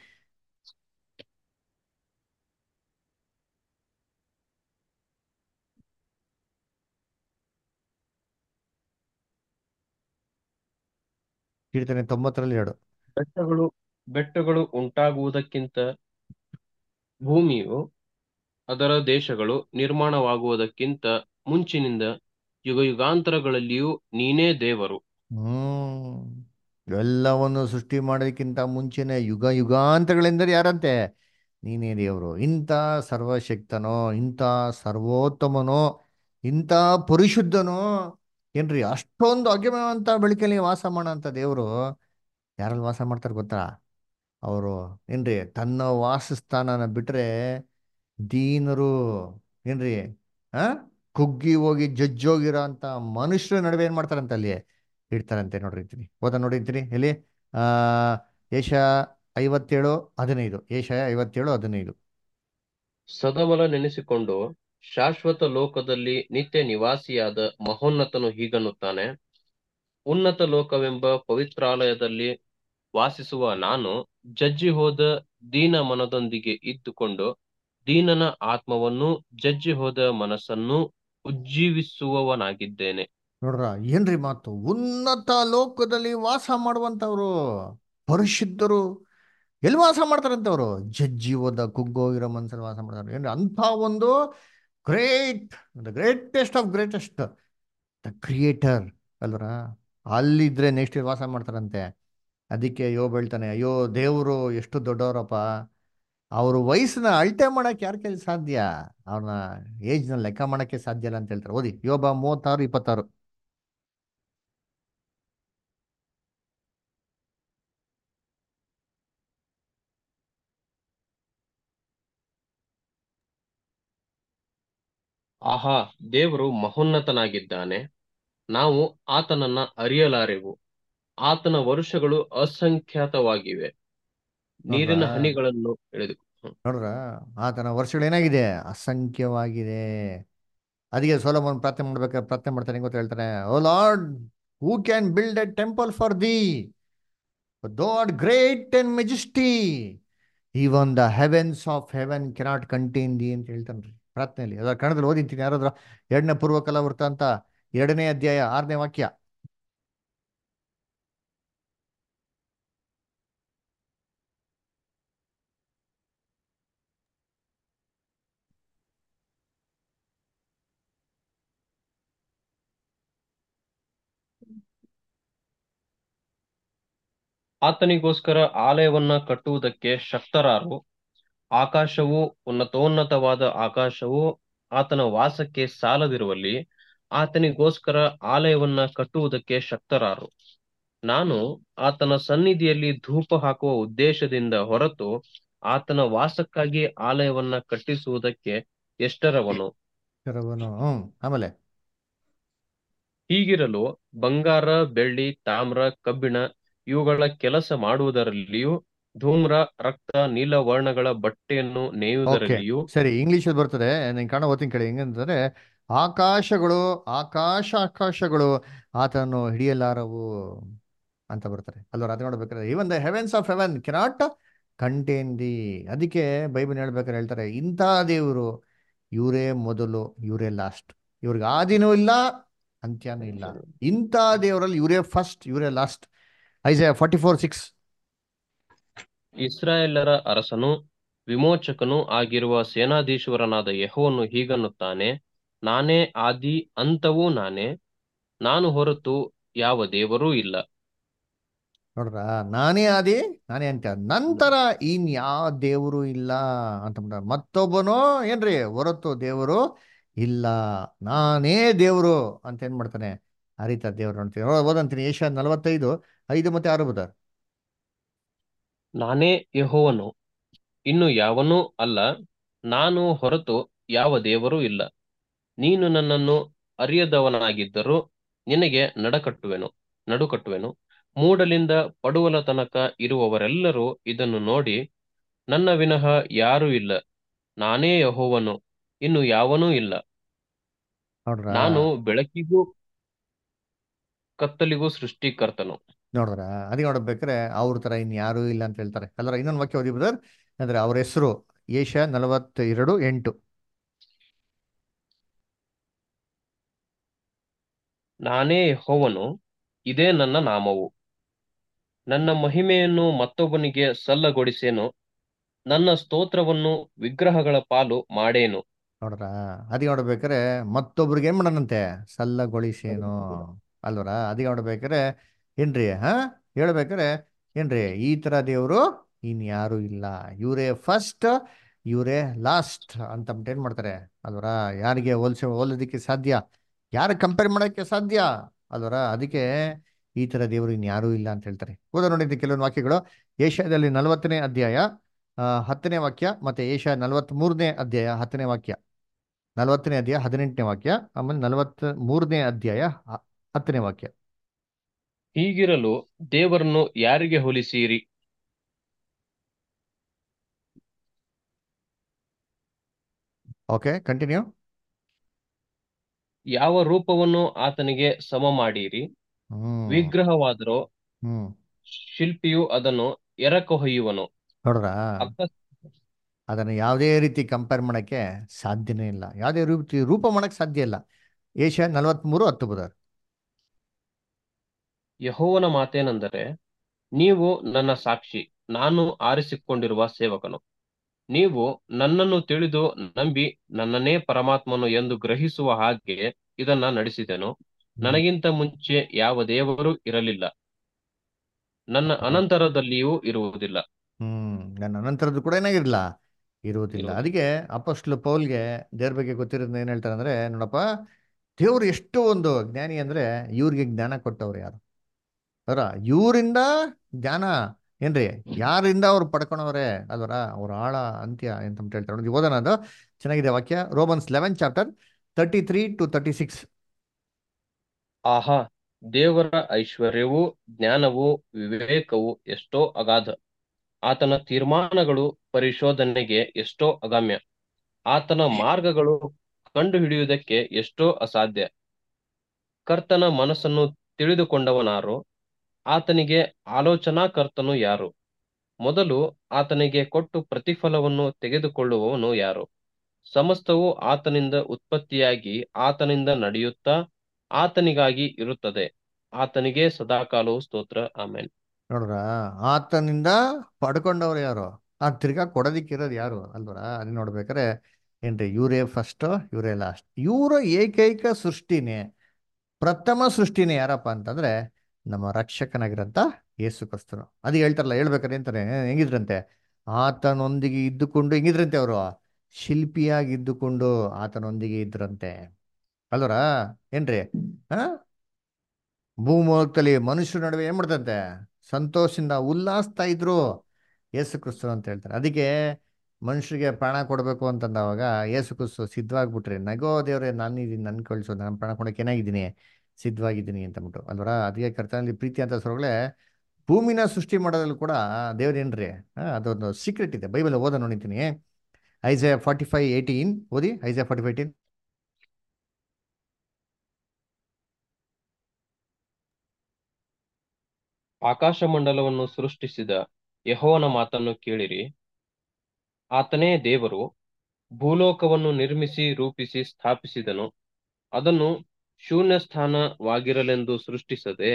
ಕೀರ್ತನೆ ತೊಂಬತ್ತರಲ್ಲಿ ಎರಡು ಬೆಟ್ಟಗಳು ಬೆಟ್ಟಗಳು ಉಂಟಾಗುವುದಕ್ಕಿಂತ ಭೂಮಿಯು ಅದರ ದೇಶಗಳು ನಿರ್ಮಾಣವಾಗುವುದಕ್ಕಿಂತ ಮುಂಚಿನಿಂದ ಯುಗಯುಗಾಂತರಗಳಲ್ಲಿಯೂ ನೀನೇ ದೇವರು ಹ್ಮ್ ಎಲ್ಲವನ್ನು ಸೃಷ್ಟಿ ಮಾಡೋದಕ್ಕಿಂತ ಮುಂಚೆನೆ ಯುಗ ಯುಗಾಂತರಗಳೆಂದರೆ ಯಾರಂತೆ ನೀನೇ ದೇವರು ಇಂಥ ಸರ್ವಶಕ್ತನೋ ಇಂಥ ಸರ್ವೋತ್ತಮನೋ ಇಂಥ ಪರಿಶುದ್ಧನೋ ಏನ್ರಿ ಅಷ್ಟೊಂದು ಅಗೆಮವಂತ ಬೆಳಕಲ್ಲಿ ವಾಸ ಮಾಡೋಂಥ ದೇವರು ಯಾರಲ್ಲಿ ವಾಸ ಮಾಡ್ತಾರೆ ಗೊತ್ತಾ ಅವರು ಏನ್ರಿ ತನ್ನ ವಾಸಸ್ಥಾನನ ಬಿಟ್ರೆ ದೀನರು ಏನ್ರಿ ಆ ಕುಗ್ಗಿ ಹೋಗಿ ಜಜ್ಜೋಗಿರೋ ಅಂತ ಮನುಷ್ಯರ ನಡುವೆ ಏನ್ ಮಾಡ್ತಾರಂತ ಅಲ್ಲಿ ಇಡ್ತಾರಂತೆ ನೋಡಿರ್ತೀನಿ ಓದ ನೋಡಿರ್ತೀನಿ ಎಲ್ಲಿ ಆ ಏಷ ಐವತ್ತೇಳು ಹದಿನೈದು ಏಷ ಐವತ್ತೇಳು ಹದಿನೈದು ಸದಮಲ ನೆನೆಸಿಕೊಂಡು ಶಾಶ್ವತ ಲೋಕದಲ್ಲಿ ನಿತ್ಯ ನಿವಾಸಿಯಾದ ಮಹೋನ್ನತನು ಹೀಗನ್ನುತ್ತಾನೆ ಉನ್ನತ ಲೋಕವೆಂಬ ಪವಿತ್ರಾಲಯದಲ್ಲಿ ವಾಸಿಸುವ ನಾನು ಜಜ್ಜಿ ಹೋದ ದೀನ ಮನದೊಂದಿಗೆ ಇದ್ದುಕೊಂಡು ದೀನನ ಆತ್ಮವನ್ನು ಜಜ್ಜಿ ಹೋದ ಮನಸ್ಸನ್ನು ಉಜ್ಜೀವಿಸುವವನಾಗಿದ್ದೇನೆ ನೋಡ್ರ ಏನ್ರಿ ಮಾತು ಉನ್ನತ ಲೋಕದಲ್ಲಿ ವಾಸ ಮಾಡುವಂತವ್ರು ಪರಿಶುದ್ಧರು ಎಲ್ಲಿ ವಾಸ ಮಾಡ್ತಾರಂತೆ ಅವರು ಜಜ್ಜಿ ಹೋದ ಕುಗ್ಗೋಗಿರೋ ಮನ್ಸಲ್ಲಿ ವಾಸ ಮಾಡ್ತಾರೆ ಏನ್ರಿ ಅಂಥ ಒಂದು great the greatest of greatest the creator ಅಲ್ವರ ಅಲ್ಲಿದ್ರೆ ನೆಕ್ಸ್ಟ್ ವಾಸ ಮಾಡ್ತಾರಂತೆ ಅದಕ್ಕೆ ಯೋಬ್ ಹೇಳ್ತಾನೆ ಅಯ್ಯೋ ದೇವರು ಎಷ್ಟು ದೊಡ್ಡವರಪ್ಪ ಅವ್ರ ವಯಸ್ಸನ್ನ ಅಳತೆ ಮಾಡಕ್ಕೆ ಯಾರ ಕೈಲಿ ಸಾಧ್ಯ ಅವ್ರನ್ನ ಏಜ್ನ ಲೆಕ್ಕ ಮಾಡಕ್ಕೆ ಸಾಧ್ಯ ಇಲ್ಲ ಅಂತ ಹೇಳ್ತಾರೆ ಓದಿ ಯೋಬ ಮೂವತ್ತಾರು ಇಪ್ಪತ್ತಾರು ಆಹಾ ದೇವರು ಮಹೋನ್ನತನಾಗಿದ್ದಾನೆ ನಾವು ಆತನನ್ನ ಅರಿಯಲಾರೆವು ಆತನ ವರುಷಗಳು ಅಸಂಖ್ಯಾತವಾಗಿವೆ ನೀರಿನ ನೋಡ್ರಾ? ಹನಿಗಳನ್ನು ಎಳೆದು ಹ್ಮ್. ನೋಡ್ರ ಆತನ ವರ್ಷಗಳು ಏನಾಗಿದೆ ಅಸಂಖ್ಯವಾಗಿದೆ ಅದಕ್ಕೆ ಸೋಲಮನ್ ಪ್ರಾರ್ಥನೆ ಮಾಡ್ಬೇಕಾದ್ರೆ ಪ್ರಾರ್ಥನೆ ಮಾಡ್ತಾನೆ ಗೊತ್ತ ಹೇಳ್ತಾನೆ O Lord who can build a temple for thee thou art great and majesty even the heavens of heaven cannot contain thee ಅಂತ ಹೇಳ್ತಾನ್ರಿ ಪ್ರಾರ್ಥನೆಯಲ್ಲಿ ಅದರ ಕನ್ನಡದಲ್ಲಿ ಓದಿಂತೀನಿ ಯಾರಾದ್ರ ಎರಡನೇ ಪೂರ್ವಕಲ ವೃತ್ತಾಂತ ಎರಡನೇ ಅಧ್ಯಾಯ ಆರನೇ ವಾಕ್ಯ ಆತನಿಗೋಸ್ಕರ ಆಲಯವನ್ನ ಕಟ್ಟುವುದಕ್ಕೆ ಶಕ್ತರಾರು ಆಕಾಶವು ಉನ್ನತೋನ್ನತವಾದ ಆಕಾಶವು ಆತನ ವಾಸಕ್ಕೆ ಸಾಲದಿರುವಲ್ಲಿ ಆತನಿಗೋಸ್ಕರ ಆಲಯವನ್ನ ಕಟ್ಟುವುದಕ್ಕೆ ಶಕ್ತರಾರು ನಾನು ಆತನ ಸನ್ನಿಧಿಯಲ್ಲಿ ಧೂಪ ಹಾಕುವ ಉದ್ದೇಶದಿಂದ ಹೊರತು ಆತನ ವಾಸಕ್ಕಾಗಿ ಆಲಯವನ್ನ ಕಟ್ಟಿಸುವುದಕ್ಕೆ ಎಷ್ಟರವನು ಕರವನು ಹ್ಮ್ ಆಮೇಲೆ ಹೀಗಿರಲು ಬಂಗಾರ ಬೆಳ್ಳಿ ತಾಮ್ರ ಕಬ್ಬಿಣ ಇವುಗಳ ಕೆಲಸ ಮಾಡುವುದರಲ್ಲಿಯೂ ಧೂಮ್ರ ರಕ್ತ ನೀಲ ವರ್ಣಗಳ ಬಟ್ಟೆಯನ್ನು ಓಕೆ ನೇಯುವುದರಲ್ಲಿಯೂ ಸರಿ ಇಂಗ್ಲಿಷ್ ಬರ್ತದೆ ನೀನ್ ಕಾಣ ಓದ್ತೀನಿ ಕೇಳಿ ಹೆಂಗಂತಂದ್ರೆ ಆಕಾಶಗಳು ಆಕಾಶ ಆಕಾಶಗಳು ಆತನನ್ನು ಹಿಡಿಯಲಾರವು ಅಂತ ಬರ್ತಾರೆ ಅಲ್ವ ಅದು ನೋಡ್ಬೇಕಾದ್ರೆ even the heavens of heaven cannot contain thee ಅದಕ್ಕೆ ಬೈಬಲ್ ಹೇಳ್ಬೇಕಾದ್ರೆ ಹೇಳ್ತಾರೆ ಇಂಥ ದೇವರು ಇವರೇ ಮೊದಲು ಇವರೇ ಲಾಸ್ಟ್ ಇವ್ರಿಗೆ ಆದಿನೂ ಇಲ್ಲ ಅಂತ್ಯನೂ ಇಲ್ಲ ಇಂಥ ದೇವರಲ್ಲಿ ಇವರೇ ಫಸ್ಟ್ ಇವರೇ last Isaiah forty four six ಇಸ್ರಾಯೇಲರ ಅರಸನು ವಿಮೋಚಕನೂ ಆಗಿರುವ ಸೇನಾಧೀಶ್ವರನಾದ ಯೆಹೋವನು ಹೀಗನ್ನುತ್ತಾನೆ ನಾನೇ ಆದಿ ಅಂತವೂ ನಾನೇ ನಾನು ಹೊರತು ಯಾವ ದೇವರೂ ಇಲ್ಲ ನೋಡ್ರ ನಾನೇ ಆದಿ ನಾನೇ ಅಂತ ನಂತರ ಇನ್ ಯಾವ ದೇವರು ಇಲ್ಲ ಅಂತ ಅಂದ್ಬಿಟ್ಟ. ಮತ್ತೊಬ್ಬನು ಏನ್ರಿ ಹೊರತು ದೇವರು ಇಲ್ಲ ನಾನೇ ದೇವರು ಅಂತ ಏನ್ ಮಾಡ್ತಾನೆ ಆ ರೀತಿ ದೇವ್ರು ನೋಡ್ತೀನಿ ಓ- ಓದಂತೀನಿ ಏಷ್ಯಾ ನಲವತ್ತೈದು ಐದು ಮತ್ತೆ ಆರು ಬುಧ ನಾನೇ ಯೆಹೋವನು ಇನ್ನು ಯಾವನೂ ಅಲ್ಲ ನಾನು ಹೊರತು ಯಾವ ದೇವರೂ ಇಲ್ಲ ನೀನು ನನ್ನನ್ನು ಅರಿಯದವನಾಗಿದ್ದರೂ ನಿನಗೆ ನಡಕಟ್ಟುವೆನು ನಡುಕಟ್ಟುವೆನು ಮೂಡಲಿಂದ ಪಡುವಲ ತನಕ ಇರುವವರೆಲ್ಲರೂ ಇದನ್ನು ನೋಡಿ ನನ್ನ ವಿನಃ ಯಾರೂ ಇಲ್ಲ ನಾನೇ ಯೆಹೋವನು ಇನ್ನು ಯಾವನೂ ಇಲ್ಲ ನೋಡ್ರ ನಾನು ಬೆಳಕಿಗೂ ಕತ್ತಲಿಗೂ ಸೃಷ್ಟಿಕರ್ತನು ನೋಡಿದ್ರ ಅದಕ್ಕೆ ನೋಡ್ಬೇಕಾದ್ರೆ ಅವ್ರ ತರ ಇನ್ ಯಾರೂ ಇಲ್ಲ ಅಂತ ಹೇಳ್ತಾರೆ ಅಲ್ಲರ ಇನ್ನೊಂದು ವಾಕ್ಯ ಓದಿ ಬ್ರದರ್ ಅಂದ್ರೆ ಅವ್ರ ಹೆಸರು ಏಷ್ಯಾ ನಲವತ್ತೆರಡು ಎಂಟು ನಾನೇ ಯೆಹೋವನು ಇದೇ ನನ್ನ ನಾಮವು ನನ್ನ ಮಹಿಮೆಯನ್ನು ಮತ್ತೊಬ್ಬನಿಗೆ ಸಲ್ಲಗೊಡಿಸೇನು ನನ್ನ ಸ್ತೋತ್ರವನ್ನು ವಿಗ್ರಹಗಳ ಪಾಲು ಮಾಡೇನು ನೋಡ್ರ ಅದಕ್ಕೆ ನೋಡ್ಬೇಕಾರೆ ಮತ್ತೊಬ್ರಿಗೆ ಏನ್ ಮಾಡನಂತೆ ಸಲ್ಲಗೊಳಿಸೇನು ಅಲ್ವರ ಅದಕ್ಕೆ ನೋಡ್ಬೇಕಾರೆ ಏನ್ರಿ ಹಾ ಹೇಳ್ಬೇಕಾರೆ ಏನ್ರಿ ಈ ತರ ದೇವರು ಇನ್ ಯಾರು ಇಲ್ಲ ಇವರೇ ಫಸ್ಟ್ ಇವರೇ ಲಾಸ್ಟ್ ಅಂತ ಅಂದ್ಬಿಟ್ಟು ಏನ್ ಮಾಡ್ತಾರೆ ಅಲ್ವರ ಯಾರಿಗೆ ಹೋಲ್ಸ ಹೋಲೋದಕ್ಕೆ ಸಾಧ್ಯ ಯಾರು ಕಂಪೇರ್ ಮಾಡೋಕ್ಕೆ ಸಾಧ್ಯ ಅಲ್ವರ ಅದಕ್ಕೆ ಈ ತರ ದೇವರು ಇನ್ ಯಾರೂ ಇಲ್ಲ ಅಂತ ಹೇಳ್ತಾರೆ ಓದ ನೋಡಿದ್ದೆ ಕೆಲವೊಂದು ವಾಕ್ಯಗಳು ಏಷ್ಯಾದಲ್ಲಿ ನಲವತ್ತನೇ ಅಧ್ಯಾಯ ಆ, ಹತ್ತನೇ ವಾಕ್ಯ ಮತ್ತೆ ಏಷ್ಯಾ ನಲವತ್ತ್ ಮೂರನೇ ಅಧ್ಯಾಯ ಹತ್ತನೇ ವಾಕ್ಯ ನಲವತ್ತನೇ ಅಧ್ಯಾಯ ಹದಿನೆಂಟನೇ ವಾಕ್ಯ ಆಮೇಲೆ ನಲವತ್ತ್ ಮೂರನೇ ಅಧ್ಯಾಯ ಹ- ಹತ್ತನೇ ವಾಕ್ಯ ಹೀಗಿರಲು ದೇವರನ್ನು ಯಾರಿಗೆ ಹೋಲಿಸಿರಿ ಓಕೆ ಕಂಟಿನ್ಯೂ ಯಾವ ರೂಪವನ್ನು ಆತನಿಗೆ ಸಮ ಮಾಡೀರಿ ಹ್ಮ್ ವಿಗ್ರಹವಾದರೂ ಹ್ಮ್ ಶಿಲ್ಪಿಯು ಅದನ್ನು ಎರಕ ಹೊಯ್ಯುವನು ನೋಡ್ರ ಅಕ್ಕ ಅದನ್ನು ಯಾವುದೇ ರೀತಿ ಕಂಪೇರ್ ಮಾಡಕ್ಕೆ ಸಾಧ್ಯನೇ ಇಲ್ಲ ಯಾವುದೇ ರೀತಿ ರೂಪ ಮಾಡಕ್ ಸಾಧ್ಯ ಇಲ್ಲ ಏಷ್ಯಾ ನಲವತ್ಮೂರು ಹತ್ತು ಬುಧರ್ ಯೆಹೋವನ ಮಾತೇನೆಂದರೆ ನೀವು ನನ್ನ ಸಾಕ್ಷಿ ನಾನು ಆರಿಸಿಕೊಂಡಿರುವ ಸೇವಕನು ನೀವು ನನ್ನನ್ನು ತಿಳಿದು ನಂಬಿ ನನ್ನನ್ನೇ ಪರಮಾತ್ಮನು ಎಂದು ಗ್ರಹಿಸುವ ಹಾಗೆ ಇದನ್ನ ನಡೆಸಿದೆನು ನನಗಿಂತ ಮುಂಚೆ ಯಾವ ದೇವರು ಇರಲಿಲ್ಲ ನನ್ನ ಅನಂತರದಲ್ಲಿಯೂ ಇರುವುದಿಲ್ಲ ಹ್ಮ್ ನನ್ನ ಅನಂತರದ್ದು ಕೂಡ ಏನಾಗಿರ್ಲಿಲ್ಲ ಇರುವುದಿಲ್ಲ ಇರುವುದಿಲ್ಲ. ಅದಕ್ಕೆ ಅಪಸ್ಟ್ಲು ಪೌಲ್ಗೆ ದೇವ್ರ ಬಗ್ಗೆ ಗೊತ್ತಿರೋದು ಏನ್ ಹೇಳ್ತಾರೆ ಅಂದ್ರೆ ನೋಡಪ್ಪ ದೇವ್ರು ಎಷ್ಟು ಒಂದು ಜ್ಞಾನಿ ಅಂದ್ರೆ ಇವ್ರಿಗೆ ಜ್ಞಾನ ಕೊಟ್ಟವ್ರು ಯಾರು ಅವರ ಇವರಿಂದ ಜ್ಞಾನ ಏನ್ರಿ ಯಾರಿಂದ ಅವ್ರು ಪಡ್ಕೊಂಡವ್ರೆ ಅಲ್ವರ ಅವ್ರ ಆಳ ಅಂತ್ಯ ಅಂತ ಅಂದ್ಬಿಟ್ಟು ಹೇಳ್ತಾರೆ ನೋಡಿ ಓದೋಣ ಅದು ಚೆನ್ನಾಗಿದೆ ವಾಕ್ಯ Romans eleven chapter thirty three to thirty six ಆಹಾ ದೇವರ ಐಶ್ವರ್ಯವೂ ಜ್ಞಾನವೂ ವಿವೇಕವು ಎಷ್ಟೋ ಅಗಾಧ ಆತನ ತೀರ್ಮಾನಗಳು ಪರಿಶೋಧನೆಗೆ ಎಷ್ಟೋ ಅಗಮ್ಯ ಆತನ ಮಾರ್ಗಗಳು ಕಂಡುಹಿಡಿಯುವುದಕ್ಕೆ ಎಷ್ಟೋ ಅಸಾಧ್ಯ ಕರ್ತನ ಮನಸ್ಸನ್ನು ತಿಳಿದುಕೊಂಡವನಾರು ಆತನಿಗೆ ಆಲೋಚನಾಕರ್ತನು ಯಾರು ಮೊದಲು ಆತನಿಗೆ ಕೊಟ್ಟು ಪ್ರತಿಫಲವನ್ನು ತೆಗೆದುಕೊಳ್ಳುವವನು ಯಾರು ಸಮಸ್ತವು ಆತನಿಂದ ಉತ್ಪತ್ತಿಯಾಗಿ ಆತನಿಂದ ನಡೆಯುತ್ತಾ ಆತನಿಗಾಗಿ ಇರುತ್ತದೆ ಆತನಿಗೆ ಸದಾಕಾಲವು ಸ್ತೋತ್ರ ಆಮೇನ್ ನೋಡ್ರ ಆತನಿಂದ ಪಡ್ಕೊಂಡವ್ರು ಯಾರು ಆ ತಿರ್ಗಾ ಕೊಡೋದಿಕ್ಕಿರೋದು ಯಾರು ಅಲ್ವರ ಅಲ್ಲಿ ನೋಡ್ಬೇಕಾರೆ ಏನ್ರಿ ಇವರೇ ಫಸ್ಟ್ ಇವರೇ ಲಾಸ್ಟ್ ಇವರ ಏಕೈಕ ಸೃಷ್ಟಿನೇ ಪ್ರಥಮ ಸೃಷ್ಟಿನೇ ಯಾರಪ್ಪ ಅಂತಂದ್ರೆ ನಮ್ಮ ರಕ್ಷಕನಾಗಿರಂತ ಯೇಸು ಕ್ರಿಸ್ತನು ಅದು ಹೇಳ್ತಾರಲ್ಲ ಹೇಳ್ಬೇಕಾರೆ ಅಂತಾರೆ ಹೆಂಗಿದ್ರಂತೆ ಆತನೊಂದಿಗೆ ಇದ್ದುಕೊಂಡು ಹೆಂಗಿದ್ರಂತೆ ಅವರು ಶಿಲ್ಪಿಯಾಗಿ ಇದ್ದುಕೊಂಡು ಆತನೊಂದಿಗೆ ಇದ್ರಂತೆ ಅಲ್ವರ ಏನ್ರಿ ಹಾ ಭೂಮೋಲಕದಲ್ಲಿ ಮನುಷ್ಯರ ನಡುವೆ ಏನ್ ಮಾಡ್ತಂತೆ ಸಂತೋಷದಿಂದ ಉಲ್ಲಾಸ್ತಾ ಇದ್ರು ಯೇಸು ಕ್ರಿಸ್ತರು ಅಂತ ಹೇಳ್ತಾರೆ ಅದಕ್ಕೆ ಮನುಷ್ಯರಿಗೆ ಪ್ರಾಣ ಕೊಡಬೇಕು ಅಂತಂದವಾಗ ಯೇಸು ಕ್ರಿಸ್ತು ಸಿದ್ಧವಾಗ್ಬಿಟ್ರೆ ನಗೋ ದೇವ್ರೆ ನಾನಿದ್ದೀನಿ ನನ್ ಕಳಿಸು ನಾನು ಪ್ರಾಣ ಕೊಡಕ್ಕೆ ಏನಾಗಿದ್ದೀನಿ ಸಿದ್ಧವಾಗಿದ್ದೀನಿ ಅಂತ ಅಂದ್ಬಿಟ್ಟು ಅಲ್ವರ ಅದಕ್ಕೆ ಕರ್ತನಲ್ಲಿ ಪ್ರೀತಿ ಅಂತ ಹೆಸರುಗಳೇ ಭೂಮಿನ ಸೃಷ್ಟಿ ಮಾಡೋದ್ರಲ್ಲಿ ಕೂಡ ದೇವ್ರೇನ್ರಿ ಹಾ ಅದೊಂದು ಸೀಕ್ರೆಟ್ ಇದೆ ಬೈಬಲ್ ಓದ ನೋಡಿದ್ದೀನಿ ಐಸೆ ಫಾರ್ಟಿ ಫೈವ್ ಏಯ್ಟೀನ್ ಓದಿ ಐಸೆ ಫಾರ್ಟಿ ಫೈವ್ ಏಯ್ಟೀನ್ ಆಕಾಶಮಂಡಲವನ್ನು ಸೃಷ್ಟಿಸಿದ ಯೆಹೋವನ ಮಾತನ್ನು ಕೇಳಿರಿ ಆತನೇ ದೇವರು ಭೂಲೋಕವನ್ನು ನಿರ್ಮಿಸಿ ರೂಪಿಸಿ ಸ್ಥಾಪಿಸಿದನು ಅದನ್ನು ಶೂನ್ಯ ಸ್ಥಾನವಾಗಿರಲೆಂದು ಸೃಷ್ಟಿಸದೆ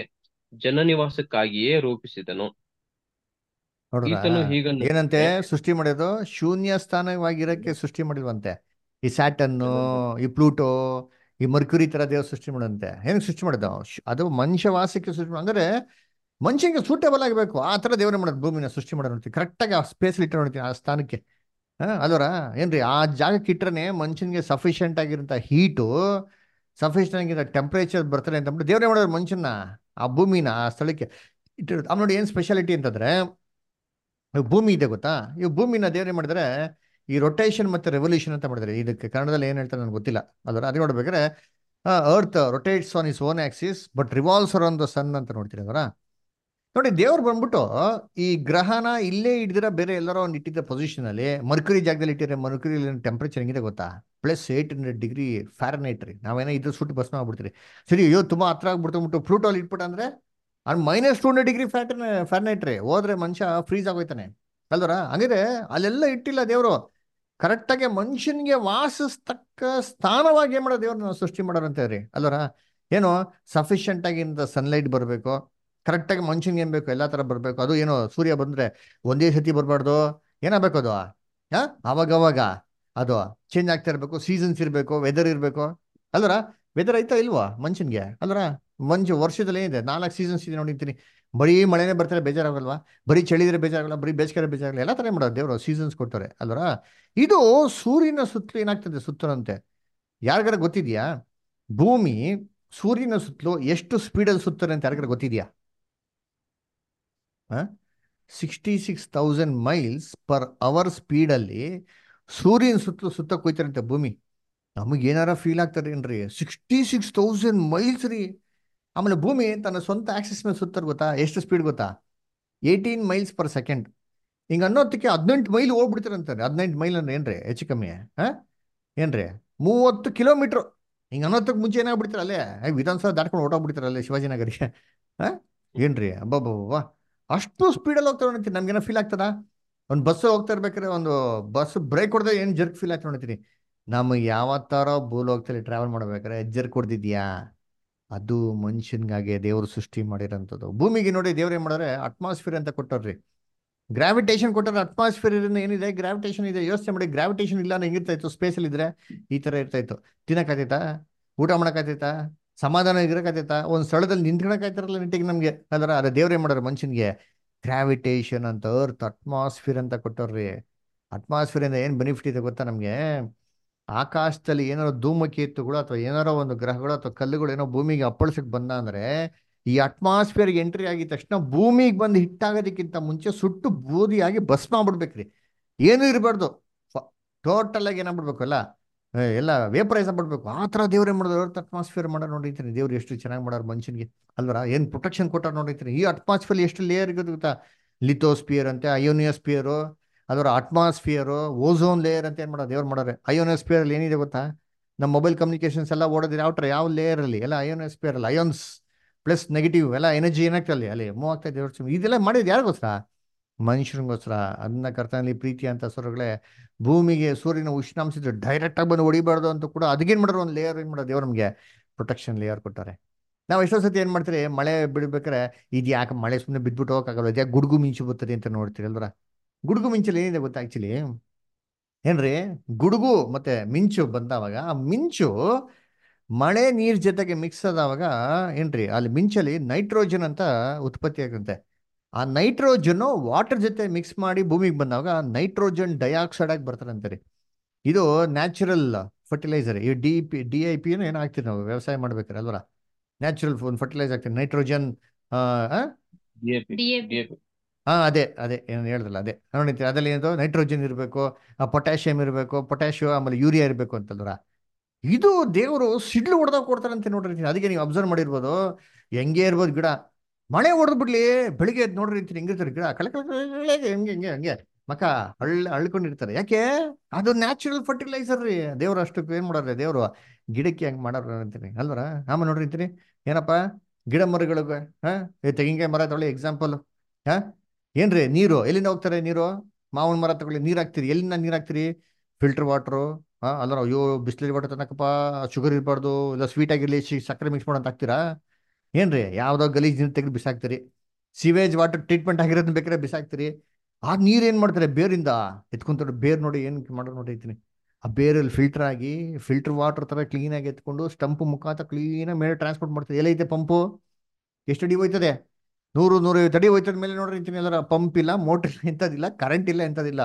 ಜನನಿವಾಸಕ್ಕಾಗಿಯೇ ರೂಪಿಸಿದನು ನೋಡ್ರ ಈತನು ಹೀಗನ್ನು ಏನಂತೆ ಸೃಷ್ಟಿ ಮಾಡೋದು ಶೂನ್ಯ ಸ್ಥಾನವಾಗಿರಕ್ಕೆ ಸೃಷ್ಟಿ ಮಾಡಿಲ್ವಂತೆ ಈ ಸ್ಯಾಟನ್ನು ಈ ಪ್ಲೂಟೋ ಈ ಮರ್ಕ್ಯುರಿ ತರ ದೇವ್ರು ಸೃಷ್ಟಿ ಮಾಡಂತೆ ಏನಕ್ಕೆ ಸೃಷ್ಟಿ ಮಾಡೋದು ಶ್- ಅದು ಮನುಷ್ಯ ವಾಸಕ್ಕೆ ಸೃಷ್ಟಿ ಮಾಡ್- ಅಂದ್ರೆ ಮನುಷ್ಯನಿಗೆ ಸೂಟೇಬಲ್ ಆಗಬೇಕು ಆ ತರ ದೇವ್ರ ಮಾಡೋದು ಭೂಮಿನ ಸೃಷ್ಟಿ ಮಾಡೋದು ನೋಡ್ತೀವಿ ಕರೆಕ್ಟಾಗಿ ಆ ಸ್ಪೇಸ್ ಇಟ್ಟು ನೋಡ್ತೀವಿ ಆ ಸ್ಥಾನಕ್ಕೆ ಹಾ ಅಲ್ವರ ಏನ್ರಿ ಆ ಜಾಗಕ್ಕೆ ಇಟ್ರೆ ಮನುಷ್ಯನಿಗೆ ಸಫಿಷಿಯಂಟ್ ಆಗಿರೋಂಥ ಹೀಟು ಸಫಿಷಿಯಂಟ್ ಆಗಿರೋ ಟೆಂಪ್ರೇಚರ್ ಬರ್ತಾರೆ ಅಂತ ಅಂದ್ಬಿಟ್ಟು ದೇವ್ರೇ ಮಾಡೋರು ಮನುಷ್ಯನ ಆ ಭೂಮಿನ ಆ ಸ್ಥಳಕ್ಕೆ ಇಟ್ಟಿರೋದು ಅವ್ನು ನೋಡಿ ಏನು ಸ್ಪೆಷಾಲಿಟಿ ಅಂತಂದ್ರೆ ಇವಾಗ ಭೂಮಿ ಇದೆ ಗೊತ್ತಾ ಈ ಭೂಮಿನ ದೇವ್ರೆ ಮಾಡಿದ್ರೆ ಈ ರೊಟೇಷನ್ ಮತ್ತೆ ರೆವಲ್ಯೂಷನ್ ಅಂತ ಮಾಡಿದ್ರೆ ಇದಕ್ಕೆ ಕನ್ನಡದಲ್ಲಿ ಏನ್ ಹೇಳ್ತಾರೆ ನನಗೆ ಗೊತ್ತಿಲ್ಲ ಅದರ ಅದೇ ನೋಡ್ಬೇಕಾದ್ರೆ earth rotates on its own axis but revolves around the sun ಅಂತ ನೋಡ್ತೀರಿ ಅದರ ನೋಡಿ ದೇವ್ರು ಬಂದ್ಬಿಟ್ಟು ಈ ಗ್ರಹನ ಇಲ್ಲೇ ಹಿಡಿದಿರ ಬೇರೆ ಎಲ್ಲರೋ ಒಂದು ಇಟ್ಟಿದ್ದ ಪೊಸಿಷನ್ ಅಲ್ಲಿ ಮರ್ಕರಿ ಜಾಗದಲ್ಲಿ ಇಟ್ಟಿದ್ರೆ ಮರ್ಕರಿ ಟೆಂಪರೇಚರ್ ಹೆಂಗಿದೆ ಗೊತ್ತಾ plus eight hundred degree Fahrenheit ರೀ ನಾವೇನೋ ಇದ್ರ ಸುಟ್ಟು ಭಸ್ಮ ಆಗ್ಬಿಡ್ತೀರಿ ಸರಿ ಅಯ್ಯೋ ತುಂಬಾ ಹತ್ರ ಆಗ್ಬಿಡ್ತು ಫ್ಲೂಟಲ್ಲಿ ಇಟ್ಬಿಟ್ಟು ಅಂದ್ರೆ ಅಲ್ಲಿ ಮೈನಸ್ ಟೂ ಹಂಡ್ರೆಡ್ ಡಿಗ್ರಿ ಫ್ಯಾಟ್ ಫ್ಯಾರನೈಟ್ ರೀ ಹೋದ್ರೆ ಮನುಷ್ಯ ಫ್ರೀಸ್ ಆಗೋಯ್ತಾನೆ ಅಲ್ವರ ಹಂಗಿದ್ರೆ ಅಲ್ಲೆಲ್ಲ ಇಟ್ಟಿಲ್ಲ ದೇವರು ಕರೆಕ್ಟಾಗಿ ಮನುಷ್ಯನಿಗೆ ವಾಸಿಸ್ತಕ್ಕ ಸ್ಥಾನವಾಗಿ ಏನ್ ಮಾಡೋ ದೇವ್ರನ್ನ ಸೃಷ್ಟಿ ಮಾಡೋರಂತ ರೀ ಅಲ್ವರ ಏನು ಸಫಿಷಿಯಂಟ್ ಆಗಿಂದ ಸನ್ಲೈಟ್ ಬರಬೇಕು ಕರೆಕ್ಟಾಗಿ ಮನುಷ್ಯನ್ಗೆ ಏನ್ ಬೇಕು ಎಲ್ಲಾ ತರ ಬರಬೇಕು ಅದು ಏನೋ ಸೂರ್ಯ ಬಂದ್ರೆ ಒಂದೇ ಸತಿ ಬರಬಾರ್ದು ಏನಾಗಬೇಕು ಅದು ಹಾ ಅವಾಗವಾಗ ಅದು ಚೇಂಜ್ ಆಗ್ತಾ ಇರಬೇಕು ಸೀಸನ್ಸ್ ಇರಬೇಕು ವೆದರ್ ಇರಬೇಕು ಅಲ್ವರ ವೆದರ್ ಐತಾ ಇಲ್ವಾ ಮನುಷ್ಯನ್ಗೆ ಅಲ್ವರ ಮಂಜು ವರ್ಷದಲ್ಲಿ ಏನಿದೆ ನಾಲ್ಕು ಸೀಸನ್ಸ್ ಇದೆ ನೋಡಿರ್ತೀನಿ ಬರೀ ಮಳೆನೇ ಬರ್ತಾರೆ ಬೇಜಾರಾಗಲ್ವಾ ಬರೀ ಚಳಿದ್ರೆ ಬೇಜಾರಾಗಲ್ಲ ಬರೀ ಬೇಸಿಗೆ ಬೇಜಾರಾಗಲ್ಲ ಎಲ್ಲ ಥರ ಮಾಡೋದು ದೇವರು ಸೀಸನ್ಸ್ ಕೊಡ್ತಾರೆ ಅಲ್ವರ ಇದು ಸೂರ್ಯನ ಸುತ್ತಲೂ ಏನಾಗ್ತದೆ ಸುತ್ತರಂತೆ ಯಾರಿಗಾರ ಗೊತ್ತಿದ್ಯಾ ಭೂಮಿ ಸೂರ್ಯನ ಸುತ್ತಲೂ ಎಷ್ಟು ಸ್ಪೀಡಲ್ಲಿ ಸುತ್ತಾರೆ ಅಂತ ಯಾರಿಗಾರ ಗೊತ್ತಿದ್ಯಾ sixty six thousand miles per hour ಸ್ಪೀಡಲ್ಲಿ ಸೂರ್ಯನ ಸುತ್ತಲೂ ಸುತ್ತ ಕೊಯ್ತಾರಂತೆ ಭೂಮಿ ನಮಗೆ ಏನಾರ ಫೀಲ್ ಆಗ್ತಾರೆ ಏನ್ರಿ ಸಿಕ್ಸ್ಟಿ ಸಿಕ್ಸ್ ತೌಸಂಡ್ ಮೈಲ್ಸ್ ರೀ ಆಮೇಲೆ ಭೂಮಿ ತನ್ನ ಸ್ವಂತ ಆಕ್ಸಿಸ್ ಮೇಲೆ ಸುತ್ತಾರೆ ಗೊತ್ತಾ ಎಷ್ಟು ಸ್ಪೀಡ್ ಗೊತ್ತಾ ಏಯ್ಟೀನ್ ಮೈಲ್ಸ್ ಪರ್ ಸೆಕೆಂಡ್ ಹಿಂಗೆ ಅನ್ನೋದಕ್ಕೆ ಹದಿನೆಂಟು ಮೈಲ್ ಹೋಗ್ಬಿಡ್ತಾರಂತಾರೆ ಹದಿನೆಂಟು ಮೈಲ್ ಅಂದ್ರೆ ಏನ್ರಿ ಹೆಚ್ಚು ಕಮ್ಮಿ ಹಾಂ ಏನ್ರಿ ಮೂವತ್ತು ಕಿಲೋಮೀಟ್ರು ಹಿಂಗೆ ಅನ್ನೋದಕ್ಕೆ ಮುಂಚೆ ಏನಾಗ್ಬಿಡ್ತಾರೆ ಅಲ್ಲೇ ಏ, ವಿಧಾನಸೌಧ ದಾಟ್ಕೊಂಡು ಹೊರಟೋಗ್ಬಿಡ್ತಾರೆ ಅಲ್ಲೇ ಶಿವಾಜಿನಗರಿಗೆ ಹಾಂ ಏನ್ರಿ ಅಬ್ಬಬ್ಬಾ ಅಷ್ಟು ಸ್ಪೀಡಲ್ಲಿ ಹೋಗ್ತಾರೆ ನೋಡ್ತೀನಿ ನಮ್ಗೇನೋ ಫೀಲ್ ಆಗ್ತದಾ ಒಂದು ಬಸ್ ಹೋಗ್ತಾ ಇರ್ಬೇಕಾದ್ರೆ ಒಂದು ಬಸ್ ಬ್ರೇಕ್ ಹೊಡೆದ್ರೆ ಏನು ಜರ್ಕ್ ಫೀಲ್ ಆಗ್ತಾ ನೋಡ್ತೀನಿ ನಮಗೆ ಯಾವತ್ತಾರೋ ಭೂಲೋಕದಲ್ಲಿ ಟ್ರಾವೆಲ್ ಮಾಡ್ಬೇಕಾದ್ರೆ ಜರ್ಕ್ ಹೊಡೆದಿದ್ಯಾ ಅದು ಮನುಷ್ಯನ್ಗಾಗೆ ದೇವರು ಸೃಷ್ಟಿ ಮಾಡಿರೋಂಥದ್ದು ಭೂಮಿಗೆ ನೋಡಿ ದೇವ್ರು ಏನು ಮಾಡಿದ್ರೆ ಅಟ್ಮಾಸ್ಫಿಯರ್ ಅಂತ ಕೊಟ್ಟವ್ರಿ ಗ್ರಾವಿಟೇಷನ್ ಕೊಟ್ಟರೆ ಅಟ್ಮಾಸ್ಫಿಯರ್ ಏನಿದೆ ಗ್ರಾವಿಟೇಷನ್ ಇದೆ ಯೋಚನೆ ಮಾಡಿ ಗ್ರಾವಿಟೇಷನ್ ಇಲ್ಲ ಅಂದ್ರೆ ಹೆಂಗಿರ್ತಾ ಇತ್ತು ಸ್ಪೇಸಲ್ಲಿ ಇದ್ರೆ ಈ ಥರ ಇರ್ತಾ ಇತ್ತು ತಿನ್ನಕ್ಕಾಯ್ತಾ ಊಟ ಮಾಡೋಕ್ಕಾಯ್ತಾ ಸಮಾಧಾನ ಇರೋಕ್ಕಾಯ್ತಾ ಒಂದು ಸ್ಥಳದಲ್ಲಿ ನಿಂತ್ಕೊಳಕ್ಕಾಯ್ತಾರಲ್ಲ ನಿಟ್ಟಿಗೆ ನಮಗೆ ಅದರ ಅದೇ ದೇವ್ರು ಏನು ಮಾಡೋರು ಮನುಷ್ಯನಿಗೆ ಗ್ರಾವಿಟೇಷನ್ ಅಂತ ಅರ್ತ್ ಅಟ್ಮಾಸ್ಫಿಯರ್ ಅಂತ ಕೊಟ್ಟವ್ರಿ ಅಟ್ಮಾಸ್ಫಿಯರ್ ಇಂದ ಏನು ಬೆನಿಫಿಟ್ ಇದೆ ಗೊತ್ತಾ ನಮಗೆ ಆಕಾಶದಲ್ಲಿ ಏನಾರೋ ಧೂಮಕೇತುಗಳು ಅಥವಾ ಏನಾರೋ ಒಂದು ಗ್ರಹಗಳು ಅಥವಾ ಕಲ್ಲುಗಳು ಏನೋ ಭೂಮಿಗೆ ಅಪ್ಪಳಿಸಕ್ಕೆ ಬಂದ ಅಂದ್ರೆ ಈ ಅಟ್ಮಾಸ್ಫಿಯರ್ಗೆ ಎಂಟ್ರಿ ಆಗಿದ ತಕ್ಷಣ ಭೂಮಿಗೆ ಬಂದು ಹಿಟ್ಟಾಗೋದಕ್ಕಿಂತ ಮುಂಚೆ ಸುಟ್ಟು ಬೂದಿಯಾಗಿ ಭಸ್ಮ ಆಗ್ಬಿಡ್ಬೇಕ್ರಿ ಏನೂ ಇರಬಾರ್ದು ಟೋಟಲ್ ಆಗಿ ಏನಾಗ್ಬಿಡ್ಬೇಕು ಅಲ್ಲ ಏ, ಎಲ್ಲ ವೇಪರೈಸ್ ಆಗ್ಬಿಡ್ಬೇಕು ಆ ಥರ ದೇವ್ರು ಏನು ಮಾಡೋದು ಅರ್ತ್ ಅಟ್ಮಾಸ್ಫಿಯರ್ ಮಾಡೋರು ನೋಡಿರ್ತೀನಿ ದೇವ್ರು ಎಷ್ಟು ಚೆನ್ನಾಗಿ ಮಾಡೋರು ಮನುಷ್ಯನಿಗೆ ಅಲ್ವರ ಏನು ಪ್ರೊಟೆಕ್ಷನ್ ಕೊಟ್ಟಾರ ನೋಡಿರ್ತೀನಿ ಈ ಅಟ್ಮಾಸ್ಫಿಯರ್ ಎಷ್ಟು ಲೇಯರ್ ಇರೋದು ಗೊತ್ತಾ ಲಿಥೋಸ್ಪಿಯರ್ ಅಂತೆ ಅಯೋನಿಯೋಸ್ಪಿಯರು ಅದರ ಅಟ್ಮಾಸ್ಫಿಯರು ಓಝೋನ್ ಲೇಯರ್ ಅಂತ ಏನು ಮಾಡೋದು ದೇವ್ರು ಮಾಡೋರೆ ಅಯೋನೋಸ್ಪಿಯರ್ ಅಲ್ಲಿ ಏನಿದೆ ಗೊತ್ತಾ ನಮ್ಮ ಮೊಬೈಲ್ ಕಮ್ಯುನಿಕೇಶನ್ಸ್ ಎಲ್ಲ ಓಡೋದ್ರೆ ಯಾವ ಯಾವ ಲೇಯರ್ ಅಲ್ಲಿ ಎಲ್ಲ ಅಯೋನೋಸ್ಪಿಯರ್ ಅಲ್ಲಿ ಅಯೋನ್ಸ್ ಪ್ಲಸ್ ನೆಗೆಟಿವ್ ಎಲ್ಲ ಎನರ್ಜಿ ಏನಾಗ್ತದೆ ಅಲ್ಲಿ ಅಲ್ಲಿ ಮೂವ್ ಆಗ್ತಾ ಇದೆ ದೇವ್ರ ಇದೆಲ್ಲ ಮಾಡಿದ್ದು ಯಾರಿಗೋಸ್ಕರ ಮನುಷ್ಯರಿಗೋಸ್ಕರ ಅದನ್ನ ಕರ್ತನಲ್ಲಿ ಪ್ರೀತಿ ಅಂತ ಸ್ವರಗಳೇ ಭೂಮಿಗೆ ಸೂರ್ಯನ ಉಷ್ಣಾಂಶ ಡೈರೆಕ್ಟ್ ಆಗಿ ಬಂದು ಹೊಡಿಬಾರ್ದು ಅಂತ ಕೂಡ ಅದಕ್ಕೇನು ಮಾಡೋರು ಒಂದು ಲೇಯರ್ ಏನು ಮಾಡೋದು ದೇವ್ರು ನಮಗೆ ಪ್ರೊಟೆಕ್ಷನ್ ಲೇಯರ್ ಕೊಟ್ಟಾರೆ ನಾವು ಎಷ್ಟೋ ಸತಿ ಏನು ಮಾಡ್ತೀರಿ ಮಳೆ ಬಿಡ್ಬೇಕಾರೆ ಇದು ಯಾಕೆ ಮಳೆ ಸುಮ್ಮನೆ ಬಿದ್ಬಿಟ್ಟು ಹೋಗಕ್ಕಾಗಲ್ಲ ಇದು ಯಾಕೆ ಗುಡುಗು ಮಿಂಚು ಬರ್ತದೆ ಅಂತ ನೋಡ್ತೀರಿ ಅಲ್ವರ ಗುಡುಗು ಮಿಂಚಲ್ಲಿ ಏನಿದೆ ಗೊತ್ತಾ ಆಕ್ಚುಲಿ ಏನ್ರಿ ಗುಡುಗು ಮತ್ತೆ ಮಿಂಚು ಬಂದವಾಗ ಆ ಮಿಂಚು ಮಳೆ ನೀರ್ ಜೊತೆಗೆ ಮಿಕ್ಸ್ ಆದವಾಗ ಏನ್ರಿ ಅಲ್ಲಿ ಮಿಂಚಲ್ಲಿ ನೈಟ್ರೋಜನ್ ಅಂತ ಉತ್ಪತ್ತಿ ಆಗುತ್ತೆ ಆ ನೈಟ್ರೋಜನ್ ವಾಟರ್ ಜೊತೆ ಮಿಕ್ಸ್ ಮಾಡಿ ಭೂಮಿಗೆ ಬಂದಾಗ ನೈಟ್ರೋಜನ್ ಡೈಆಕ್ಸೈಡ್ ಆಗಿ ಬರ್ತಾರಂತೆ ರೀ ಇದು ನ್ಯಾಚುರಲ್ ಫರ್ಟಿಲೈಸರ್ ಈ D P D I P ಏನೋ ಹಾಕ್ತೀವಿ ನಾವು ವ್ಯವಸಾಯ ಮಾಡ್ಬೇಕಾರೆ ಅಲ್ವರ ನ್ಯಾಚುರಲ್ ಒಂದು ಫರ್ಟಿಲೈಸರ್ ಹಾಕ್ತೀವಿ ನೈಟ್ರೋಜನ್ DAP, DAP. DAP. ಹಾ ಅದೇ ಅದೇ ಏನು ಹೇಳ್ದಲ್ಲ ಅದೇ ನೋಡಿರ್ತೀವಿ ಅದ್ರಲ್ಲಿ ಏನದು ನೈಟ್ರೋಜನ್ ಇರಬೇಕು ಪೊಟ್ಯಾಷಿಯಂ ಇರಬೇಕು ಪೊಟ್ಯಾಷಿಯಂ ಆಮೇಲೆ ಯೂರಿಯಾ ಇರಬೇಕು ಅಂತಂದ್ರ ಇದು ದೇವರು ಸಿಡ್ಲು ಹೊಡೆದಾಗ ಕೊಡ್ತಾರಂತೆ ನೋಡಿರ್ತೀನಿ ಅದಕ್ಕೆ ನೀವು ಅಬ್ಸರ್ವ್ ಮಾಡಿರ್ಬೋದು ಹೆಂಗೆ ಇರ್ಬೋದು ಗಿಡ ಮಳೆ ಹೊಡೆದು ಬಿಡ್ಲಿ ಬೆಳಿಗ್ಗೆ ಎದ್ದು ನೋಡಿರ್ತೀನಿ ಹೆಂಗಿರ್ತಾರೆ ಗಿಡ ಕಳೆ ಕಳೆ ಕಳೆ ಕಳೆ ಹೆಂಗೆ ಹೆಂಗೆ ಹಂಗೆ ಮಕ ಹಳ್ಳ ಅಳ್ಕೊಂಡಿರ್ತಾರೆ ಯಾಕೆ ಅದು ನ್ಯಾಚುರಲ್ ಫರ್ಟಿಲೈಸರ್ ರೀ ದೇವ್ರು ಅಷ್ಟಕ್ಕೆ ಏನು ಮಾಡೋರೆ ದೇವರು ಗಿಡಕ್ಕೆ ಹೆಂಗೆ ಮಾಡೋರು ಅಂತೀನಿ ಅಲ್ವರ ಆಮೇಲೆ ನೋಡಿರ್ತೀನಿ ಏನಪ್ಪ ಗಿಡ ಮರಗಳಿಗೆ ಹಾ ಈ ತೆಂಗಿನಕಾಯಿ ಮರ ತಗೊಳ್ಳಿ ಎಕ್ಸಾಂಪಲ್ ಹಾ ಏನ್ರಿ ನೀರು ಎಲ್ಲಿಂದ ಹೋಗ್ತಾರೆ ನೀರು ಮಾವಿನ ಮರ ತಗೊಳ್ಳಿ ನೀರು ಹಾಕ್ತೀರಿ ಎಲ್ಲಿಂದ ನೀರು ಹಾಕ್ತೀರಿ ಫಿಲ್ಟರ್ ವಾಟ್ರು ಹಾ ಅಲ್ಲ ಅಯ್ಯೋ ಬಿಸ್ಲರಿ ವಾಟರ್ ತನಕಪ್ಪ ಶುಗರ್ ಇರಬಾರ್ದು ಇಲ್ಲ ಸ್ವೀಟ್ ಆಗಿರ್ಲಿ ಶಿ- ಸಕ್ಕರೆ ಮಿಕ್ಸ್ ಮಾಡೋ ಅಂತ ಹಾಕ್ತೀರಾ ಏನ್ರಿ ಯಾವುದೋ ಗಲೀಜ್ ನೀರು ತೆಗೆದು ಬಿಸಾಕ್ತೀರಿ ಸಿವೇಜ್ ವಾಟರ್ ಟ್ರೀಟ್ಮೆಂಟ್ ಆಗಿರೋದನ್ನ ಬೇಕಾದ್ರೆ ಬಿಸಾಕ್ತೀರಿ ಆ ನೀರು ಏನು ಮಾಡ್ತಾರೆ ಬೇರಿಂದ ಎತ್ಕೊಂತಾರೆ ಬೇರ್ ನೋಡಿ ಏನು ಮಾಡೋದು ನೋಡಿರ್ತೀನಿ ಆ ಬೇರಲ್ಲಿ ಫಿಲ್ಟರ್ ಆಗಿ ಫಿಲ್ಟರ್ ವಾಟರ್ ಥರ ಕ್ಲೀನಾಗಿ ಎತ್ಕೊಂಡು ಸ್ಟಂಪ್ ಮುಖಾಂತರ ಕ್ಲೀನಾಗಿ ಮೇಲೆ ಟ್ರಾನ್ಸ್ಪೋರ್ಟ್ ಮಾಡ್ತಾರೆ ಎಲ್ಲೈತೆ ಪಂಪು ಎಷ್ಟು ಅಡಿ ಹೋಯ್ತದೆ ನೂರು ನೂರೈವತ್ತು ಅಡಿ ಹೋಯ್ತದ ಮೇಲೆ ನೋಡ್ರಿ ಅಂತೀನಿ ಎಲ್ಲರ ಪಂಪ್ ಇಲ್ಲ ಮೋಟರ್ ಇಲ್ಲ ಇಂಥದ್ದಿಲ್ಲ ಕರೆಂಟ್ ಇಲ್ಲ ಇಂಥದ್ದಿಲ್ಲ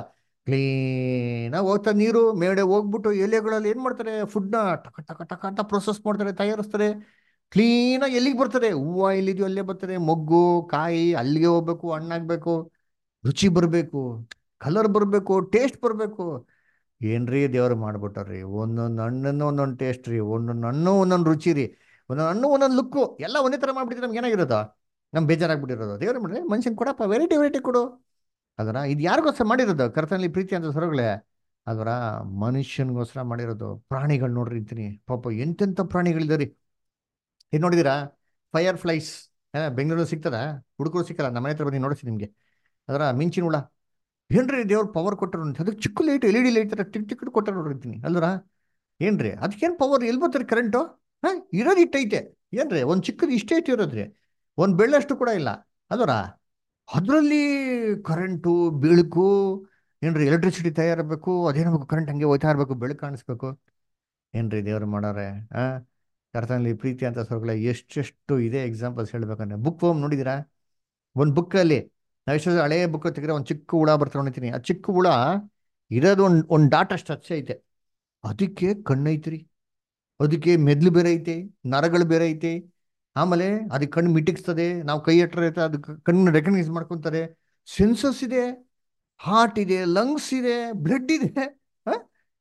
ಕ್ಲೀನಾಗಿ ಹೋಗ್ತಾ ನೀರು ಮೇಡೆ ಹೋಗ್ಬಿಟ್ಟು ಎಲೆಗಳಲ್ಲಿ ಏನು ಮಾಡ್ತಾರೆ ಫುಡ್ನ ಟಕ ಟಕ ಟಕ ಅಂತ ಪ್ರೊಸೆಸ್ ಮಾಡ್ತಾರೆ ತಯಾರಿಸ್ತಾರೆ ಕ್ಲೀನಾಗಿ ಎಲ್ಲಿಗೆ ಬರ್ತದೆ ಹೂವು ಎಲ್ಲಿದೆಯೋ ಅಲ್ಲೇ ಬರ್ತದೆ ಮೊಗ್ಗು ಕಾಯಿ ಅಲ್ಲಿಗೆ ಹೋಗ್ಬೇಕು ಹಣ್ಣಾಗ್ಬೇಕು ರುಚಿ ಬರಬೇಕು ಕಲರ್ ಬರಬೇಕು ಟೇಸ್ಟ್ ಬರಬೇಕು ಏನ್ರಿ ದೇವ್ರು ಮಾಡ್ಬಿಟ್ಟಾರ್ರಿ ಒಂದೊಂದು ಹಣ್ಣನ್ನು ಒಂದೊಂದು ಟೇಸ್ಟ್ ರೀ ಒಂದೊಂದು ಹಣ್ಣು ಒಂದೊಂದು ರುಚಿ ರೀ ಒಂದೊಂದು ಹಣ್ಣು ಒಂದೊಂದು ಲುಕ್ಕು ಎಲ್ಲ ಒಂದೇ ಥರ ಮಾಡ್ಬಿಟ್ಟಿದ್ರೆ ನಮ್ಗೆ ಏನಾಗಿರೋದು ನಮ್ಗೆ ಬೇಜಾರಾಗ್ಬಿಟ್ಟಿರೋದು ದೇವ್ರು ಮಾಡ್ರಿ ಮನುಷ್ಯನ್ ಕೊಡಪ್ಪ ವೆರೈಟಿ ವೆರೈಟಿ ಕೊಡು ಅದರ ಇದು ಯಾರಿಗೋಸ್ಕರ ಮಾಡಿರೋದು ಕರ್ತನಲ್ಲಿ ಪ್ರೀತಿ ಅಂತ ಸರಗಳೇ ಅದರ ಮನುಷ್ಯನಿಗೋಸ್ಕರ ಮಾಡಿರೋದು ಪ್ರಾಣಿಗಳು ನೋಡ್ರಿ ಅಂತೀನಿ ಪಾಪ ಎಂತೆಂಥ ಪ್ರಾಣಿಗಳಿದೆ ರೀ ಇದು ನೋಡಿದಿರಾ ಫೈರ್ ಫ್ಲೈಸ್ ಬೆಂಗಳೂರು ಸಿಗ್ತದ ಹುಡುಗರು ಸಿಕ್ಕಲ್ಲ ನಮ್ಮ ಮನೆ ಹತ್ರ ಬಂದು ನೋಡಿಸಿ ನಿಮಗೆ ಅದರ ಮಿಂಚಿನ ಹುಳ ಏನ್ರಿ ದೇವ್ರು ಪವರ್ ಕೊಟ್ಟರು ಅಂತ ಅದಕ್ಕೆ ಚಿಕ್ಕ light L E D light ಥರ ಟಿಕ್ ಟಿಕ್ ಕೊಟ್ಟರು ನೋಡಿರ್ತೀನಿ ಅಲ್ವರ ಏನ್ರಿ ಅದಕ್ಕೇನು ಪವರ್ ಎಲ್ಲಿ ಬರ್ತಾರೆ ಕರೆಂಟು ಹಾಂ ಇರೋದು ಇಟ್ಟೈತೆ ಏನ್ರಿ ಒಂದು ಚಿಕ್ಕದು ಇಷ್ಟೇ ಇಟ್ಟು ಇರೋದ್ರಿ ಒಂದು ಬೆಳ್ಳಷ್ಟು ಕೂಡ ಇಲ್ಲ ಅಲ್ವರ ಅದರಲ್ಲಿ ಕರೆಂಟು ಬೆಳಕು ಏನ್ರಿ ಎಲೆಕ್ಟ್ರಿಸಿಟಿ ತಯಾರಾಗಬೇಕು ಅದೇನಾಗಬೇಕು ಕರೆಂಟ್ ಹಂಗೆ ಹೋಯ್ತಾ ಇರಬೇಕು ಬೆಳಕು ಕಾಣಿಸ್ಬೇಕು ಏನ್ರಿ ದೇವ್ರು ಮಾಡಾರೆ ಆ ಕರ್ತನಲ್ಲಿ ಪ್ರೀತಿ ಅಂತ ಸ್ವರ್ಗಳ ಎಷ್ಟೆಷ್ಟು ಇದೆ ಎಕ್ಸಾಂಪಲ್ಸ್ ಹೇಳ್ಬೇಕಂದ್ರೆ ಬುಕ್ ಫೋಮ್ ನೋಡಿದಿರಾ ಒಂದು ಬುಕ್ಕಲ್ಲಿ ನಾವು ಎಷ್ಟೋ ಹಳೆ ಬುಕ್ ತೆಗೆದ್ರೆ ಒಂದು ಚಿಕ್ಕ ಹುಳ ಬರ್ತಾ ನೋಡ್ತೀನಿ ಆ ಚಿಕ್ಕ ಹುಳ ಇರೋದು ಒಂದು ಒಂದು ಡಾಟ್ ಅಷ್ಟು ಹಚ್ಚ ಐತೆ ಅದಕ್ಕೆ ಕಣ್ಣೈತ್ರಿ ಅದಕ್ಕೆ ಮೆದ್ಲು ಬೇರೆ ಐತೆ ನರಗಳು ಬೇರೆ ಐತೆ ಆಮೇಲೆ ಅದಕ್ಕೆ ಕಣ್ಣು ಮಿಟಿಕ್ಸ್ತದೆ ನಾವು ಕೈ ಹತ್ರ ಐತೆ ಅದಕ್ಕೆ ಕಣ್ಣು ರೆಕಗ್ನೈಸ್ ಮಾಡ್ಕೊತಾರೆ ಸೆನ್ಸಸ್ ಇದೆ ಹಾರ್ಟ್ ಇದೆ ಲಂಗ್ಸ್ ಇದೆ ಬ್ಲಡ್ ಇದೆ ಆ?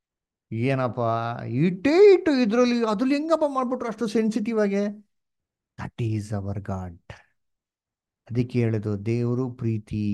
ಏನಪ್ಪ ಇಟ್ಟೇ ಇಟ್ಟು ಇದರಲ್ಲಿ ಅದ್ರಲ್ಲಿ ಹೆಂಗಪ್ಪ ಮಾಡ್ಬಿಟ್ರು ಅಷ್ಟು ಸೆನ್ಸಿಟಿವ್ ಆಗಿ ದಟ್ ಈಸ್ ಅವರ್ ಗಾಡ್ ಅದಕ್ಕೆ ಹೇಳೋದು ದೇವರು ಪ್ರೀತಿ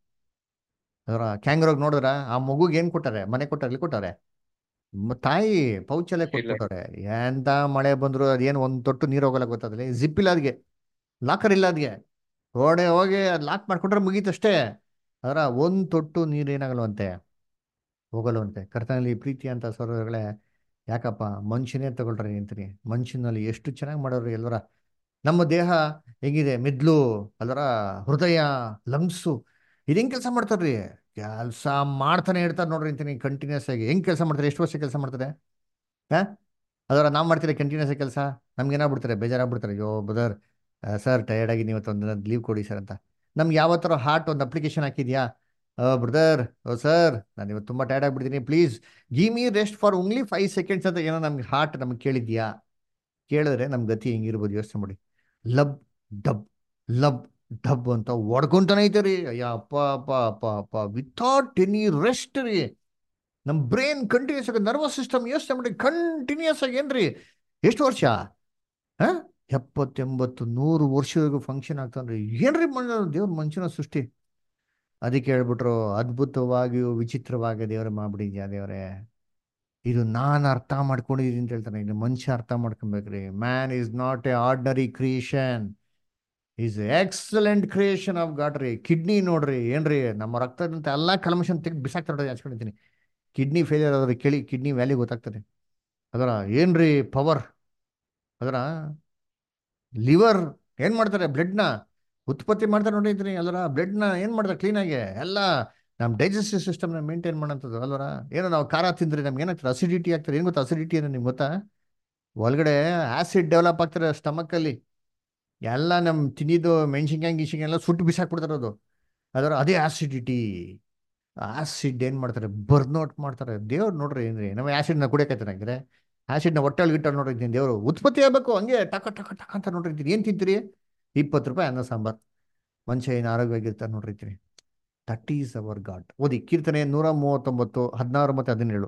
ಅದರ ಕ್ಯಾಂಗ್ರೋಗ್ ನೋಡಿದ್ರ ಆ ಮಗುಗೆ ಏನ್ ಕೊಟ್ಟಾರೆ ಮನೆ ಕೊಟ್ಟಾರೆ ಎಲ್ಲಿ ಕೊಟ್ಟಾರೆ ಮ- ತಾಯಿ ಪೌಚಲ್ಲೇ ಕೊಟ್ಬಿಟ್ಟಾರೆ ಎಂತ ಮಳೆ ಬಂದ್ರು ಅದೇನು ಒಂದ್ ತೊಟ್ಟು ನೀರು ಹೋಗಲ್ಲ ಗೊತ್ತಾದ್ರೆ ಜಿಪ್ ಇಲ್ಲ ಅದ್ಗೆ ಲಾಕರ್ ಇಲ್ಲ ಅದ್ಗೆ ಗೋಡೆ ಹೋಗಿ ಅದ್ ಲಾಕ್ ಮಾಡ್ಕೊಂಡ್ರೆ ಮುಗೀತಷ್ಟೇ ಅದರ ಒಂದ್ ತೊಟ್ಟು ನೀರು ಏನಾಗಲ್ವಂತೆ ಹೋಗಲ್ವಂತೆ ಕರ್ತನಲ್ಲಿ ಪ್ರೀತಿ ಅಂತ ಸ್ವರಗಳೇ ಯಾಕಪ್ಪ ಮನುಷ್ಯನೇ ತಗೊಳ್ರಿ ಅಂತೀನಿ ಮನುಷ್ಯನಲ್ಲಿ ಎಷ್ಟು ಚೆನ್ನಾಗಿ ಮಾಡೋರು ಎಲ್ಲರ ನಮ್ಮ ದೇಹ ಹೆಂಗಿದೆ ಮೆದ್ಲು ಅಲ್ಲರ ಹೃದಯ ಲಂಗ್ಸು ಇದು ಹೆಂಗ್ ಕೆಲಸ ಮಾಡ್ತಾರ್ರಿ ಕೆಲಸ ಮಾಡ್ತಾನೆ ಇರ್ತಾರೆ ನೋಡ್ರಿ ಅಂತೀನಿ ಕಂಟಿನ್ಯೂಸ್ ಆಗಿ ಹೆಂಗ್ ಕೆಲಸ ಮಾಡ್ತಾರೆ ಎಷ್ಟು ವರ್ಷ ಕೆಲಸ ಮಾಡ್ತಾರೆ ಹಾ ಅದರ ನಾವು ಮಾಡ್ತೀರಿ ಕಂಟಿನ್ಯೂಸ್ ಆಗಿ ಕೆಲಸ ನಮ್ಗೆ ಏನಾಗ್ಬಿಡ್ತಾರೆ ಬೇಜಾರಾಗ್ಬಿಡ್ತಾರೆ ಅಯ್ಯೋ ಬ್ರದರ್ ಸರ್ ಟಯರ್ಡ್ ಆಗಿ ನೀವು ಒಂದು ಲೀವ್ ಕೊಡಿ ಸರ್ ಅಂತ ನಮ್ಗೆ ಯಾವತ್ತರ ಹಾರ್ಟ್ ಒಂದು ಅಪ್ಲಿಕೇಶನ್ ಹಾಕಿದ್ಯಾ ಬ್ರದರ್ ಓ ಸರ್ ನಾನು ಇವತ್ತು ತುಂಬ ಟಯರ್ಡ್ ಆಗಿಬಿಡ್ತೀನಿ please give me rest for only five seconds ಅಂತ ಏನೋ ನಮ್ಗೆ ಹಾರ್ಟ್ ನಮ್ಗೆ ಕೇಳಿದ್ಯಾ ಕೇಳಿದ್ರೆ ನಮ್ಮ ಗತಿ ಹೆಂಗಿರ್ಬೋದು ಯೋಚನೆ ಮಾಡಿ ಲಬ್ ಡಬ್ ಲಬ್ ಡಬ್ ಅಂತ ಹೊಡ್ಕೊಂತಾನೆ ಐತೆ ರೀ ಅಯ್ಯ ಅಪ್ಪ ಅಪ್ಪ ಅಪ್ಪ ಅಪ್ಪ ವಿತೌಟ್ ಎನಿ ರೆಸ್ಟ್ ರೀ ನಮ್ಮ ಬ್ರೈನ್ ಕಂಟಿನ್ಯೂಸ್ ಆಗಿ ನರ್ವಸ್ ಸಿಸ್ಟಮ್ ಯೋಚನೆ ಮಾಡಿ ಕಂಟಿನ್ಯೂಸ್ ಆಗಿ ಏನ್ರಿ ಎಷ್ಟು ವರ್ಷ ಹಾ ಎಪ್ಪತ್ತೆಂಬತ್ತು ನೂರು ವರ್ಷವರೆಗೂ ಫಂಕ್ಷನ್ ಆಗ್ತಾನ್ರಿ ಏನ್ರಿ ಮನ ದೇವ್ರ ಮನುಷ್ಯನ ಸೃಷ್ಟಿ ಅದಕ್ಕೆ ಹೇಳ್ಬಿಟ್ರು ಅದ್ಭುತವಾಗಿಯೂ ವಿಚಿತ್ರವಾಗಿ ದೇವ್ರ ಮಾಡ್ಬಿಟ್ಟಿದ್ಯಾ ದೇವ್ರೆ ಇದು ನಾನು ಅರ್ಥ ಮಾಡ್ಕೊಂಡಿದ್ದೀನಿ ಅಂತ ಹೇಳ್ತಾನೆ ಇದು ಮನುಷ್ಯ ಅರ್ಥ ಮಾಡ್ಕೊಬೇಕ್ರಿ man is not a ordinary creation is excellent creation of God ರೀ ಕಿಡ್ನಿ ನೋಡ್ರಿ ಏನ್ರಿ ನಮ್ಮ ರಕ್ತದಂತ ಎಲ್ಲ ಕಲ್ಮಶನ್ ತೆಗೆದು ಬಿಸಾಕ್ತಾರೆ ಹಚ್ಕೊಂಡಿದ್ದೀನಿ ಕಿಡ್ನಿ ಫೇಲಿಯರ್ ಆದ್ರೆ ಕೇಳಿ ಕಿಡ್ನಿ ವ್ಯಾಲ್ಯೂ ಗೊತ್ತಾಗ್ತದೆ ಅದರ ಏನ್ರಿ ಪವರ್ ಅದರ ಲಿವರ್ ಏನ್ ಮಾಡ್ತಾರೆ ಬ್ಲಡ್ನ ಉತ್ಪತ್ತಿ ಮಾಡ್ತಾರೆ ನೋಡಿದ್ರಿ ಅಲ್ವರ ಬ್ಲಡ್ನ ಏನ್ ಮಾಡ್ತಾರೆ ಕ್ಲೀನಾಗಿ ಎಲ್ಲ ನಮ್ಮ ಡೈಜೆಸ್ಟಿವ್ ಸಿಸ್ಟಮ್ನ ಮೇಂಟೈನ್ ಮಾಡೋಂಥದ್ದು ಅಲ್ವರ ಏನೋ ನಾವು ಖಾರ ತಿಂದ್ರೆ ನಮ್ಗೆ ಏನಾಗ್ತದೆ ಅಸಿಡಿಟಿ ಆಗ್ತದೆ ಏನು ಗೊತ್ತಾ ಅಸಿಡಿಟಿ ಅಂದ್ರೆ ನಿಮ್ಗೆ ಗೊತ್ತಾ ಒಳಗಡೆ ಆಸಿಡ್ ಡೆವಲಪ್ ಆಗ್ತಾರೆ ಸ್ಟಮಕ್ಕಲ್ಲಿ ಎಲ್ಲ ನಮ್ಮ ತಿಂದಿದ್ದು ಮೆಣಸಿನ್ಕಾಯಿ ಗಿನ್ಸಿನ್ಕಾಯಿ ಎಲ್ಲ ಸುಟ್ಟು ಬಿಸಾಕ್ಬಿಡ್ತಾರೆ ಅದು ಅದರ ಅದೇ ಆಸಿಡಿಟಿ ಆಸಿಡ್ ಏನು ಮಾಡ್ತಾರೆ ಬರ್ನ್ಔಟ್ ಮಾಡ್ತಾರೆ ದೇವ್ರು ನೋಡ್ರಿ ಏನ್ರಿ ನಮ್ಮ ಆಸಿಡ್ನ ಕುಡಿಯಕೈತೆ ಹಂಗಾರೆ ಆಸಿಡ್ನ ಹೊಟ್ಟೆಲ್ ಗಿಟ್ಟಲ್ಲಿ ನೋಡಿರ್ತೀನಿ ದೇವರು ಉತ್ಪತ್ತಿ ಆಗಬೇಕು ಹಂಗೆ ಟಕ ಟಕ ಟಕ ಅಂತ ನೋಡಿರ್ತೀನಿ ಏನು ತಿಂತೀರಿ ಇಪ್ಪತ್ತು ರೂಪಾಯಿ ಅನ್ನ ಸಾಂಬಾರ್ ಮನುಷ್ಯ ಏನು ಆರೋಗ್ಯವಾಗಿರ್ತಾರೆ ನೋಡಿರ್ತೀನಿ ದಟ್ ಈಸ್ ಅವರ್ ಗಾಡ್ ಓದಿ ಕೀರ್ತನೆ ನೂರ ಮೂವತ್ತೊಂಬತ್ತು ಹದಿನಾರು ಮತ್ತೆ ಹದಿನೇಳು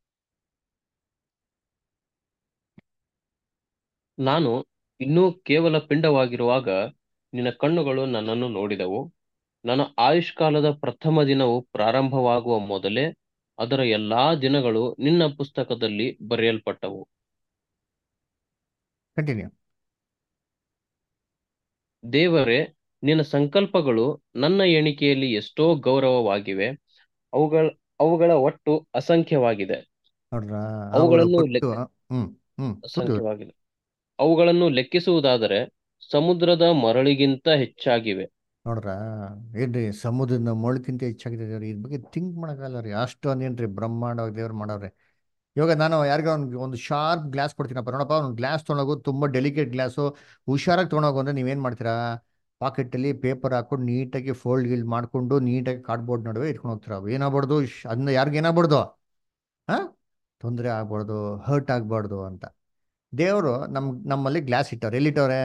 ನಾನು ಇನ್ನೂ ಕೇವಲ ಪಿಂಡವಾಗಿರುವಾಗ ನಿನ್ನ ಕಣ್ಣುಗಳು ನನ್ನನ್ನು ನೋಡಿದವು ನನ್ನ ಆಯುಷ್ಕಾಲದ ಪ್ರಥಮ ದಿನವು ಪ್ರಾರಂಭವಾಗುವ ಮೊದಲೇ ಅದರ ಎಲ್ಲಾ ದಿನಗಳು ನಿನ್ನ ಪುಸ್ತಕದಲ್ಲಿ ಬರೆಯಲ್ಪಟ್ಟವು ಕಂಟಿನ್ಯೂ ದೇವರೇ ನಿನ್ನ ಸಂಕಲ್ಪಗಳು ನನ್ನ ಎಣಿಕೆಯಲ್ಲಿ ಎಷ್ಟೋ ಗೌರವವಾಗಿವೆ ಅವುಗಳ ಅವುಗಳ ಒಟ್ಟು ಅಸಂಖ್ಯವಾಗಿದೆ ನೋಡ್ರ ಅವುಗಳನ್ನು ಕೊಟ್ಟು ಲೆಕ್ಕ ಹ್ಮ್ ಹ್ಮ್ ಕೂತು ಅಸಂಖ್ಯವಾಗಿದೆ ಅವುಗಳನ್ನು ಲೆಕ್ಕಿಸುವುದಾದರೆ ಸಮುದ್ರದ ಮರಳಿಗಿಂತ ಹೆಚ್ಚಾಗಿವೆ ನೋಡ್ರ ಏನ್ರಿ ಸಮುದ್ರದ ಮೊಳಕ್ಕಿಂತ ಹೆಚ್ಚಾಗಿದೆ ದೇವ್ರಿ ಇದ್ರ ಬಗ್ಗೆ ಥಿಂಕ್ ಮಾಡೋಕ್ಕಲ್ಲ ರೀ ಅಷ್ಟೊಂದೇನ್ರಿ ಬ್ರಹ್ಮಾಂಡವಾಗಿ ದೇವ್ರು ಮಾಡವ್ರೆ ಇವಾಗ ನಾನು ಯಾರಿಗೋ ಒಂದು ಒಂದು ಶಾರ್ಪ್ ಗ್ಲಾಸ್ ಕೊಡ್ತೀನಪ್ಪ ನೋಡಪ್ಪ ಒಂದು ಗ್ಲಾಸ್ ತೊಗೊಂಡೋಗು ತುಂಬ ಡೆಲಿಕೇಟ್ ಗ್ಲಾಸು ಹುಷಾರಾಗಿ ತೊಗೊಂಡೋಗು ಅಂದರೆ ನೀವೇನು ಮಾಡ್ತೀರಾ ಪಾಕೆಟಲ್ಲಿ ಪೇಪರ್ ಹಾಕೊಂಡು ನೀಟಾಗಿ ಫೋಲ್ಡ್ ಗಿಲ್ಡ್ ಮಾಡಿಕೊಂಡು ನೀಟಾಗಿ ಕಾರ್ಡ್ಬೋರ್ಡ್ ನಡುವೆ ಇಟ್ಕೊಂಡು ಹೋಗ್ತೀರಾ ಅವು ಏನಾಗ್ಬಾರ್ದು ಶ್- ಅದನ್ನ ಯಾರಿಗೂ ಏನಾಗ್ಬಾರ್ದು ಹಾಂ ತೊಂದರೆ ಆಗ್ಬಾರ್ದು ಹರ್ಟ್ ಆಗ್ಬಾರ್ದು ಅಂತ ದೇವರು ನಮ್ಮ ನಮ್ಮಲ್ಲಿ ಗ್ಲಾಸ್ ಇಟ್ಟವ್ರೆ ಎಲ್ಲಿಟ್ಟವ್ರೆ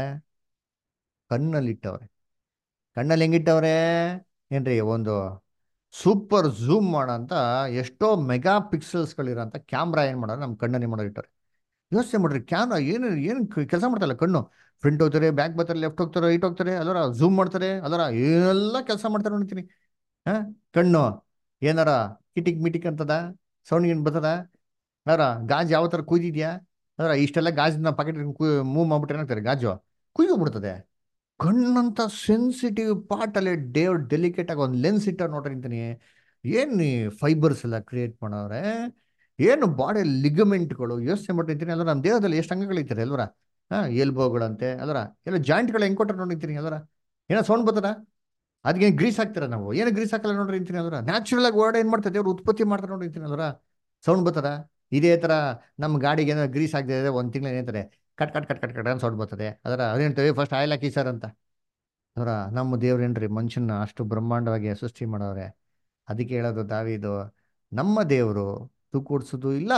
ಕಣ್ಣಲ್ಲಿ ಇಟ್ಟವ್ರೆ ಕಣ್ಣಲ್ಲಿ ಹೆಂಗಿಟ್ಟವ್ರೆ ಏನ್ರಿ ಒಂದು ಸೂಪರ್ ಝೂಮ್ ಮಾಡೋಂಥ ಎಷ್ಟೋ ಮೆಗಾ ಪಿಕ್ಸಲ್ಸ್ಗಳಿರೋಂಥ ಕ್ಯಾಮ್ರಾ ಏನು ಮಾಡೋರು ನಮ್ಮ ಕಣ್ಣಲ್ಲಿ ಮಾಡೋರು ಇಟ್ಟವ್ರೆ ಯೋಚನೆ ಮಾಡ್ರಿ ಕ್ಯಾಮ್ರಾ ಏನು ಏನು ಕೆಲಸ ಮಾಡ್ತಾರಲ್ಲ ಕಣ್ಣು ಫ್ರಂಟ್ ಹೋಗ್ತಾರೆ ಬ್ಯಾಕ್ ಬರ್ತಾರೆ ಲೆಫ್ಟ್ ಹೋಗ್ತಾರೆ ರೈಟ್ ಹೋಗ್ತಾರೆ ಅಲ್ಲರ ಝೂಮ್ ಮಾಡ್ತಾರೆ ಅಲ್ಲರ ಏನೆಲ್ಲ ಕೆಲಸ ಮಾಡ್ತಾರೆ ನೋಡ್ತೀನಿ ಹಾ ಕಣ್ಣು ಏನಾರ ಕಿಟಿಕ್ ಮಿಟಿಕ್ ಅಂತದ ಸೌಂಡ್ ಏನು ಬರ್ತದ ಅದರ ಗಾಜು ಯಾವ ಥರ ಕುಯ್ದಿದ್ಯಾ ಅದರ ಇಷ್ಟೆಲ್ಲ ಗಾಜಿನ ಪಾಕೆಟ್ ಮೂವ್ ಮಾಡ್ಬಿಟ್ರೆ ಏನಾಗ್ತಾರೆ ಗಾಜು ಕುಯ್ಯೋಗ್ಬಿಡ್ತದೆ ಕಣ್ಣಂತ ಸೆನ್ಸಿಟಿವ್ ಪಾರ್ಟಲ್ಲಿ ಡೇವ್ ಡೆಲಿಕೇಟ್ ಆಗಿ ಒಂದು ಲೆನ್ಸ್ ಇಟ್ಟ ನೋಡ್ರಿ ಅಂತೀನಿ ಏನು ಫೈಬರ್ಸ್ ಎಲ್ಲ ಕ್ರಿಯೇಟ್ ಮಾಡವ್ರೆ ಏನು ಬಾಡಿ ಲಿಗಮೆಂಟ್ಗಳು ಯೋಚನೆ ಮಾಡಿರ್ತೀನಿ ಅಲ್ವರ ನಮ್ಮ ದೇಹದಲ್ಲಿ ಎಷ್ಟು ಅಂಗಗಳಿರ್ತಾರೆ ಅಲ್ವರ ಹಾಂ ಎಲ್ಬೋಗಳಂತೆ ಅಲ್ವರ ಎಲ್ಲ ಜಾಯಿಂಟ್ಗಳು ಹೆಂಗೆ ಕೊಟ್ಟರೆ ನೋಡಿರ್ತೀನಿ ಅಲ್ವರ ಏನೋ ಸೌಂಡ್ ಬರ್ತದ ಅದಕ್ಕೆ ಗ್ರೀಸ್ ಹಾಕ್ತಾರೆ ನಾವು ಏನು ಗ್ರೀಸ್ ಹಾಕಲ್ಲ ನೋಡ್ರಿ ಅಂತೀನಿ ಅಲ್ವರ ನ್ಯಾಚುರಲ್ ಆಗಿ ವರ್ಡ್ ಏನು ಮಾಡ್ತಾರೆ ದೇವ್ರು ಉತ್ಪತ್ತಿ ಮಾಡ್ತಾರೆ ನೋಡ್ರಿ ಅಂತೀನಿ ಅಲ್ವರ ಸೌಂಡ್ ಬರ್ತದ ಇದೇ ಥರ ನಮ್ಮ ಗಾಡಿಗೆ ಏನೋ ಗ್ರೀಸ್ ಆಗದೆ ಒಂದು ತಿಂಗಳು ಏನಂತಾರೆ cut cut cut cut cut ಅಂತ ಸೌಂಡ್ ಬರ್ತದೆ ಅದರ ಅದೇಂತೇವೆ ಫಸ್ಟ್ ಆಯಿಲ್ ಹಾಕಿ ಸರ್ ಅಂತ ಅದರ ನಮ್ಮ ದೇವ್ರೇನ್ರಿ ಮನುಷ್ಯನ ಅಷ್ಟು ಬ್ರಹ್ಮಾಂಡವಾಗಿ ಸೃಷ್ಟಿ ಮಾಡವ್ರೆ ಅದಕ್ಕೆ ಹೇಳೋದು ದಾವಿದು ನಮ್ಮ ದೇವರು ತೂಕೂಡ್ಸೋದು ಇಲ್ಲ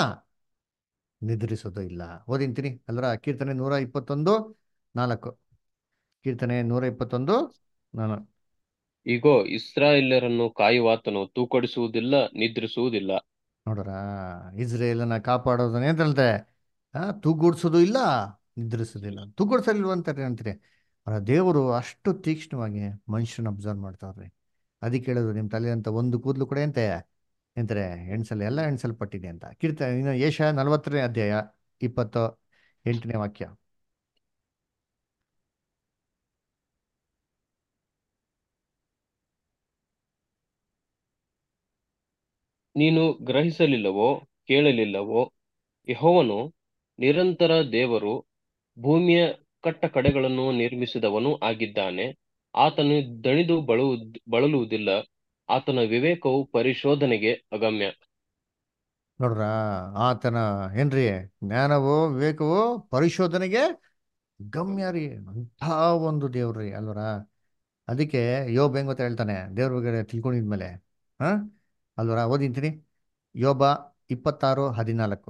ನಿದ್ರಿಸೋದು ಇಲ್ಲ ಓದಿಂತೀನಿ ಅಲ್ರ ಕೀರ್ತನೆ ನೂರ ಇಪ್ಪತ್ತೊಂದು ನಾಲ್ಕು ಕೀರ್ತನೆ ನೂರ ಇಪ್ಪತ್ತೊಂದು ನಾನು ಇಗೋ ಇಸ್ರಾಯೇಲ್ಯರನ್ನು ಕಾಯುವಾತನು ತೂಕಡಿಸುವುದಿಲ್ಲ ನಿದ್ರಿಸುವುದಿಲ್ಲ ನೋಡ್ರ ಇಸ್ರೇಲನ್ನ ಕಾಪಾಡೋದನ್ನೇ ಅಂತ ಹೇಳ್ತಾರೆ ಆ ತೂಗೂಡ್ಸೋದು ಇಲ್ಲ ನಿದ್ರಿಸೋದಿಲ್ಲ ತೂಗೂಡ್ಸಲಿಲ್ವಂತಾರೆ ಅಂತೀರಿ ಅವರ ದೇವರು ಅಷ್ಟು ತೀಕ್ಷ್ಣವಾಗಿ ಮನುಷ್ಯನ ಅಬ್ಸರ್ವ್ ಮಾಡ್ತಾವ್ರಿ ಅದಕ್ಕೆ ಹೇಳೋದು ನಿಮ್ಮ ತಲೆ ಅಂತ ಒಂದು ಕೂದಲು ಕೂಡ ಎಂತೆ ಎಂತಾರೆ ಎಣ್ಸಲ್ಲ ಎಲ್ಲ ಎಣ್ಸಲ್ಪಟ್ಟಿದೆ ಅಂತ ಕೀರ್ತ ಇನ್ನು ಏಷ ನಲವತ್ತನೇ ಅಧ್ಯಾಯ ಇಪ್ಪತ್ತು ಎಂಟನೇ ವಾಕ್ಯ ನೀನು ಗ್ರಹಿಸಲಿಲ್ಲವೋ ಕೇಳಲಿಲ್ಲವೋ ಯೆಹೋವನು ನಿರಂತರ ದೇವರು ಭೂಮಿಯ ಕಟ್ಟ ಕಡೆಗಳನ್ನು ನಿರ್ಮಿಸಿದವನು ಆಗಿದ್ದಾನೆ ಆತನು ದಣಿದು ಬಳಲು ಬಳಲುವುದಿಲ್ಲ ಆತನ ವಿವೇಕವು ಪರಿಶೋಧನೆಗೆ ಅಗಮ್ಯ ನೋಡ್ರ ಆತನ ಏನ್ರಿ ಜ್ಞಾನವು ವಿವೇಕವು ಪರಿಶೋಧನೆಗೆ ಗಮ್ಯ ರೀ ಅಂಥ ಒಂದು ದೇವ್ರಿ ಅಲ್ವರ ಅದಕ್ಕೆ ಯೋಬ ಹೆಂಗ್ ಗೊತ್ತಾ ಹೇಳ್ತಾನೆ ದೇವ್ರ ಬಗ್ಗೆ ತಿಳ್ಕೊಂಡಿದ್ಮೇಲೆ ಹಾ ಅಲ್ವರ ಓದಿಂತೀನಿ ಯೋಬ ಇಪ್ಪತ್ತಾರು ಹದಿನಾಲ್ಕು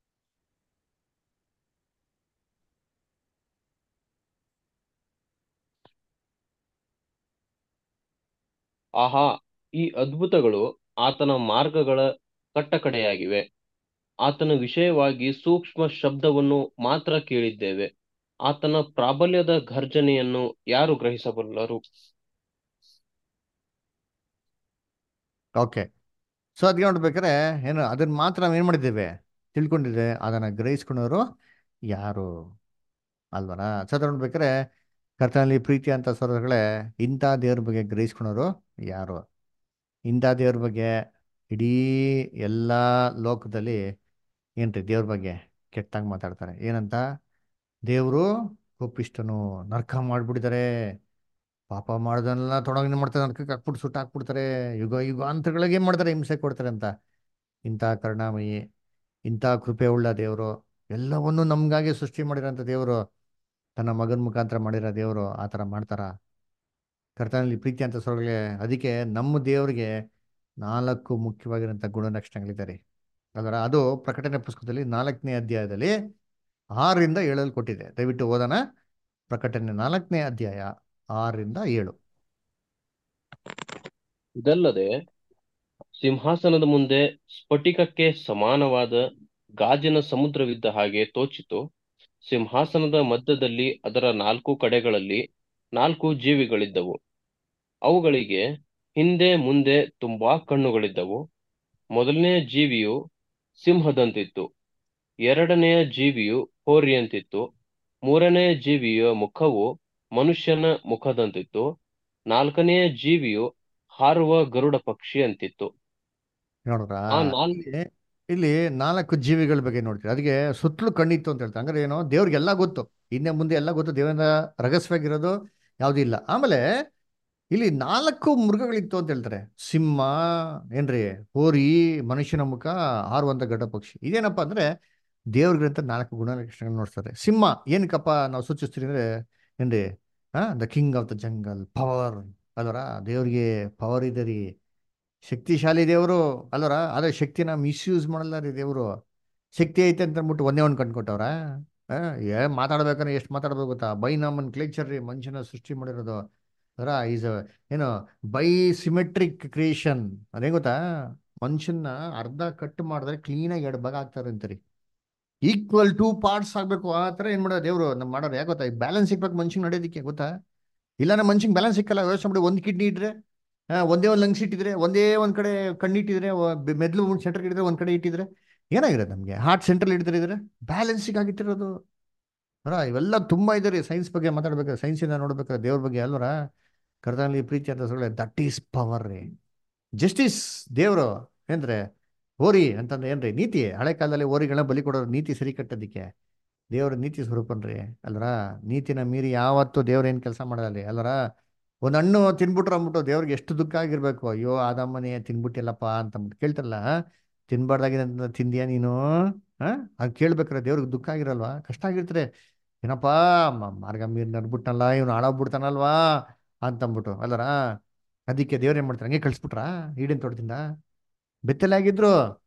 ಆಹಾ ಈ ಅದ್ಭುತಗಳು ಆತನ ಮಾರ್ಗಗಳ ಕಟ್ಟಕಡೆಯಾಗಿವೆ ಆತನ ವಿಷಯವಾಗಿ ಸೂಕ್ಷ್ಮ ಶಬ್ದವನ್ನು ಮಾತ್ರ ಕೇಳಿದ್ದೇವೆ ಆತನ ಪ್ರಾಬಲ್ಯದ ಘರ್ಜನೆಯನ್ನು ಯಾರು ಗ್ರಹಿಸಬಲ್ಲರು ಓಕೆ ಸೊ ಅದಕ್ಕೆ ನೋಡ್ಬೇಕಾದ್ರೆ ಏನು ಅದನ್ನ ಮಾತ್ರ ನಾವು ಏನು ಮಾಡಿದ್ದೇವೆ ತಿಳ್ಕೊಂಡಿದ್ದೆ ಅದನ್ನು ಗ್ರಹಿಸ್ಕೊಂಡವರು ಯಾರು ಅಲ್ವನ ಸೊ ಅದ್ ನೋಡ್ಬೇಕಾದ್ರೆ ಕರ್ತನಲ್ಲಿ ಪ್ರೀತಿ ಅಂತ ಸ್ವರಗಳೇ ಇಂಥ ದೇವ್ರ ಬಗ್ಗೆ ಗ್ರಹಿಸ್ಕೊಂಡವರು ಯಾರು ಇಂಥ ದೇವ್ರ ಬಗ್ಗೆ ಇಡೀ ಎಲ್ಲ ಲೋಕದಲ್ಲಿ ಏನ್ರಿ ದೇವ್ರ ಬಗ್ಗೆ ಕೆಟ್ಟಾಗಿ ಮಾತಾಡ್ತಾರೆ ಏನಂತ ದೇವರು ಕೋಪಿಷ್ಟನು ನರಕ ಮಾಡಿಬಿಟ್ಟಿದ್ದಾರೆ ಪಾಪ ಮಾಡೋದನ್ನೆಲ್ಲ ತೊಡಗಿ ಮಾಡ್ತಾರೆ ನರಕಕ್ಕೆ ಹಾಕ್ಬಿಟ್ಟು ಸುಟ್ಟು ಹಾಕ್ಬಿಡ್ತಾರೆ ಯುಗ ಯುಗಾಂತರಗಳಿಗೆ ಏನು ಮಾಡ್ತಾರೆ ಹಿಂಸೆ ಕೊಡ್ತಾರೆ ಅಂತ ಇಂಥ ಕರುಣಾಮಯಿ ಇಂಥ ಕೃಪೆ ಉಳ್ಳ ದೇವರು ಎಲ್ಲವನ್ನೂ ನಮಗಾಗಿ ಸೃಷ್ಟಿ ಮಾಡಿರೋಂಥ ದೇವರು ತನ್ನ ಮಗನ ಮುಖಾಂತರ ಮಾಡಿರೋ ದೇವರು ಆ ಥರ ಮಾಡ್ತಾರ ಕರ್ತನಲ್ಲಿ ಪ್ರೀತಿ ಅಂತ ಸೊರಗಲೆ ಅದಕ್ಕೆ ನಮ್ಮ ದೇವರಿಗೆ ನಾಲ್ಕು ಮುಖ್ಯವಾಗಿರೋಂಥ ಗುಣಲಕ್ಷಣಗಳಿದ್ದಾರೆ ಅದರ ಅದು ಪ್ರಕಟಣೆ ಪುಸ್ತಕದಲ್ಲಿ ನಾಲ್ಕನೇ ಅಧ್ಯಾಯದಲ್ಲಿ ಆರರಿಂದ ಏಳಲ್ಲಿ ಕೊಟ್ಟಿದೆ ದಯವಿಟ್ಟು ಓದೋಣ ಪ್ರಕಟಣೆ ನಾಲ್ಕನೇ ಅಧ್ಯಾಯ ಆರರಿಂದ ಏಳು ಇದಲ್ಲದೆ ಸಿಂಹಾಸನದ ಮುಂದೆ ಸ್ಫಟಿಕಕ್ಕೆ ಸಮಾನವಾದ ಗಾಜಿನ ಸಮುದ್ರವಿದ್ದ ಹಾಗೆ ತೋಚಿತು ಸಿಂಹಾಸನದ ಮಧ್ಯದಲ್ಲಿ ಅದರ ನಾಲ್ಕು ಕಡೆಗಳಲ್ಲಿ ನಾಲ್ಕು ಜೀವಿಗಳಿದ್ದವು ಅವುಗಳಿಗೆ ಹಿಂದೆ ಮುಂದೆ ತುಂಬಾ ಕಣ್ಣುಗಳಿದ್ದವು ಮೊದಲನೆಯ ಜೀವಿಯು ಸಿಂಹದಂತಿತ್ತು ಎರಡನೆಯ ಜೀವಿಯು ಹೋರಿಯಂತಿತ್ತು ಮೂರನೆಯ ಜೀವಿಯ ಮುಖವು ಮನುಷ್ಯನ ಮುಖದಂತಿತ್ತು ನಾಲ್ಕನೆಯ ಜೀವಿಯು ಹಾರುವ ಗರುಡ ಪಕ್ಷಿ ಅಂತಿತ್ತು ನೋಡ್ರ ಆ ನಾಲ್ಕು ಇಲ್ಲಿ ಇಲ್ಲಿ ನಾಲ್ಕು ಜೀವಿಗಳ ಬಗ್ಗೆ ನೋಡ್ತೀವಿ ಅದಕ್ಕೆ ಸುತ್ತಲೂ ಕಣ್ಣಿತ್ತು ಅಂತ ಹೇಳ್ತಾರೆ ಅಂದ್ರೆ ಏನೋ ದೇವ್ರಿಗೆಲ್ಲ ಗೊತ್ತು ಇನ್ನೇ ಮುಂದೆ ಎಲ್ಲ ಗೊತ್ತು ದೇವರಿಂದ ರಹಸ್ಯವಾಗಿರೋದು ಯಾವುದೂ ಇಲ್ಲ ಆಮೇಲೆ ಇಲ್ಲಿ ನಾಲ್ಕು ಮೃಗಗಳಿತ್ತು ಅಂತ ಹೇಳ್ತಾರೆ ಸಿಂಹ ಏನ್ರಿ ಹೋರಿ ಮನುಷ್ಯನ ಮುಖ ಹಾರುವಂತ ಗಡ್ಡ ಪಕ್ಷಿ ಇದೇನಪ್ಪ ಅಂದ್ರೆ ದೇವ್ರಿಗಂತ ನಾಲ್ಕು ಗುಣಲಕ್ಷಣಗಳು ನೋಡ್ತಾರೆ ಸಿಂಹ ಏನಕ್ಕಪ್ಪ ನಾವು ಸೂಚಿಸ್ತೀವಿ ಅಂದ್ರೆ ಏನ್ರಿ ಹಾ the king of the jungle power ಅಲ್ವರ ದೇವ್ರಿಗೆ ಪವರ್ ಇದೆ ರೀ ಶಕ್ತಿಶಾಲಿ ದೇವರು ಅಲ್ವರ ಆದ್ರೆ ಶಕ್ತಿನ ಮಿಸ್ಯೂಸ್ ಮಾಡಲ್ಲ ರೀ ದೇವರು ಶಕ್ತಿ ಐತೆ ಅಂತ ಅಂದ್ಬಿಟ್ಟು ಒಂದೇ ಒಂದು ಕಂಡ್ಕೊಟ್ಟವ್ರ ಏ ಮಾತಾಡ್ಬೇಕಂದ್ರೆ ಎಷ್ಟು ಮಾತಾಡ್ಬೇಕು ಗೊತ್ತಾ ಬೈ ನಮ್ಮನ್ ಕ್ಲೇಚರ್ ರೀ ಮನುಷ್ಯನ ಸೃಷ್ಟಿ ಮಾಡಿರೋದು ಅದರ ಈಸ್ ಏನು ಬೈ ಸಿಮೆಟ್ರಿಕ್ ಕ್ರಿಯೇಷನ್ ಅದೇನ್ ಗೊತ್ತಾ ಮನುಷ್ಯನ ಅರ್ಧ ಕಟ್ ಮಾಡಿದ್ರೆ ಕ್ಲೀನಾಗಿ ಎರಡು ಭಾಗ ಆಗ್ತಾರೆ ಅಂತಾರೆ ಈಕ್ವಲ್ ಟೂ ಪಾರ್ಟ್ಸ್ ಆಗ್ಬೇಕು ಆ ಥರ ಏನ್ ಮಾಡೋದು ದೇವರು ನಮ್ಮ ಮಾಡೋರು ಯಾಕೆ ಗೊತ್ತಾ ಬ್ಯಾಲೆನ್ಸ್ ಸಿಗ್ಬೇಕು ಮನುಷ್ಯಂಗೆ ನಡೆಯೋದಕ್ಕೆ ಗೊತ್ತಾ ಇಲ್ಲ ನಮ್ಮ ಮನುಷ್ಯಂಗೆ ಬ್ಯಾಲೆನ್ಸ್ ಸಿಕ್ಕಲ್ಲ ಯೋಚನೆ ಮಾಡಿ ಒಂದು ಕಿಡ್ನಿ ಇಟ್ರೆ ಆ, ಒಂದೇ ಒಂದು ಲಂಗ್ಸ್ ಇಟ್ಟಿದ್ರೆ ಒಂದೇ ಒಂದ್ ಕಡೆ ಕಣ್ಣಿಟ್ಟಿದ್ರೆ ಒ- ಬೆ- ಮೆದ್ಲು ಸೆಂಟರ್ ಇಟ್ಟಿದ್ರೆ ಒಂದ್ ಕಡೆ ಇಟ್ಟಿದ್ರೆ ಏನಾಗಿರೋದು ನಮಗೆ ಹಾರ್ಟ್ ಸೆಂಟ್ರಲ್ ಇಟ್ಟಿದ್ರೆ ಬ್ಯಾಲೆನ್ಸಿಗೆ ಆಗಿಟ್ಟಿರೋದು ಅಲ್ಲ ಇವೆಲ್ಲ ತುಂಬಾ ಇದೆ ರೀ ಸೈನ್ಸ್ ಬಗ್ಗೆ ಮಾತಾಡ್ಬೇಕಾದ್ರೆ ಸೈನ್ಸಿಂದ ನೋಡ್ಬೇಕಾದ್ರೆ ದೇವ್ರ ಬಗ್ಗೆ ಅಲ್ವರ ಕರ್ತನಲ್ಲಿ ಪ್ರೀತಿ ಅಂತ ಸೊಳ್ಳೆ ದಟ್ ಈಸ್ ಪವರ್ ರೀ ಜಸ್ಟಿಸ್ ದೇವರು ಏನ್ರೆ ಹೋರಿ ಅಂತಂದ್ರೆ ಏನ್ರಿ ನೀತಿ ಹಳೆ ಕಾಲದಲ್ಲಿ ಹೋರಿಗಳನ್ನ ಬಲಿ ಕೊಡೋರು ನೀತಿ ಸರಿ ಕಟ್ಟೋದಿಕ್ಕೆ ದೇವ್ರ ನೀತಿ ಸ್ವರೂಪನ್ರಿ ಅಲ್ರ ನೀತಿನ ಮೀರಿ ಯಾವತ್ತೂ ದೇವ್ರ ಏನ್ ಕೆಲಸ ಮಾಡಲ್ಲ ಅಲ್ರ ಒಂದ್ ಹಣ್ಣು ತಿನ್ಬಿಟ್ರು ಅಂದ್ಬಿಟ್ಟು ದೇವ್ರಿಗೆ ಎಷ್ಟು ದುಃಖ ಆಗಿರ್ಬೇಕು ಅಯ್ಯೋ ಆದಮ್ಮನೆ ತಿನ್ಬಿಟ್ಟಿಲ್ಲಪ್ಪ ಅಂತ ಅಂದ್ಬಿಟ್ಟು ಕೇಳ್ತಾರಲ್ಲ ತಿನ್ಬಾರ್ದಾಗಿದೆ ಅಂತ ತಿಂದ್ಯಾ ನೀನು ಹಾ ಅದು ಕೇಳ್ಬೇಕಾರೆ ದೇವ್ರಿಗೆ ದುಃಖ ಆಗಿರಲ್ವಾ ಕಷ್ಟ ಆಗಿರ್ತಾರೆ ಏನಪ್ಪಾ ಮ- ಮಾರ್ಗ ಮೀರ್ ನಡ್ಬಿಟ್ನಲ್ಲ ಇವನು ಹಾಳಾಗ್ಬಿಡ್ತಾನಲ್ವಾ ಅಂತಂದ್ಬಿಟ್ಟು ಅಲ್ಲರ ಅದಕ್ಕೆ ದೇವ್ರು ಏನ್ ಮಾಡ್ತಾರೆ ಹಂಗೆ ಕಳ್ಸ್ಬಿಟ್ರ ಈಡಿನ ತೋಟದಿಂದ ಬೆತ್ತಲೆ ಆಗಿದ್ರು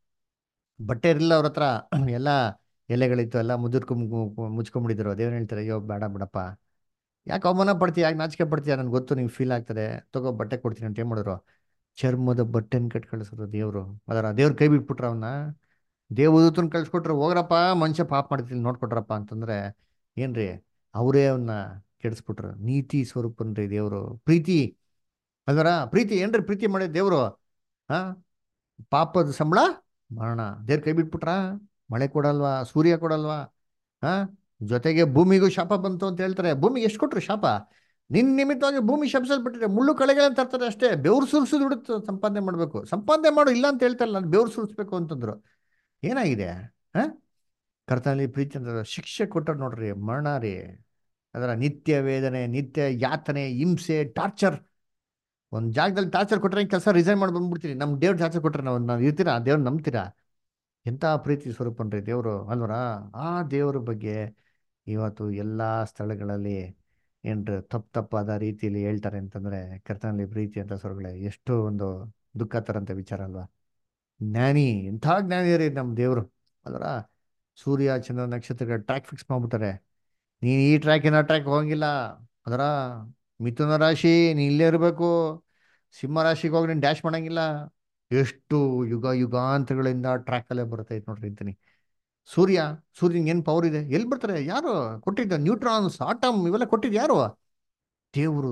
ಬಟ್ಟೆ ಇರಲಿಲ್ಲ ಅವ್ರ ಹತ್ರ ಎಲ್ಲ ಎಲೆಗಳಿತ್ತು ಎಲ್ಲ ಮುದುರ್ಕೊಂಡ್ ಮುಚ್ಕೊಂಡ್ಬಿಟ್ಟಿದ್ರು ದೇವ್ರು ಹೇಳ್ತಾರೆ ಅಯ್ಯೋ ಬೇಡ ಬಿಡಪ್ಪ ಯಾಕೆ ಅವಮಾನ ಪಡ್ತೀಯ ಯಾಕೆ ನಾಚಿಕೆ ಪಡ್ತೀಯ ನನ್ಗೆ ಗೊತ್ತು ನಿಂಗೆ ಫೀಲ್ ಆಗ್ತದೆ ತಗೋ ಬಟ್ಟೆ ಕೊಡ್ತೀನಿ ಅಂತ ಏನ್ ಮಾಡಿದ್ರು ಚರ್ಮದ ಬಟ್ಟೆನ ಕಟ್ ಕಳಿಸಿದ್ರು ದೇವ್ರು ಅದರ ದೇವ್ರ ಕೈ ಬಿಟ್ಬಿಟ್ರ ಅವನ್ನ ದೇವದೂತನ ಕಳ್ಸ್ಕೊಟ್ರು ಹೋಗ್ರಪ್ಪ ಮನುಷ್ಯ ಪಾಪ ಮಾಡ್ತೀನಿ ನೋಡ್ಕೊಟ್ರಪ್ಪ ಅಂತಂದ್ರೆ ಏನ್ರಿ ಅವರೇ ಅವನ್ನ ಕೆಡಿಸ್ಬಿಟ್ರು ನೀತಿ ಸ್ವರೂಪನ್ರಿ ದೇವ್ರು ಪ್ರೀತಿ ಅದರ ಪ್ರೀತಿ ಏನ್ರಿ ಪ್ರೀತಿ ಮಾಡಿ ದೇವ್ರು ಹಾ ಪಾಪದ ಸಂಬಳ ಮರಣ ದೇವ್ರ ಕೈ ಬಿಟ್ಬಿಟ್ರ ಮಳೆ ಕೊಡಲ್ವಾ ಸೂರ್ಯ ಕೊಡಲ್ವಾ ಹಾ ಜೊತೆಗೆ ಭೂಮಿಗೂ ಶಾಪ ಬಂತು ಅಂತ ಹೇಳ್ತಾರೆ ಭೂಮಿಗೆ ಎಷ್ಟು ಕೊಟ್ರು ಶಾಪ ನಿನ್ ನಿಮಿತ್ತವಾಗಿ ಭೂಮಿ ಶಪಿಸಲ್ಪಟ್ಟಿದೆ ಮುಳ್ಳು ಕಳೆಗಳನ್ನ ತರ್ತಾರೆ ಅಷ್ಟೇ ಬೆವ್ರು ಸುರಿಸಿದ್ ಬಿಡುತ್ತೆ ಸಂಪಾದನೆ ಮಾಡ್ಬೇಕು ಸಂಪಾದನೆ ಮಾಡು ಇಲ್ಲ ಅಂತ ಹೇಳ್ತಾರೆ ನಾನು ಬೆವ್ರು ಸುರಿಸ್ಬೇಕು ಅಂತಂದ್ರು ಏನಾಗಿದೆ ಹಾ ಕರ್ತನಲ್ಲಿ ಪ್ರೀತಿ ಅಂತ ಶಿಕ್ಷೆ ಕೊಟ್ಟರು ನೋಡ್ರಿ ಮರಣ ರೀ ಅದರ ನಿತ್ಯ ವೇದನೆ ನಿತ್ಯ ಯಾತನೆ ಹಿಂಸೆ ಟಾರ್ಚರ್ ಒಂದ್ ಜಾಗದಲ್ಲಿ ಟಾರ್ಚರ್ ಕೊಟ್ರೆ ಕೆಲಸ ರಿಸೈನ್ ಮಾಡಿ ಬಂದ್ಬಿಡ್ತೀರಿ ನಮ್ ದೇವ್ರ ಟಾರ್ಚರ್ ಕೊಟ್ರೆ ನಾವು ನಾವು ಇರ್ತೀರಾ ದೇವ್ರ ನಂಬ್ತೀರಾ ಎಂತ ಪ್ರೀತಿ ಸ್ವರೂಪನ್ರಿ ದೇವರು ಅಲ್ವರ ಆ ದೇವ್ರ ಬಗ್ಗೆ ಇವತ್ತು ಎಲ್ಲಾ ಸ್ಥಳಗಳಲ್ಲಿ ಏನ್ರ ತಪ್ಪು ತಪ್ಪಾದ ರೀತಿಯಲ್ಲಿ ಹೇಳ್ತಾರೆ ಅಂತಂದ್ರೆ ಕರ್ತನಲ್ಲಿ ಪ್ರೀತಿ ಅಂತ ಸ್ವರಗಳೇ ಎಷ್ಟು ಒಂದು ದುಃಖ ತರಂತ ವಿಚಾರ ಅಲ್ವಾ ಜ್ಞಾನಿ ಎಂಥ ಜ್ಞಾನಿ ರೀ ನಮ್ಮ ದೇವರು ಅಲ್ವರ ಸೂರ್ಯ ಚಂದ್ರ ನಕ್ಷತ್ರಗಳ ಟ್ರ್ಯಾಕ್ ಫಿಕ್ಸ್ ಮಾಡ್ಬಿಟ್ಟಾರೆ ನೀನು ಈ ಟ್ರ್ಯಾಕಿನ ಟ್ರ್ಯಾಕ್ ಹೋಗಂಗಿಲ್ಲ ಅದರ ಮಿಥುನ ರಾಶಿ ನೀ ಇಲ್ಲೇ ಇರಬೇಕು ಸಿಂಹ ರಾಶಿಗೆ ಹೋಗಿ ನೀನು ಡ್ಯಾಶ್ ಮಾಡಂಗಿಲ್ಲ ಎಷ್ಟು ಯುಗ ಯುಗಾಂತರಗಳಿಂದ ಟ್ರ್ಯಾಕ್ ಅಲ್ಲೇ ಬರ್ತೈತೆ ನೋಡ್ರಿ ಅಂತೀನಿ ಸೂರ್ಯ ಸೂರ್ಯನಿಗೆ ಏನು ಪವರ್ ಇದೆ ಎಲ್ಲಿ ಬರ್ತಾರೆ ಯಾರು ಕೊಟ್ಟಿದ್ದ ನ್ಯೂಟ್ರಾನ್ಸ್ ಆಟಮ್ ಇವೆಲ್ಲ ಕೊಟ್ಟಿದ್ದು ಯಾರು ದೇವರು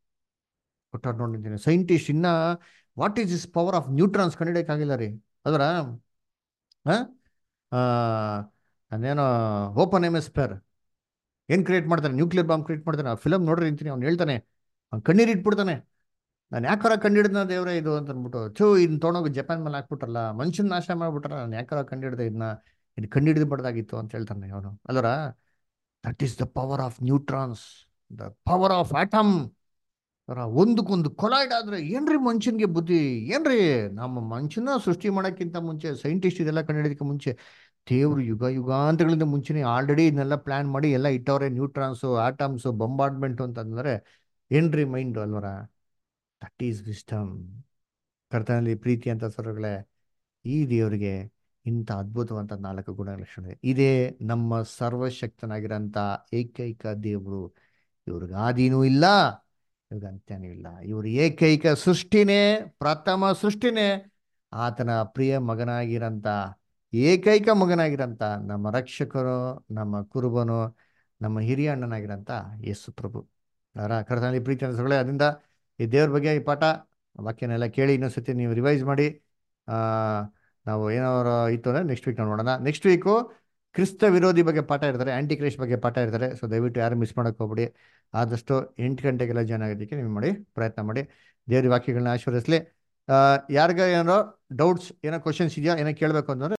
ಕೊಟ್ಟಾರ ನೋಡಿದ್ದೀನಿ ಸೈಂಟಿಸ್ಟ್ ಇನ್ನ what is is power of neutrons ಕಂಡಿಡಿಯಕ್ಕಾಗಿಲ್ಲ ರೀ ಅದರ ಅದೇನೋ ಓಪನ್ ಎಮ್ ಎಸ್ ಪೇರ್ ಏನ್ ಕ್ರಿಯೇಟ್ ಮಾಡ್ತಾನೆ ನ್ಯೂಕ್ಲಿಯರ್ ಬಾಂಬ್ ಕ್ರಿಯೇಟ್ ಮಾಡ್ತಾನೆ ಆ ಫಿಲಮ್ ನೋಡ್ರಿ ಅಂತೀನಿ ಅವ್ನು ಹೇಳ್ತಾನೆ ಅವ್ನು ಕಣ್ಣೀರು ಇಟ್ಬಿಡ್ತಾನೆ ನಾನು ಯಾಕಾರ ಕಂಡಿಡ್ದ ದೇವ್ರೆ ಇದು ಅಂತ ಅಂದ್ಬಿಟ್ಟು ಥೂ ಇದನ್ನ ತೊಗೊಂಡೋಗಿ ಜಪಾನ್ ಮೇಲೆ ಹಾಕ್ಬಿಟ್ರಲ್ಲ ಮನುಷ್ಯನ ನಾಶ ಮಾಡ್ಬಿಟ್ರ ನಾನು ಯಾಕಾರ ಕಂಡಿಡ್ದೆ ಇದನ್ನ ಇದು ಕಂಡಿಡಿದ್ಬಾರ್ದಾಗಿತ್ತು ಅಂತ ಹೇಳ್ತಾನೆ ಅವನು ಅಲ್ಲರ that is the power of neutrons the power of atom ಒಂದಕ್ಕೊಂದು ಕೊಲೈಡ್ ಆದ್ರೆ ಏನ್ರಿ ಮನುಷ್ಯನ್ಗೆ ಬುದ್ಧಿ ಏನ್ರಿ ನಮ್ಮ ಮನುಷ್ಯನ ಸೃಷ್ಟಿ ಮಾಡೋಕ್ಕಿಂತ ಮುಂಚೆ ಸೈಂಟಿಸ್ಟ್ ಇದೆಲ್ಲ ಕಂಡುಹಿಡಿಯೋದಕ್ಕೆ ಮುಂಚೆ ದೇವ್ರು ಯುಗ ಯುಗಾಂತಗಳಿಂದ ಮುಂಚೆನೆ ಆಲ್ರೆಡಿ ಇದನ್ನೆಲ್ಲ ಪ್ಲಾನ್ ಮಾಡಿ ಎಲ್ಲ ಇಟ್ಟವ್ರೆ ನ್ಯೂಟ್ರಾನ್ಸು ಆಟಮ್ಸು ಬಂಬಾರ್ಡ್ಮೆಂಟ್ ಅಂತಂದ್ರೆ ಏನ್ರಿ ಮೈಂಡ್ ಅಲ್ವರ ದಟ್ ಈಸ್ ವಿಸ್ಟಮ್ ಕರ್ತನಲ್ಲಿ ಪ್ರೀತಿ ಅಂತ ಸ್ವರಗಳೇ ಈ ದೇವರಿಗೆ ಇಂಥ ಅದ್ಭುತವಂತ ನಾಲ್ಕು ಗುಣಲಕ್ಷಣ ಇದೆ ಇದೇ ನಮ್ಮ ಸರ್ವಶಕ್ತನಾಗಿರೋಂಥ ಏಕೈಕ ದೇವರು ಇವ್ರಿಗೆ ಆದಿನೂ ಇಲ್ಲ ಇವ್ರಿಗೆ ಅಂತ್ಯನೂ ಇಲ್ಲ ಇವ್ರ ಏಕೈಕ ಸೃಷ್ಟಿನೇ ಪ್ರಥಮ ಸೃಷ್ಟಿನೇ ಆತನ ಪ್ರಿಯ ಮಗನಾಗಿರಂತ ಏಕೈಕ ಮಗನಾಗಿರಂತ ನಮ್ಮ ರಕ್ಷಕರು ನಮ್ಮ ಕುರುಬನು ನಮ್ಮ ಹಿರಿಯ ಅಣ್ಣನಾಗಿರಂತ ಯೇಸು ಪ್ರಭು ಅವರ ಕರ್ತನಲ್ಲಿ ಪ್ರೀತಿ ಅನಿಸ್ಕೊಳ್ಳಿ ಅದರಿಂದ ಈ ದೇವ್ರ ಬಗ್ಗೆ ಈ ಪಾಠ ವಾಕ್ಯನೆಲ್ಲ ಕೇಳಿ ಇನ್ನೊಂದ್ಸತಿ ನೀವು ರಿವೈಸ್ ಮಾಡಿ ಆ ನಾವು ಏನಾದ್ರು ಇತ್ತು ಅಂದರೆ ನೆಕ್ಸ್ಟ್ ವೀಕ್ ನಾವು ನೋಡೋಣ ನೆಕ್ಸ್ಟ್ ವೀಕು ಕ್ರಿಸ್ತ ವಿರೋಧಿ ಬಗ್ಗೆ ಪಾಠ ಇರ್ತಾರೆ ಆಂಟಿ ಕ್ರೈಸ್ಟ್ ಬಗ್ಗೆ ಪಾಠ ಇರ್ತಾರೆ ಸೊ ದಯವಿಟ್ಟು ಯಾರು ಮಿಸ್ ಮಾಡೋಕೆ ಹೋಗ್ಬಿಡಿ ಆದಷ್ಟು ಎಂಟು ಗಂಟೆಗೆಲ್ಲ ಜಾಯ್ನ್ ಆಗೋದಕ್ಕೆ ನೀವು ಮಾಡಿ ಪ್ರಯತ್ನ ಮಾಡಿ ದೇವ್ರ ವಾಕ್ಯಗಳನ್ನ ಆಶೀರ್ವದಿಸಲಿ ಯಾರಿಗ ಏನೋ ಡೌಟ್ಸ್ ಏನೋ ಕ್ವಶನ್ಸ್ ಇದೆಯಾ ಏನೋ ಕೇಳಬೇಕು ಅಂತಂದ್ರೆ